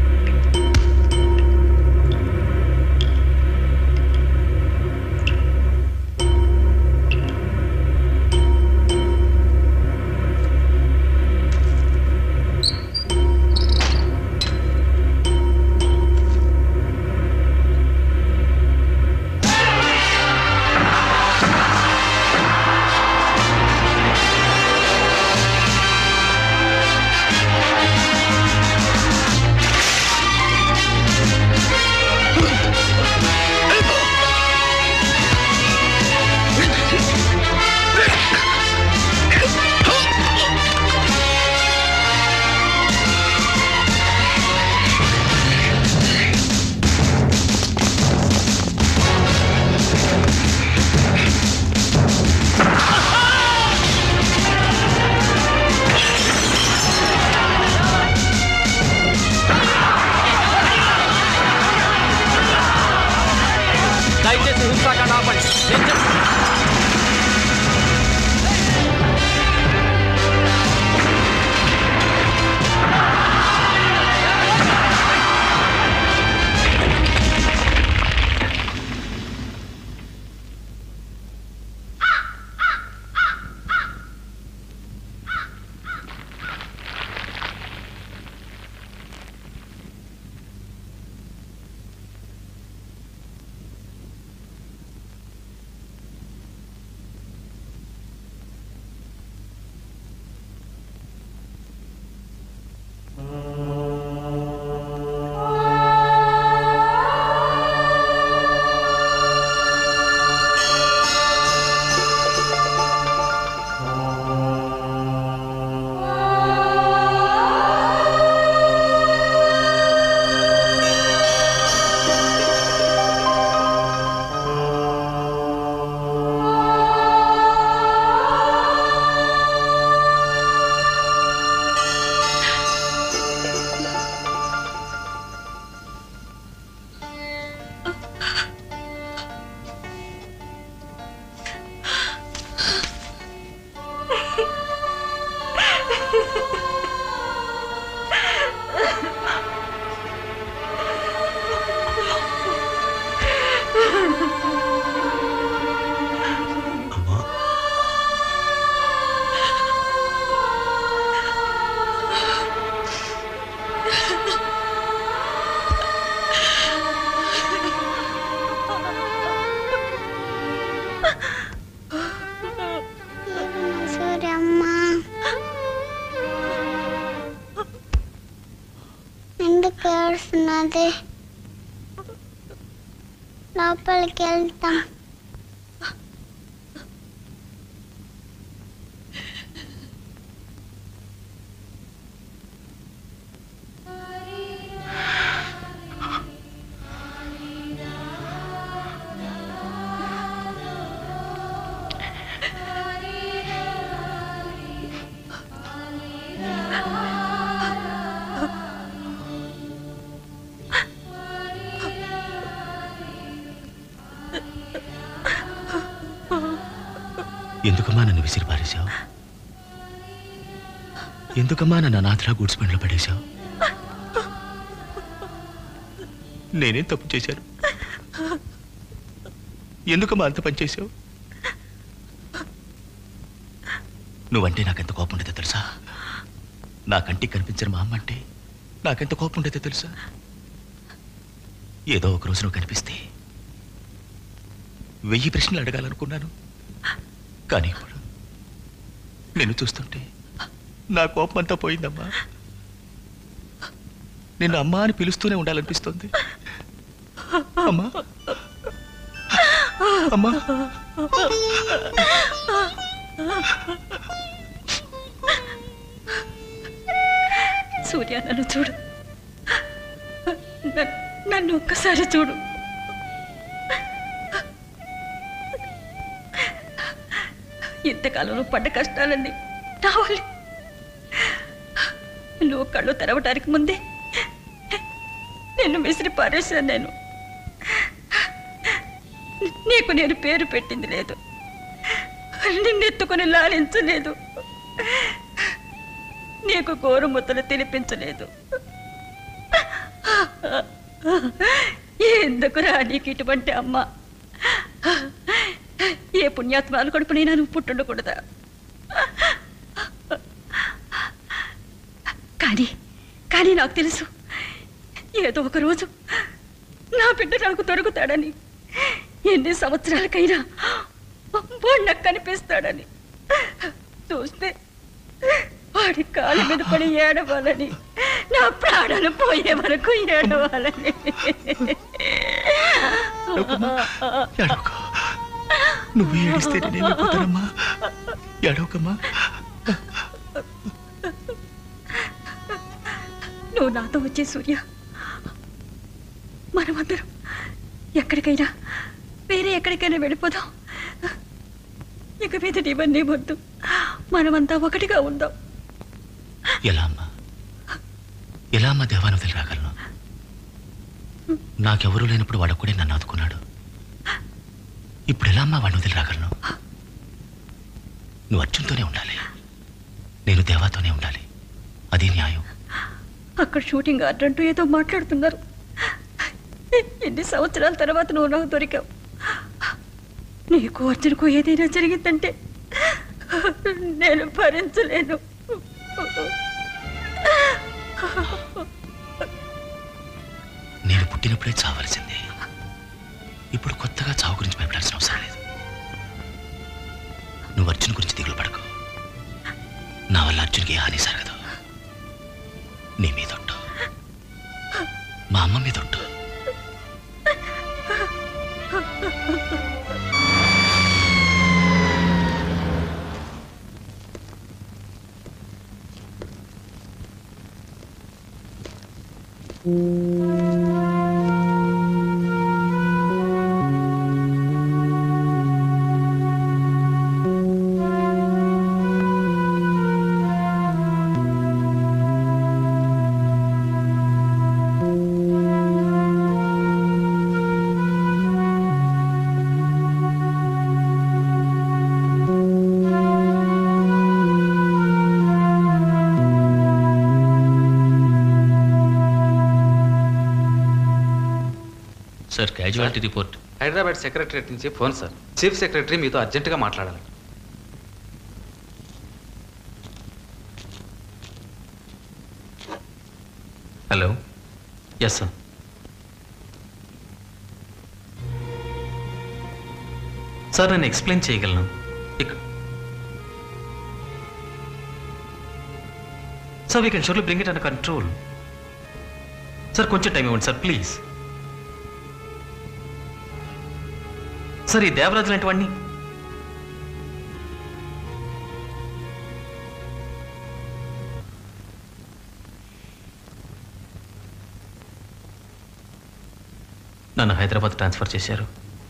వస్తున్నది లోపలికి వెళ్తాం ఎందుకమ్మా నన్ను విసిరి పారేశావు ఎందుకమ్మా నన్ను అనాథలా గూడ్స్ బండిలో పడేశావు నేనేం తప్పు చేశాను ఎందుకమ్మా అంత పని చేశావు నువ్వంటే నాకెంత కోపం ఉండేదో తెలుసా నా కంటికి కనిపించిన మా అమ్మ అంటే నాకెంత కోపం ఉండేదో తెలుసా ఏదో ఒక రోజు నువ్వు కనిపిస్తే వెయ్యి ప్రశ్నలు అడగాలనుకున్నాను కానీ ఇప్పుడు నిన్ను చూస్తుంటే నా కోపం అంతా పోయిందమ్మా నిన్ను అమ్మా అని పిలుస్తూనే ఉండాలనిపిస్తుంది అమ్మా అమ్మా సూర్య నన్ను చూడు నన్ను- నన్ను ఒక్కసారి చూడు ఇంతకాలం నువ్వు పడ్డ కష్టాలన్నీ రావాలి నువ్వు కళ్ళు తెరవటానికి ముందే నిన్ను విసిరి పారేశాను నేను నీకు నేను పేరు పెట్టింది లేదు నిన్నెత్తుకుని లాలించలేదు నీకు గోరుముద్దలు తినిపించలేదు ఎందుకురా నీకు ఇటువంటి అమ్మ ఏ పుణ్యాత్మాలు కడుపునైనా నువ్వు పుట్టుండకూడదా కానీ కానీ నాకు తెలుసు ఏదో ఒక రోజు నా బిడ్డ నాకు దొరుకుతాడని ఎన్ని సంవత్సరాలకైనా వాడు నాకు కనిపిస్తాడని చూస్తే వాడి కాళ్ళ మీద పడి ఏడవాలని నా ప్రాణాలు పోయే వరకు ఏడవాలని నువ్వు ఏడిస్తే నేనేమైపోతానమ్మా ఏడవకమ్మా నువ్వు నాతో వచ్చే సూర్య మనమందరం ఎక్కడికైనా వేరే ఎక్కడికైనా వెళ్ళిపోదాం ఇక మీద ఇవన్నీ వద్దు మనమంతా ఒకటిగా ఉందాం ఎలా అమ్మా ఎలా అమ్మా దేవాన్ని వదిలి రాగలను నాకెవరూ లేనప్పుడు వాడొక్కడే నన్ను ఆదుకున్నాడు ఇప్పుడు ఎలా అమ్మా వాడిని వదిలి రాగలను నువ్వు అర్జున్తోనే ఉండాలి నేను దేవాతోనే ఉండాలి అది న్యాయం అక్కడ షూటింగ్ ఆర్డర్ అంటూ ఏదో మాట్లాడుతున్నారు ఎన్ని సంవత్సరాల తర్వాత నువ్వు నాకు దొరికావు నీకు అర్జునకు ఏదైనా జరిగిందంటే నేను భరించలేను నేను పుట్టినప్పుడే చావాల్సిందే ఇప్పుడు కొత్తగా చావు గురించి భయపడాల్సిన అవసరం లేదు నువ్వు అర్జున్ గురించి దిగులు పడకు నా వల్ల అర్జున్కి ఏ హాని జరగదు నీ మీదొట్టు మా అమ్మ మీదొట్టు sir casualty report Hyderabad secretariat నుంచి ఫోన్ సార్ చీఫ్ సెక్రటరీ మీతో అర్జెంటుగా మాట్లాడాలి హలో ఎస్ సార్ సార్ నేను ఎక్స్ప్లెయిన్ చేయగలను ఇక sir we can surely bring it under control sir కొంచెం టైం ఇవ్వండి సార్ ప్లీజ్ సార్ ఈ దేవరాజు లాంటి వాడిని నన్ను హైదరాబాద్ ట్రాన్స్ఫర్ చేశారు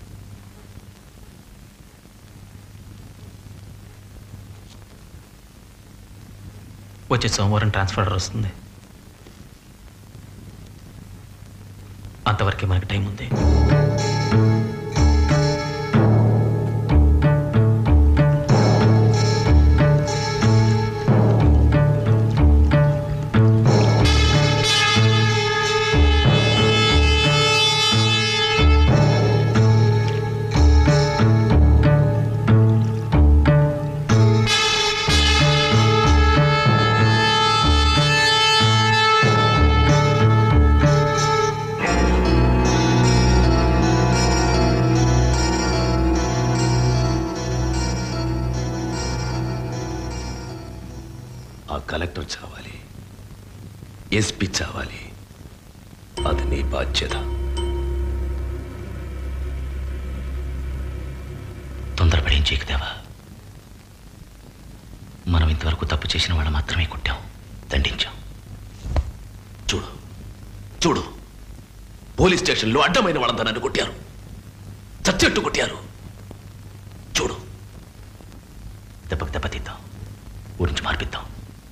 వచ్చే సోమవారం ట్రాన్స్ఫర్ ఆర్డర్ వస్తుంది అంతవరకే మనకి టైం ఉంది ఆ కలెక్టర్ చావాలి ఎస్పీ చావాలి అది నీ బాధ్యత తొందరపడి ఏం చేయకదేవా మనం ఇంతవరకు తప్పు చేసిన వాళ్ళు మాత్రమే కొట్టాం దండించాం చూడు చూడు పోలీస్ స్టేషన్లో అడ్డమైన వాళ్ళంతా నన్ను కొట్టారు చచ్చెట్టు కొట్టారు చూడు దెబ్బకు దెబ్బ తీద్దాం గురించి మార్పిద్దాం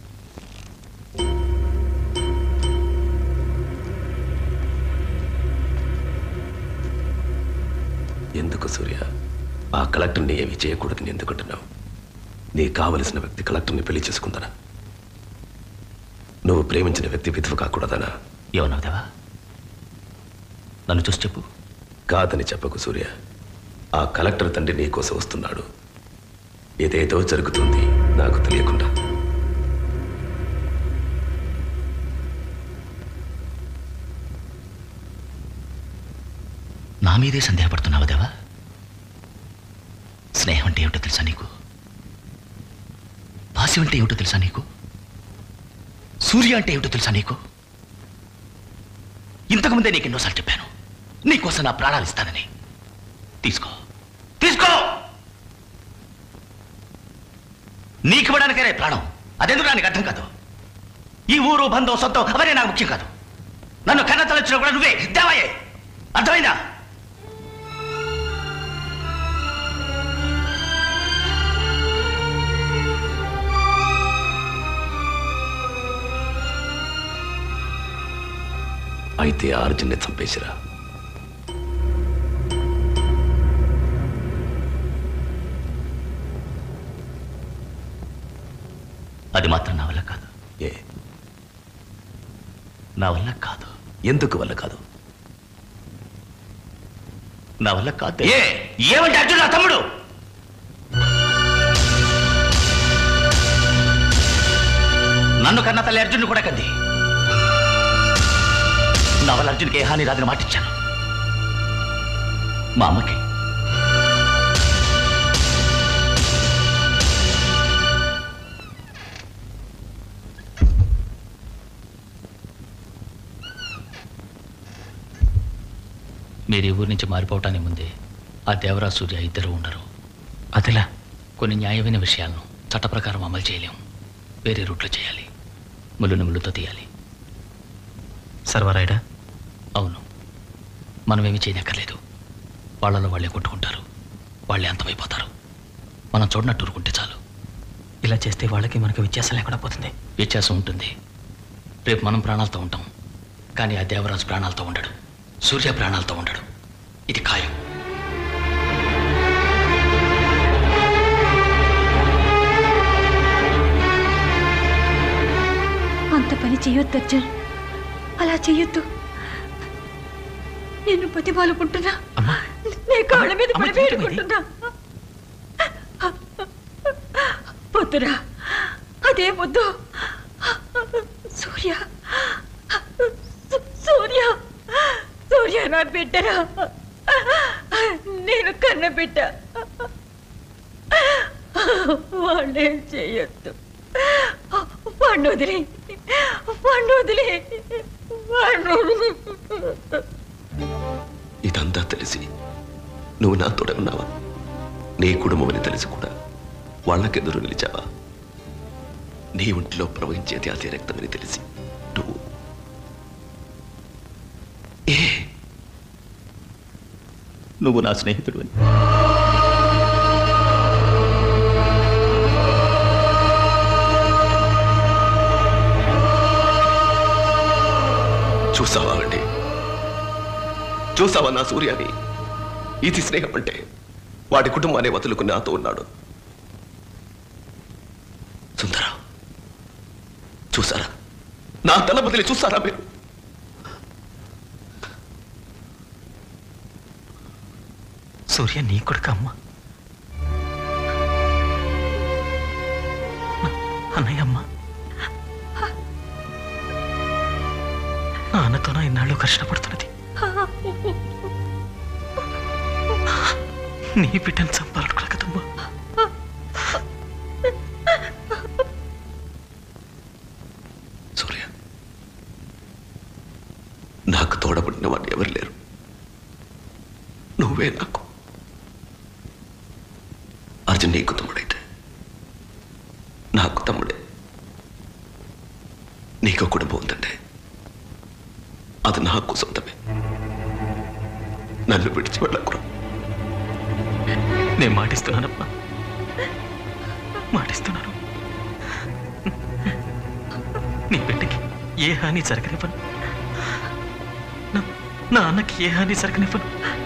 ఎందుకు సూర్య ఆ కలెక్టర్ని ఏమి చేయకూడదని ఎందుకంటున్నావు నీ కావలసిన వ్యక్తి కలెక్టర్ని పెళ్లి చేసుకుందనా నువ్వు ప్రేమించిన వ్యక్తి విధవ కాకూడదనా ఏమన్నావు దేవా నన్ను చూసి చెప్పు కాదని చెప్పకు సూర్య ఆ కలెక్టర్ తండ్రి నీ కోసం వస్తున్నాడు ఏదేదో జరుగుతుంది నాకు తెలియకుండా నా మీదే సందేహపడుతున్నావా దేవా స్నేహం అంటే ఏమిటో తెలుసా నీకు భాస్యం అంటే ఏమిటో తెలుసా నీకు సూర్య అంటే ఏమిటో తెలుసా నీకు ఇంతకుముందే నీకు ఎన్నోసార్లు చెప్పాను నీకోసం నా ప్రాణాలు ఇస్తానని తీసుకో తీసుకో నీకు ఇవ్వడానికే ప్రాణం అదెందుకు నాకు అర్థం కాదు ఈ ఊరు బంధం సొంతం అవన్నీ నాకు ముఖ్యం కాదు నన్ను కన్న తలొచ్చినా కూడా నువ్వే దేవాయే అర్థమైందా అయితే ఆ అర్జున్ని చంపేసిరా అది మాత్రం నా వల్ల కాదు ఏ నా వల్ల కాదు ఎందుకు వల్ల కాదు నా వల్ల కాదు ఏ ఏమంటే అర్జున్ నా తమ్ముడు నన్ను కన్న తల్లి అర్జున్ కూడా కంది నా వల్ల అర్జున్కి ఏ హాని రాదని మాటిచ్చాను మా అమ్మకి మీరు ఈ ఊరి నుంచి మారిపోవటానికి ముందే ఆ దేవరాజ్ సూర్య ఇద్దరు ఉండరు అదిలా కొన్ని న్యాయమైన విషయాలను చట్ట ప్రకారం అమలు చేయలేం వేరే రూట్లో చేయాలి ముళ్ళుని ముళ్ళుతో తీయాలి సర్వరాయుడా అవును మనమేమి చేయనక్కర్లేదు వాళ్ళలో వాళ్ళే కొట్టుకుంటారు వాళ్ళే అంతమైపోతారు మనం చూడనట్టు ఊరుకుంటే చాలు ఇలా చేస్తే వాళ్ళకి మనకి వ్యత్యాసం లేకుండా పోతుంది వ్యత్యాసం ఉంటుంది రేపు మనం ప్రాణాలతో ఉంటాం కానీ ఆ దేవరాజు ప్రాణాలతో ఉండడు సూర్య ప్రాణాలతో ఉండడు ఇది ఖాయం అంత పని చేయొద్దు అర్జున్ అలా చెయ్యొద్దు నేను బతిమాలుకుంటున్నా నీ కాళ్ళ మీద పడి వేడుకుంటున్నా వద్దురా అదే వద్దు సూర్య సు- సూర్య సూర్య నా బిడ్డరా నేను కన్న బిడ్డ వాళ్ళేం చేయొద్దు వాణ్ణి వదిలే వాణ్ణి వదిలే ఇదంతా తెలిసి నువ్వు నాతోడే ఉన్నావా నీ కుటుంబం అని తెలిసి కూడా వాళ్ళకెదురు నిలిచావా నీ ఒంటిలో ప్రవహించేది అదే రక్తమని తెలిసి నువ్వు ఏ నువ్వు నా స్నేహితుడు అని చూసావా అండి చూసావా నా సూర్యాని ఇది స్నేహం అంటే వాడి కుటుంబాన్ని వదులుకుని నాతో ఉన్నాడు సుందరా చూసారా నా తల బదిలి చూసారా మీరు సూర్య నీ కొడుకు అమ్మ అన్నయ్య అమ్మ నాన్నతో నా ఇన్నాళ్ళు కష్టపడుతున్నది నీ బిడ్డను చంపాలనుకున్నా కదమ్మా సూర్య నాకు తోడబడిన వాడు ఎవరు లేరు నువ్వే నాకు అర్జున్ నీకు తమ్ముడైతే నాకు తమ్ముడే నీకు కుటుంబం ఉందంటే అది నాకు సొంతమే నన్ను విడిచి వెళ్ళకురా నేను మాటిస్తున్నానమ్మా మాటిస్తున్నాను నీ బిడ్డకి ఏ హాని జరగనివ్వను నా- నా అన్నకి ఏ హాని జరగనివ్వను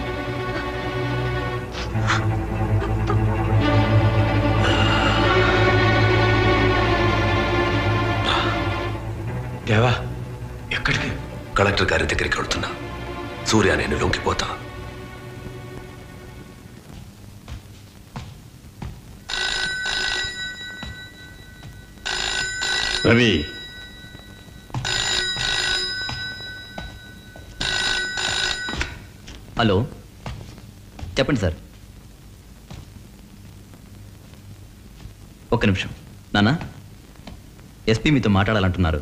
దేవా ఎక్కడికి కలెక్టర్ గారి దగ్గరికి వెళ్తున్నా సూర్య నేను లొంగిపోతా రవి హలో చెప్పండి సార్ ఒక్క నిమిషం నాన్న ఎస్పీ మీతో మాట్లాడాలంటున్నారు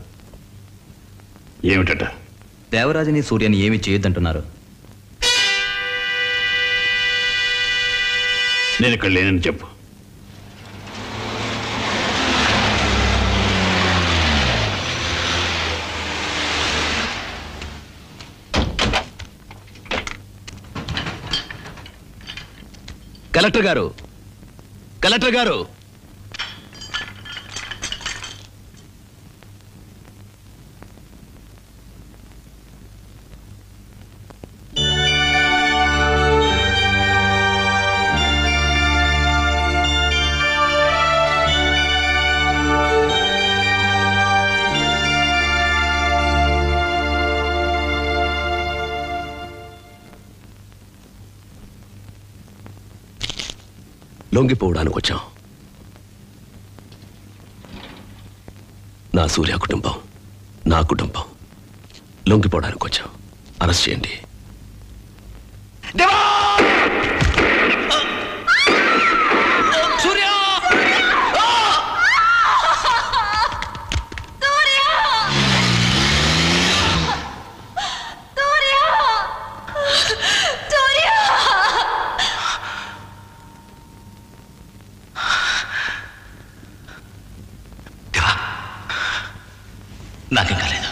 ఏమిటట దేవరాజుని సూర్యని ఏమీ చేయొద్దంటున్నారు నేను ఇక్కడ లేనని చెప్పు కలెక్టర్ గారు కలెక్టర్ గారు లొంగిపోవడానికి వచ్చాం నా సూర్య కుటుంబం నా కుటుంబం లొంగిపోవడానికి వచ్చాం అరెస్ట్ చేయండి సూర్య నాకేం కాలేదు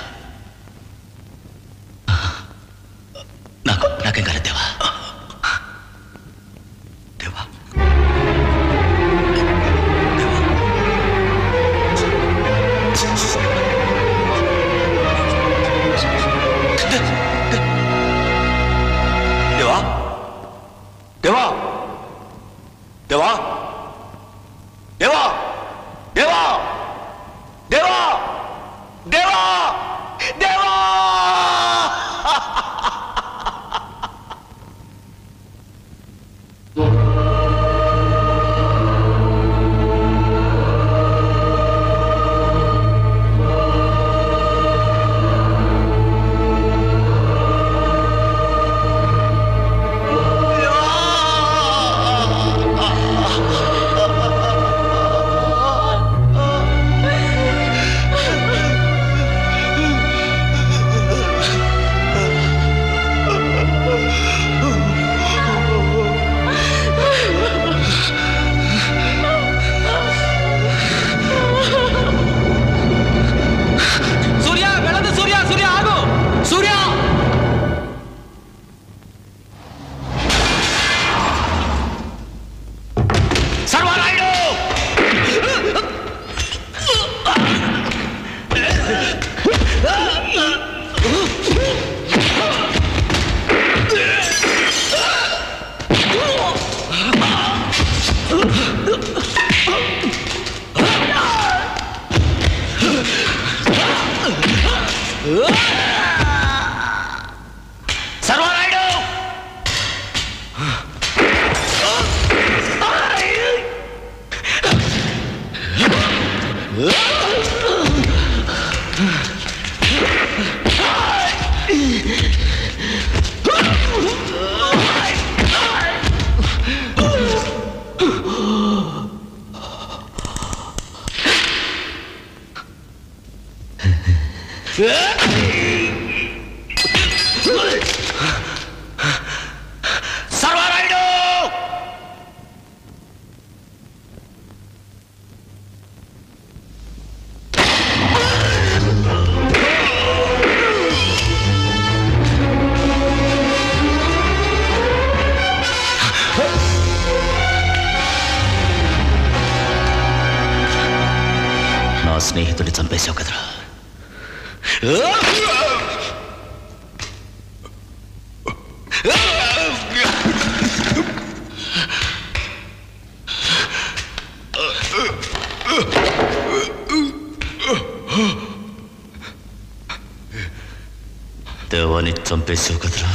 నాకు నాకేం కాలేదు దేవా దేవా దేవా దేవా దేవా దేవా దేవా దేవా దేవా దేవా ఆ సర్వరాయుడు సర్వరాయుడు నా స్నేహితుడిని చంపేశావు కదరా దేవాన్ని చంపేశావు కదరా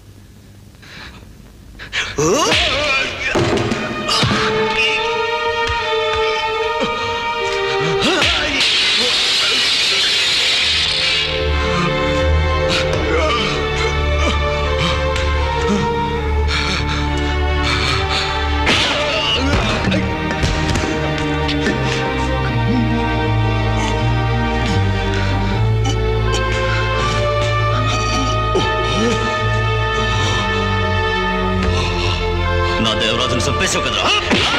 నా దేవరాజును చంపేశావు కదరా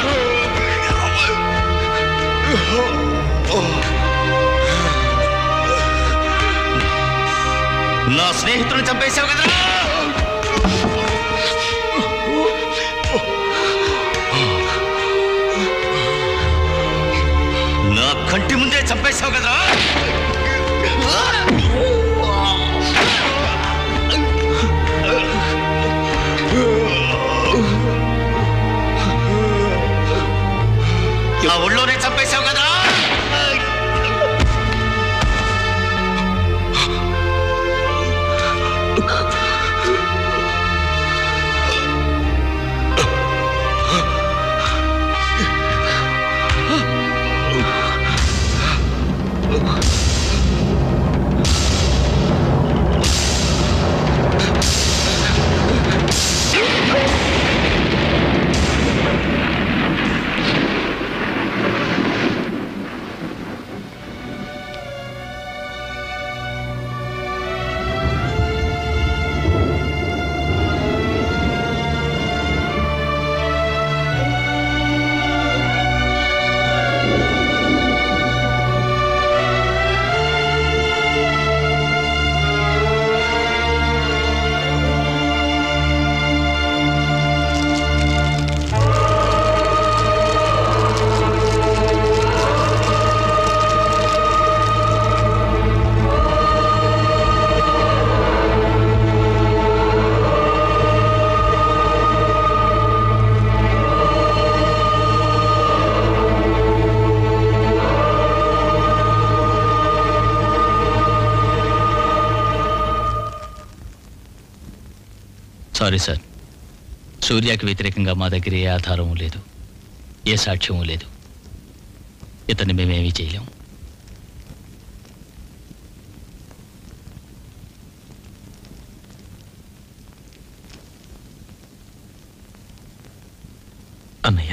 నా స్నేహితుడిని చంపేశావు కదరా నా కంటి ముందే చంపేశావు కదరా ఆ ఊళ్ళోనే చంపేశావు కదరా సారీ సార్ సూర్యకి వ్యతిరేకంగా మా దగ్గర ఏ ఆధారము లేదు ఏ సాక్ష్యము లేదు ఇతన్ని మేమేమీ చేయలేం అన్నయ్య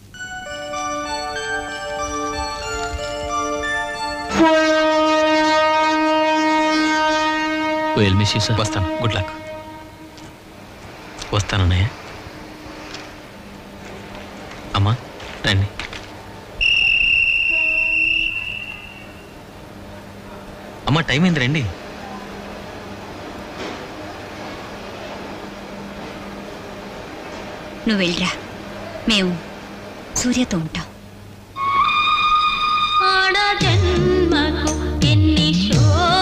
వెల్ మిస్ సార్ వస్తాను గుడ్ లక్ వస్తానన్నయ్య అమ్మా రండి అమ్మా టైం అయింది రండి నువ్వు వెళ్ళరా మేము సూర్యతో ఉంటాం ఆడ జన్మకు ఎన్ని శోభ